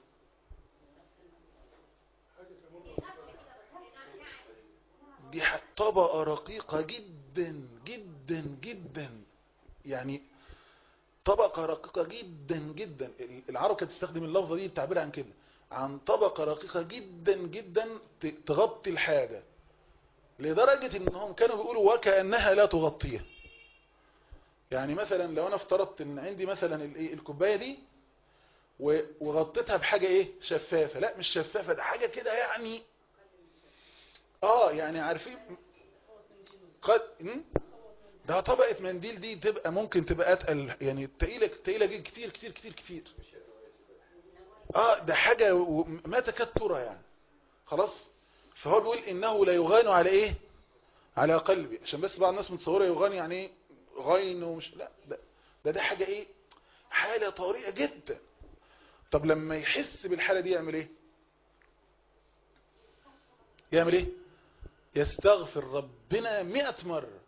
دي ح- طبقة رقيقة جدا جدا جدا يعني طبقة رقيقة جدا جدا ال- العرب كانت تستخدم اللفظة دي التعبير عن كده عن طبقة رقيقة جدا جدا ت- تغطي الحاجة لدرجة انهم كانوا بيقولوا وكأنها لا تغطيها يعني مثلا لو انا افترضت ان عندي مثلا الايه الكوبايه دي و- وغطيتها بحاجه ايه شفافه لا مش شفافه ده حاجه كده يعني اه يعني عارفين قد م? ده طبقه منديل دي تبقى ممكن تبقى اتقل يعني تقيله تقيله جدا كتير كتير كتير كتير اه ده حاجه و- ما تكاد ترى يعني خلاص فهو بيقول انه لا يغان على ايه على قلبي عشان بس بعض الناس متصوره يغان يعني ايه غين ومش لا ده ده, ده حاجه ايه حاله طريقه جدا طب لما يحس بالحالة دي يعمل ايه يعمل ايه يستغفر ربنا مئة مرة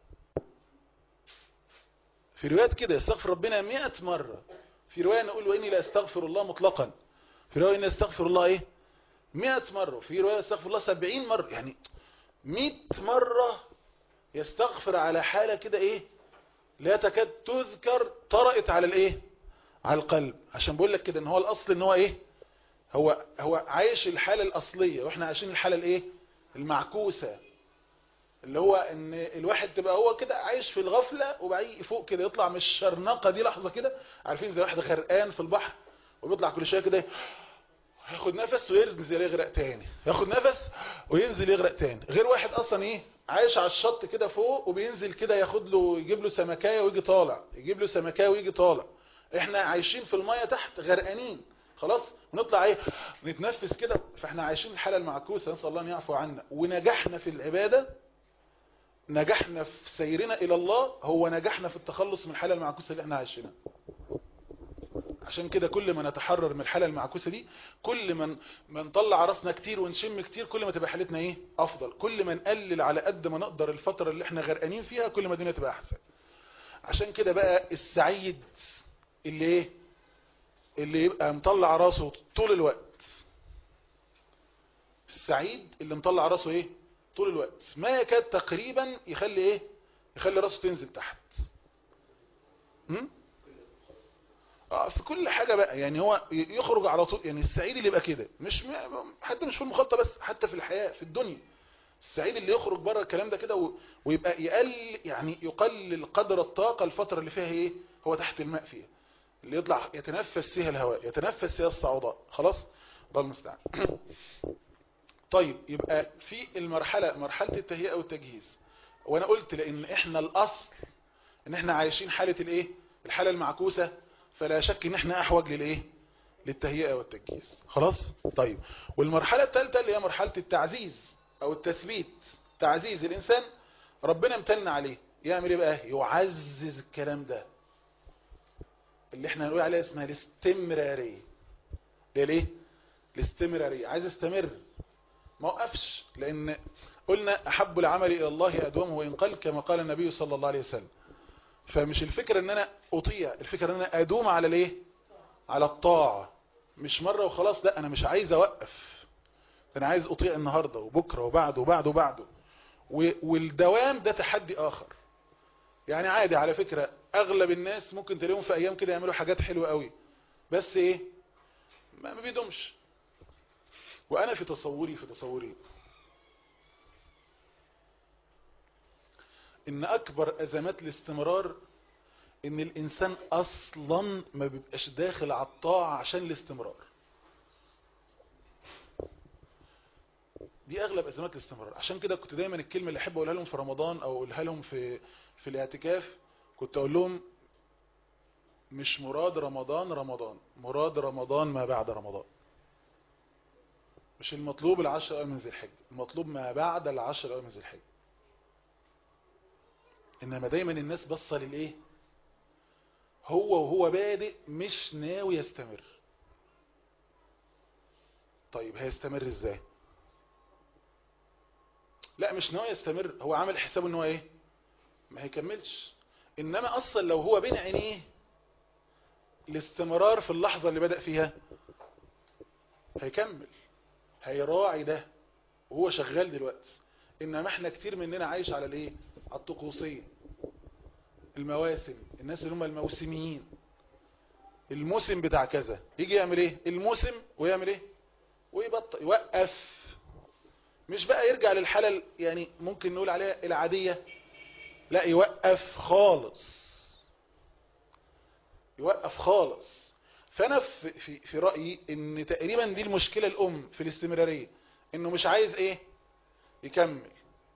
في روايات كده يستغفر ربنا مئة مرة في رواية نقول وإني لا استغفر الله مطلقا في رواية إني استغفر الله إيه مئة مرة في رواية استغفر الله سبعين مرة يعني مئة مرة يستغفر على حالة كده إيه لا تكاد تذكر طرأت على الإيه على القلب عشان بقول لك كده إن هو الأصل إن هو إيه هو هو عايش الحالة الأصلية وإحنا عايشين الحالة الإيه المعكوسة اللي هو ان الواحد تبقى هو كده عايش في الغفلة وبعدين يفوق كده يطلع من الشرنقة دي لحظة كده عارفين زي واحد غرقان في البحر وبيطلع كل شوية كده ياخد نفس وينزل يغرق تاني ياخد نفس وينزل يغرق تاني غير واحد اصلا ايه عايش على الشط كده فوق وبينزل كده ياخد له يجيب له سمكايه ويجي طالع يجيب له سمكايه ويجي طالع احنا عايشين في المية تحت غرقانين خلاص ونطلع ايه نتنفس كده فاحنا عايشين الحالة المعكوسة نسأل الله ان يعفو عنا ونجحنا في العبادة نجحنا في سيرنا الى الله هو نجحنا في التخلص من الحالة المعكوسة اللي احنا عايشينها عشان كده كل ما نتحرر من الحالة المعكوسة دي كل ما ما نطلع راسنا كتير ونشم كتير كل ما تبقى حالتنا ايه افضل كل ما نقلل على قد ما نقدر الفترة اللي احنا غرقانين فيها كل ما الدنيا تبقى احسن عشان كده بقى السعيد اللي ايه اللي يبقى مطلع راسه طول الوقت السعيد اللي مطلع راسه ايه طول الوقت ما يكاد تقريبا يخلي ايه يخلي راسه تنزل تحت هم؟ آه في كل حاجة بقى يعني هو يخرج على طول يعني السعيد اللي يبقى كده مش حتى مش في المخطط بس حتى في الحياة في الدنيا السعيد اللي يخرج بره الكلام ده كده ويبقى يقل يعني يقلل قدر الطاقة الفترة اللي فيها ايه هو تحت الماء فيها اللي يطلع يتنفس فيها الهواء يتنفس فيها الصعوبات خلاص الله المستعان طيب يبقى في المرحلة مرحلة التهيئة والتجهيز وانا قلت لان احنا الاصل ان احنا عايشين حالة الايه الحالة المعكوسة فلا شك ان احنا احوج للايه للتهيئة والتجهيز خلاص طيب والمرحلة الثالثة اللي هي مرحلة التعزيز او التثبيت تعزيز الانسان ربنا امتن عليه يعمل ايه بقى يعزز الكلام ده اللي احنا هنقول عليها اسمها الاستمرارية ليه ليه الاستمرارية عايز استمر ما وقفش لان قلنا احب العمل الى الله ادومه وان قل كما قال النبي صلى الله عليه وسلم فمش الفكرة ان انا اطيع الفكرة ان انا ادوم على الايه على الطاعة مش مرة وخلاص لا انا مش عايز اوقف انا عايز اطيع النهاردة وبكرة وبعده وبعده وبعده والدوام ده تحدي اخر يعني عادي على فكرة اغلب الناس ممكن تلاقيهم في ايام كده يعملوا حاجات حلوة قوي بس ايه ما بيدومش وانا في تصوري في تصوري ان اكبر ازمات الاستمرار ان الانسان اصلا ما بيبقاش داخل على الطاعة عشان الاستمرار دي اغلب ازمات الاستمرار عشان كده كنت دايما الكلمة اللي احب اقولها لهم في رمضان او اقولها لهم في في الاعتكاف كنت اقول لهم مش مراد رمضان رمضان مراد رمضان ما بعد رمضان مش المطلوب العشر ايام من ذي الحج المطلوب ما بعد العشر ايام من ذي الحج انما دايما الناس بصة للايه هو وهو بادئ مش ناوي يستمر طيب هيستمر ازاي لا مش ناوي يستمر هو عامل حسابه ان هو ايه ما هيكملش انما اصلا لو هو بين عينيه الاستمرار في اللحظة اللي بدأ فيها هيكمل هيراعي ده وهو شغال دلوقتي انما احنا كتير مننا عايش على الايه على الطقوسية المواسم الناس اللي هم الموسميين الموسم بتاع كذا يجي يعمل ايه الموسم ويعمل ايه ويبطل يوقف مش بقى يرجع للحالة يعني ممكن نقول عليها العادية لا يوقف خالص يوقف خالص فانا في, في, في رأيي ان تقريبا دي المشكلة الام في الاستمرارية انه مش عايز ايه يكمل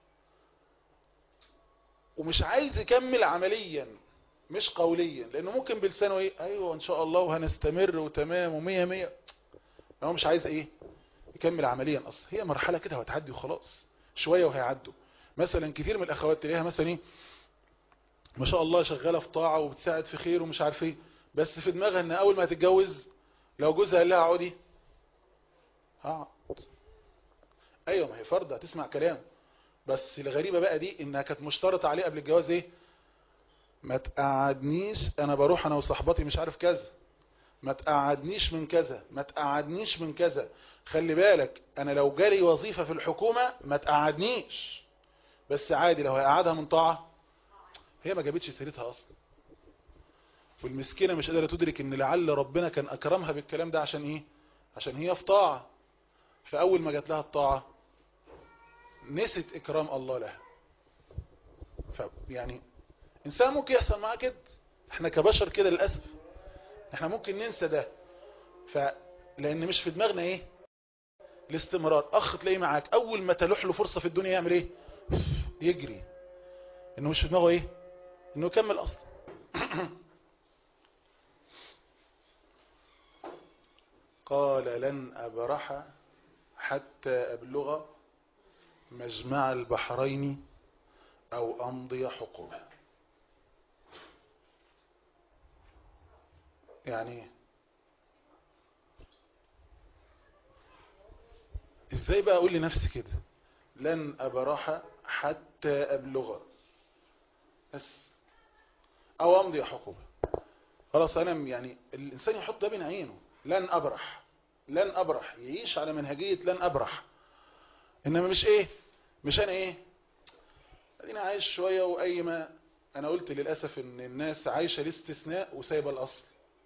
ومش عايز يكمل عمليا مش قوليا لانه ممكن بلسانه ايه ايوه ان شاء الله وهنستمر وتمام ومية مية هو مش عايز ايه يكمل عمليا اصلا هي مرحلة كده وهتعدي وخلاص شوية وهيعدوا مثلا كتير من الاخوات تلاقيها مثلا ايه ما شاء الله شغالة في طاعة وبتساعد في خير ومش عارف ايه بس في دماغها ان اول ما هتتجوز لو جوزها قال لها اقعدي هقعد ايوه ما هي فرض هتسمع كلام بس الغريبة بقى دي انها كانت مشترطة عليه قبل الجواز ايه ما تقعدنيش انا بروح انا وصحباتي مش عارف كذا ما تقعدنيش من كذا ما تقعدنيش من كذا خلي بالك انا لو جالي وظيفة في الحكومة ما تقعدنيش بس عادي لو هيقعدها من طاعة هي ما جابتش سيرتها اصلا والمسكينة مش قادرة تدرك ان لعل ربنا كان اكرمها بالكلام ده عشان ايه عشان هي في طاعة فاول ما جات لها الطاعة نسيت اكرام الله لها ف يعني انسان ممكن يحصل معاه كده احنا كبشر كده للاسف احنا ممكن ننسى ده ف لان مش في دماغنا ايه الاستمرار اخ تلاقيه معاك اول ما تلوح له فرصة في الدنيا يعمل ايه يجري انه مش في دماغه ايه انه يكمل اصلا قال لن ابرح حتى ابلغ مجمع البحرين او امضي حقوبه يعني ازاي بقى اقول لنفسي كده لن ابرح حتى ابلغ بس او امضي حقوبه خلاص انا يعني الانسان يحط ده بين عينه لن ابرح لن ابرح يعيش على منهجيه لن ابرح انما مش ايه مش انا ايه ادينا عايش شويه واي ما انا قلت للاسف ان الناس عايشه الاستثناء وسايبه الاصل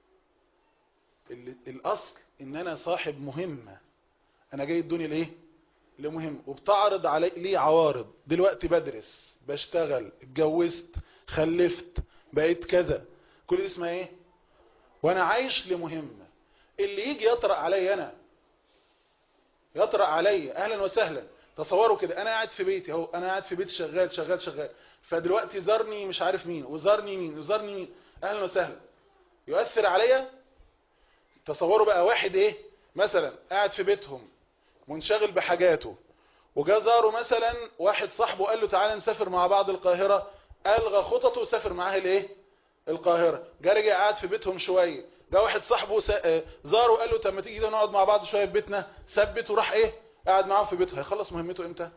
الاصل ان انا صاحب مهمه انا جاي الدنيا ليه لمهم وبتعرض علي ليه عوارض دلوقتي بدرس بشتغل اتجوزت خلفت بقيت كذا كل دي اسمها ايه وانا عايش لمهمه اللي يجي يطرق علي انا يطرق علي اهلا وسهلا تصوروا كده انا قاعد في بيتي اهو انا قاعد في بيتي شغال شغال شغال فدلوقتي زارني مش عارف مين وزارني مين وزارني مين اهلا وسهلا يؤثر عليا تصوروا بقى واحد ايه مثلا قاعد في بيتهم منشغل بحاجاته وجا زاره مثلا واحد صاحبه قال له تعالى نسافر مع بعض القاهرة الغى خططه وسافر معاه الايه القاهرة جا رجع قاعد في بيتهم شوية جا واحد صاحبه زاره قال له طب ما تيجي كده نقعد مع بعض شوية في بيتنا ثبت وراح ايه قاعد معاهم في بيته هيخلص مهمته امتى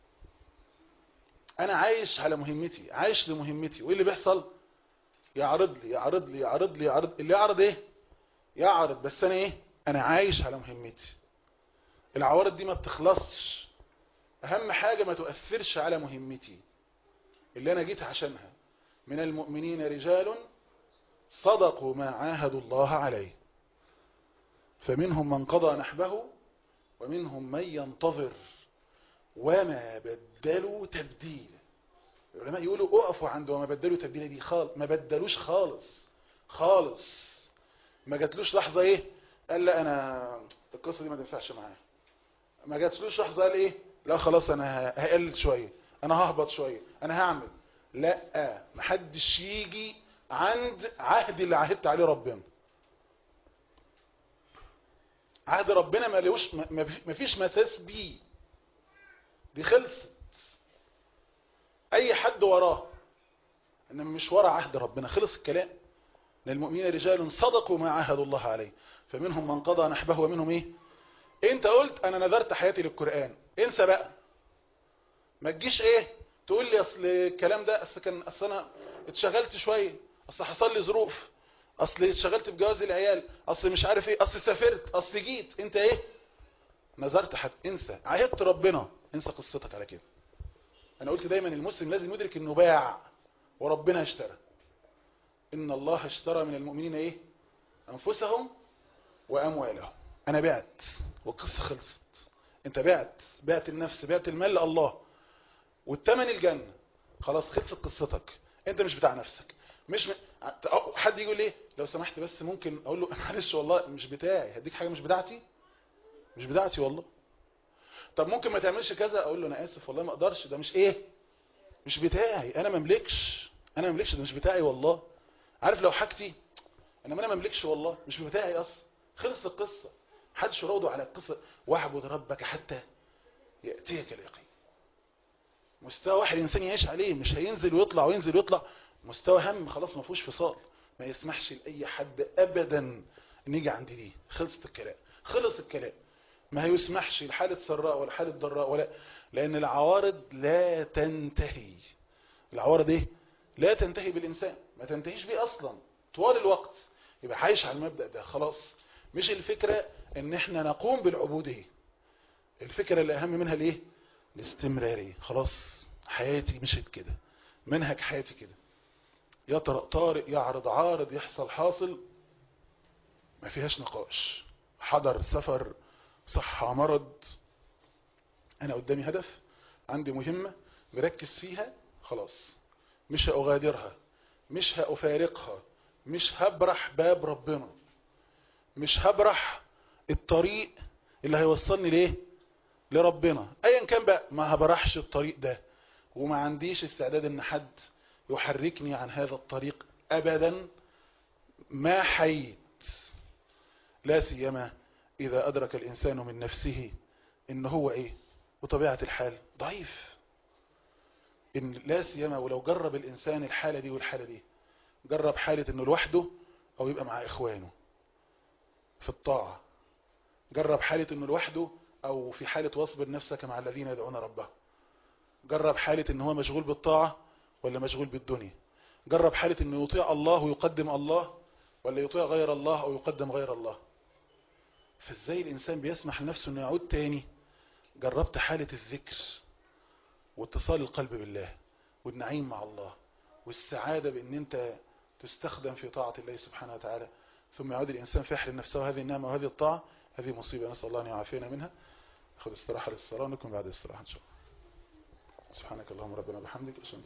انا عايش على مهمتي عايش لمهمتي وايه اللي بيحصل يعرض لي يعرض لي يعرض لي يعرض اللي يعرض ايه يعرض بس انا ايه انا عايش على مهمتي العوارض دي ما بتخلصش اهم حاجة ما تؤثرش على مهمتي اللي انا جيت عشانها من المؤمنين رجال صدقوا ما عاهدوا الله عليه فمنهم من قضى نحبه ومنهم من ينتظر وما بدلوا تبديلا العلماء يقولوا اقفوا عند وما بدلوا تبديلا دي خالص ما بدلوش خالص خالص ما جاتلوش لحظة ايه قال لا انا القصة دي ما تنفعش معايا ما جاتلوش لحظة قال ايه لا خلاص انا هقلل شوية انا ههبط شوية انا هعمل لا محدش يجي عند عهد اللي عهدت عليه ربنا عهد ربنا ما لهوش ما فيش مساس بيه دي خلصت اي حد وراه انما مش ورا عهد ربنا خلص الكلام للمؤمنين رجال صدقوا ما عاهدوا الله عليه فمنهم من قضى نحبه ومنهم ايه انت قلت انا نذرت حياتي للقرآن انسى بقى ما تجيش ايه تقول لي اصل الكلام ده اصل كان اصل انا اتشغلت شوية اصل حصل لي ظروف اصل اتشغلت بجواز العيال اصل مش عارف ايه اصل سافرت اصل جيت انت ايه نظرت حد انسى عهدت ربنا انسى قصتك على كده انا قلت دايما المسلم لازم يدرك انه باع وربنا اشترى ان الله اشترى من المؤمنين ايه انفسهم واموالهم انا بعت والقصة خلصت انت بعت بعت النفس بعت المال لله والتمن الجنة خلاص خلصت قصتك انت مش بتاع نفسك مش م... حد يقول ليه لو سمحت بس ممكن اقول له معلش والله مش بتاعي هديك حاجة مش بتاعتي مش بتاعتي والله طب ممكن ما تعملش كذا اقول له انا اسف والله ما اقدرش ده مش ايه مش بتاعي انا ما املكش انا ما املكش ده مش بتاعي والله عارف لو حاجتي انا ما انا ما املكش والله مش بتاعي اصلا خلص القصه محدش يراوده على القصه واعبد ربك حتى ياتيك اليقين مستوى واحد انسان يعيش عليه مش هينزل ويطلع وينزل ويطلع مستوى هم خلاص ما فيهوش فصال ما يسمحش لاي حد ابدا نيجي عند دي خلصت الكلام خلص الكلام ما يسمحش لحالة سراء ولا حالة ضراء ولا لأن العوارض لا تنتهي العوارض ايه لا تنتهي بالإنسان ما تنتهيش بيه أصلا طوال الوقت يبقى عايش على المبدأ ده خلاص مش الفكرة ان احنا نقوم بالعبودية الفكرة اللي اهم منها الايه الاستمرارية خلاص حياتي مشيت كده منهج حياتي كده يطرق طارق يعرض عارض يحصل حاصل ما فيهاش نقاش حضر سفر صحة مرض انا قدامي هدف عندي مهمة مركز فيها خلاص مش هأغادرها مش هأفارقها مش هبرح باب ربنا مش هبرح الطريق اللي هيوصلني ليه لربنا ايا كان بقى ما هبرحش الطريق ده وما عنديش استعداد ان حد يحركني عن هذا الطريق ابدا ما حيت لا سيما اذا ادرك الانسان من نفسه ان هو ايه وطبيعة الحال ضعيف إن لا سيما ولو جرب الإنسان الحالة دي والحالة دي جرب حالة إنه لوحده أو يبقى مع إخوانه في الطاعة جرب حالة إنه لوحده أو في حالة واصبر نفسك مع الذين يدعون ربه جرب حالة إن هو مشغول بالطاعة ولا مشغول بالدنيا جرب حالة إنه يطيع الله ويقدم الله ولا يطيع غير الله أو يقدم غير الله فازاي الإنسان بيسمح لنفسه إنه يعود تاني جربت حالة الذكر واتصال القلب بالله والنعيم مع الله والسعادة بأن أنت تستخدم في طاعة الله سبحانه وتعالى ثم يعود الإنسان فيحرم نفسه هذه النعمة وهذه الطاعة هذه مصيبة نسأل الله أن يعافينا منها خذ استراحة للصلاة ونكون بعد الصلاة إن شاء الله سبحانك اللهم ربنا بحمدك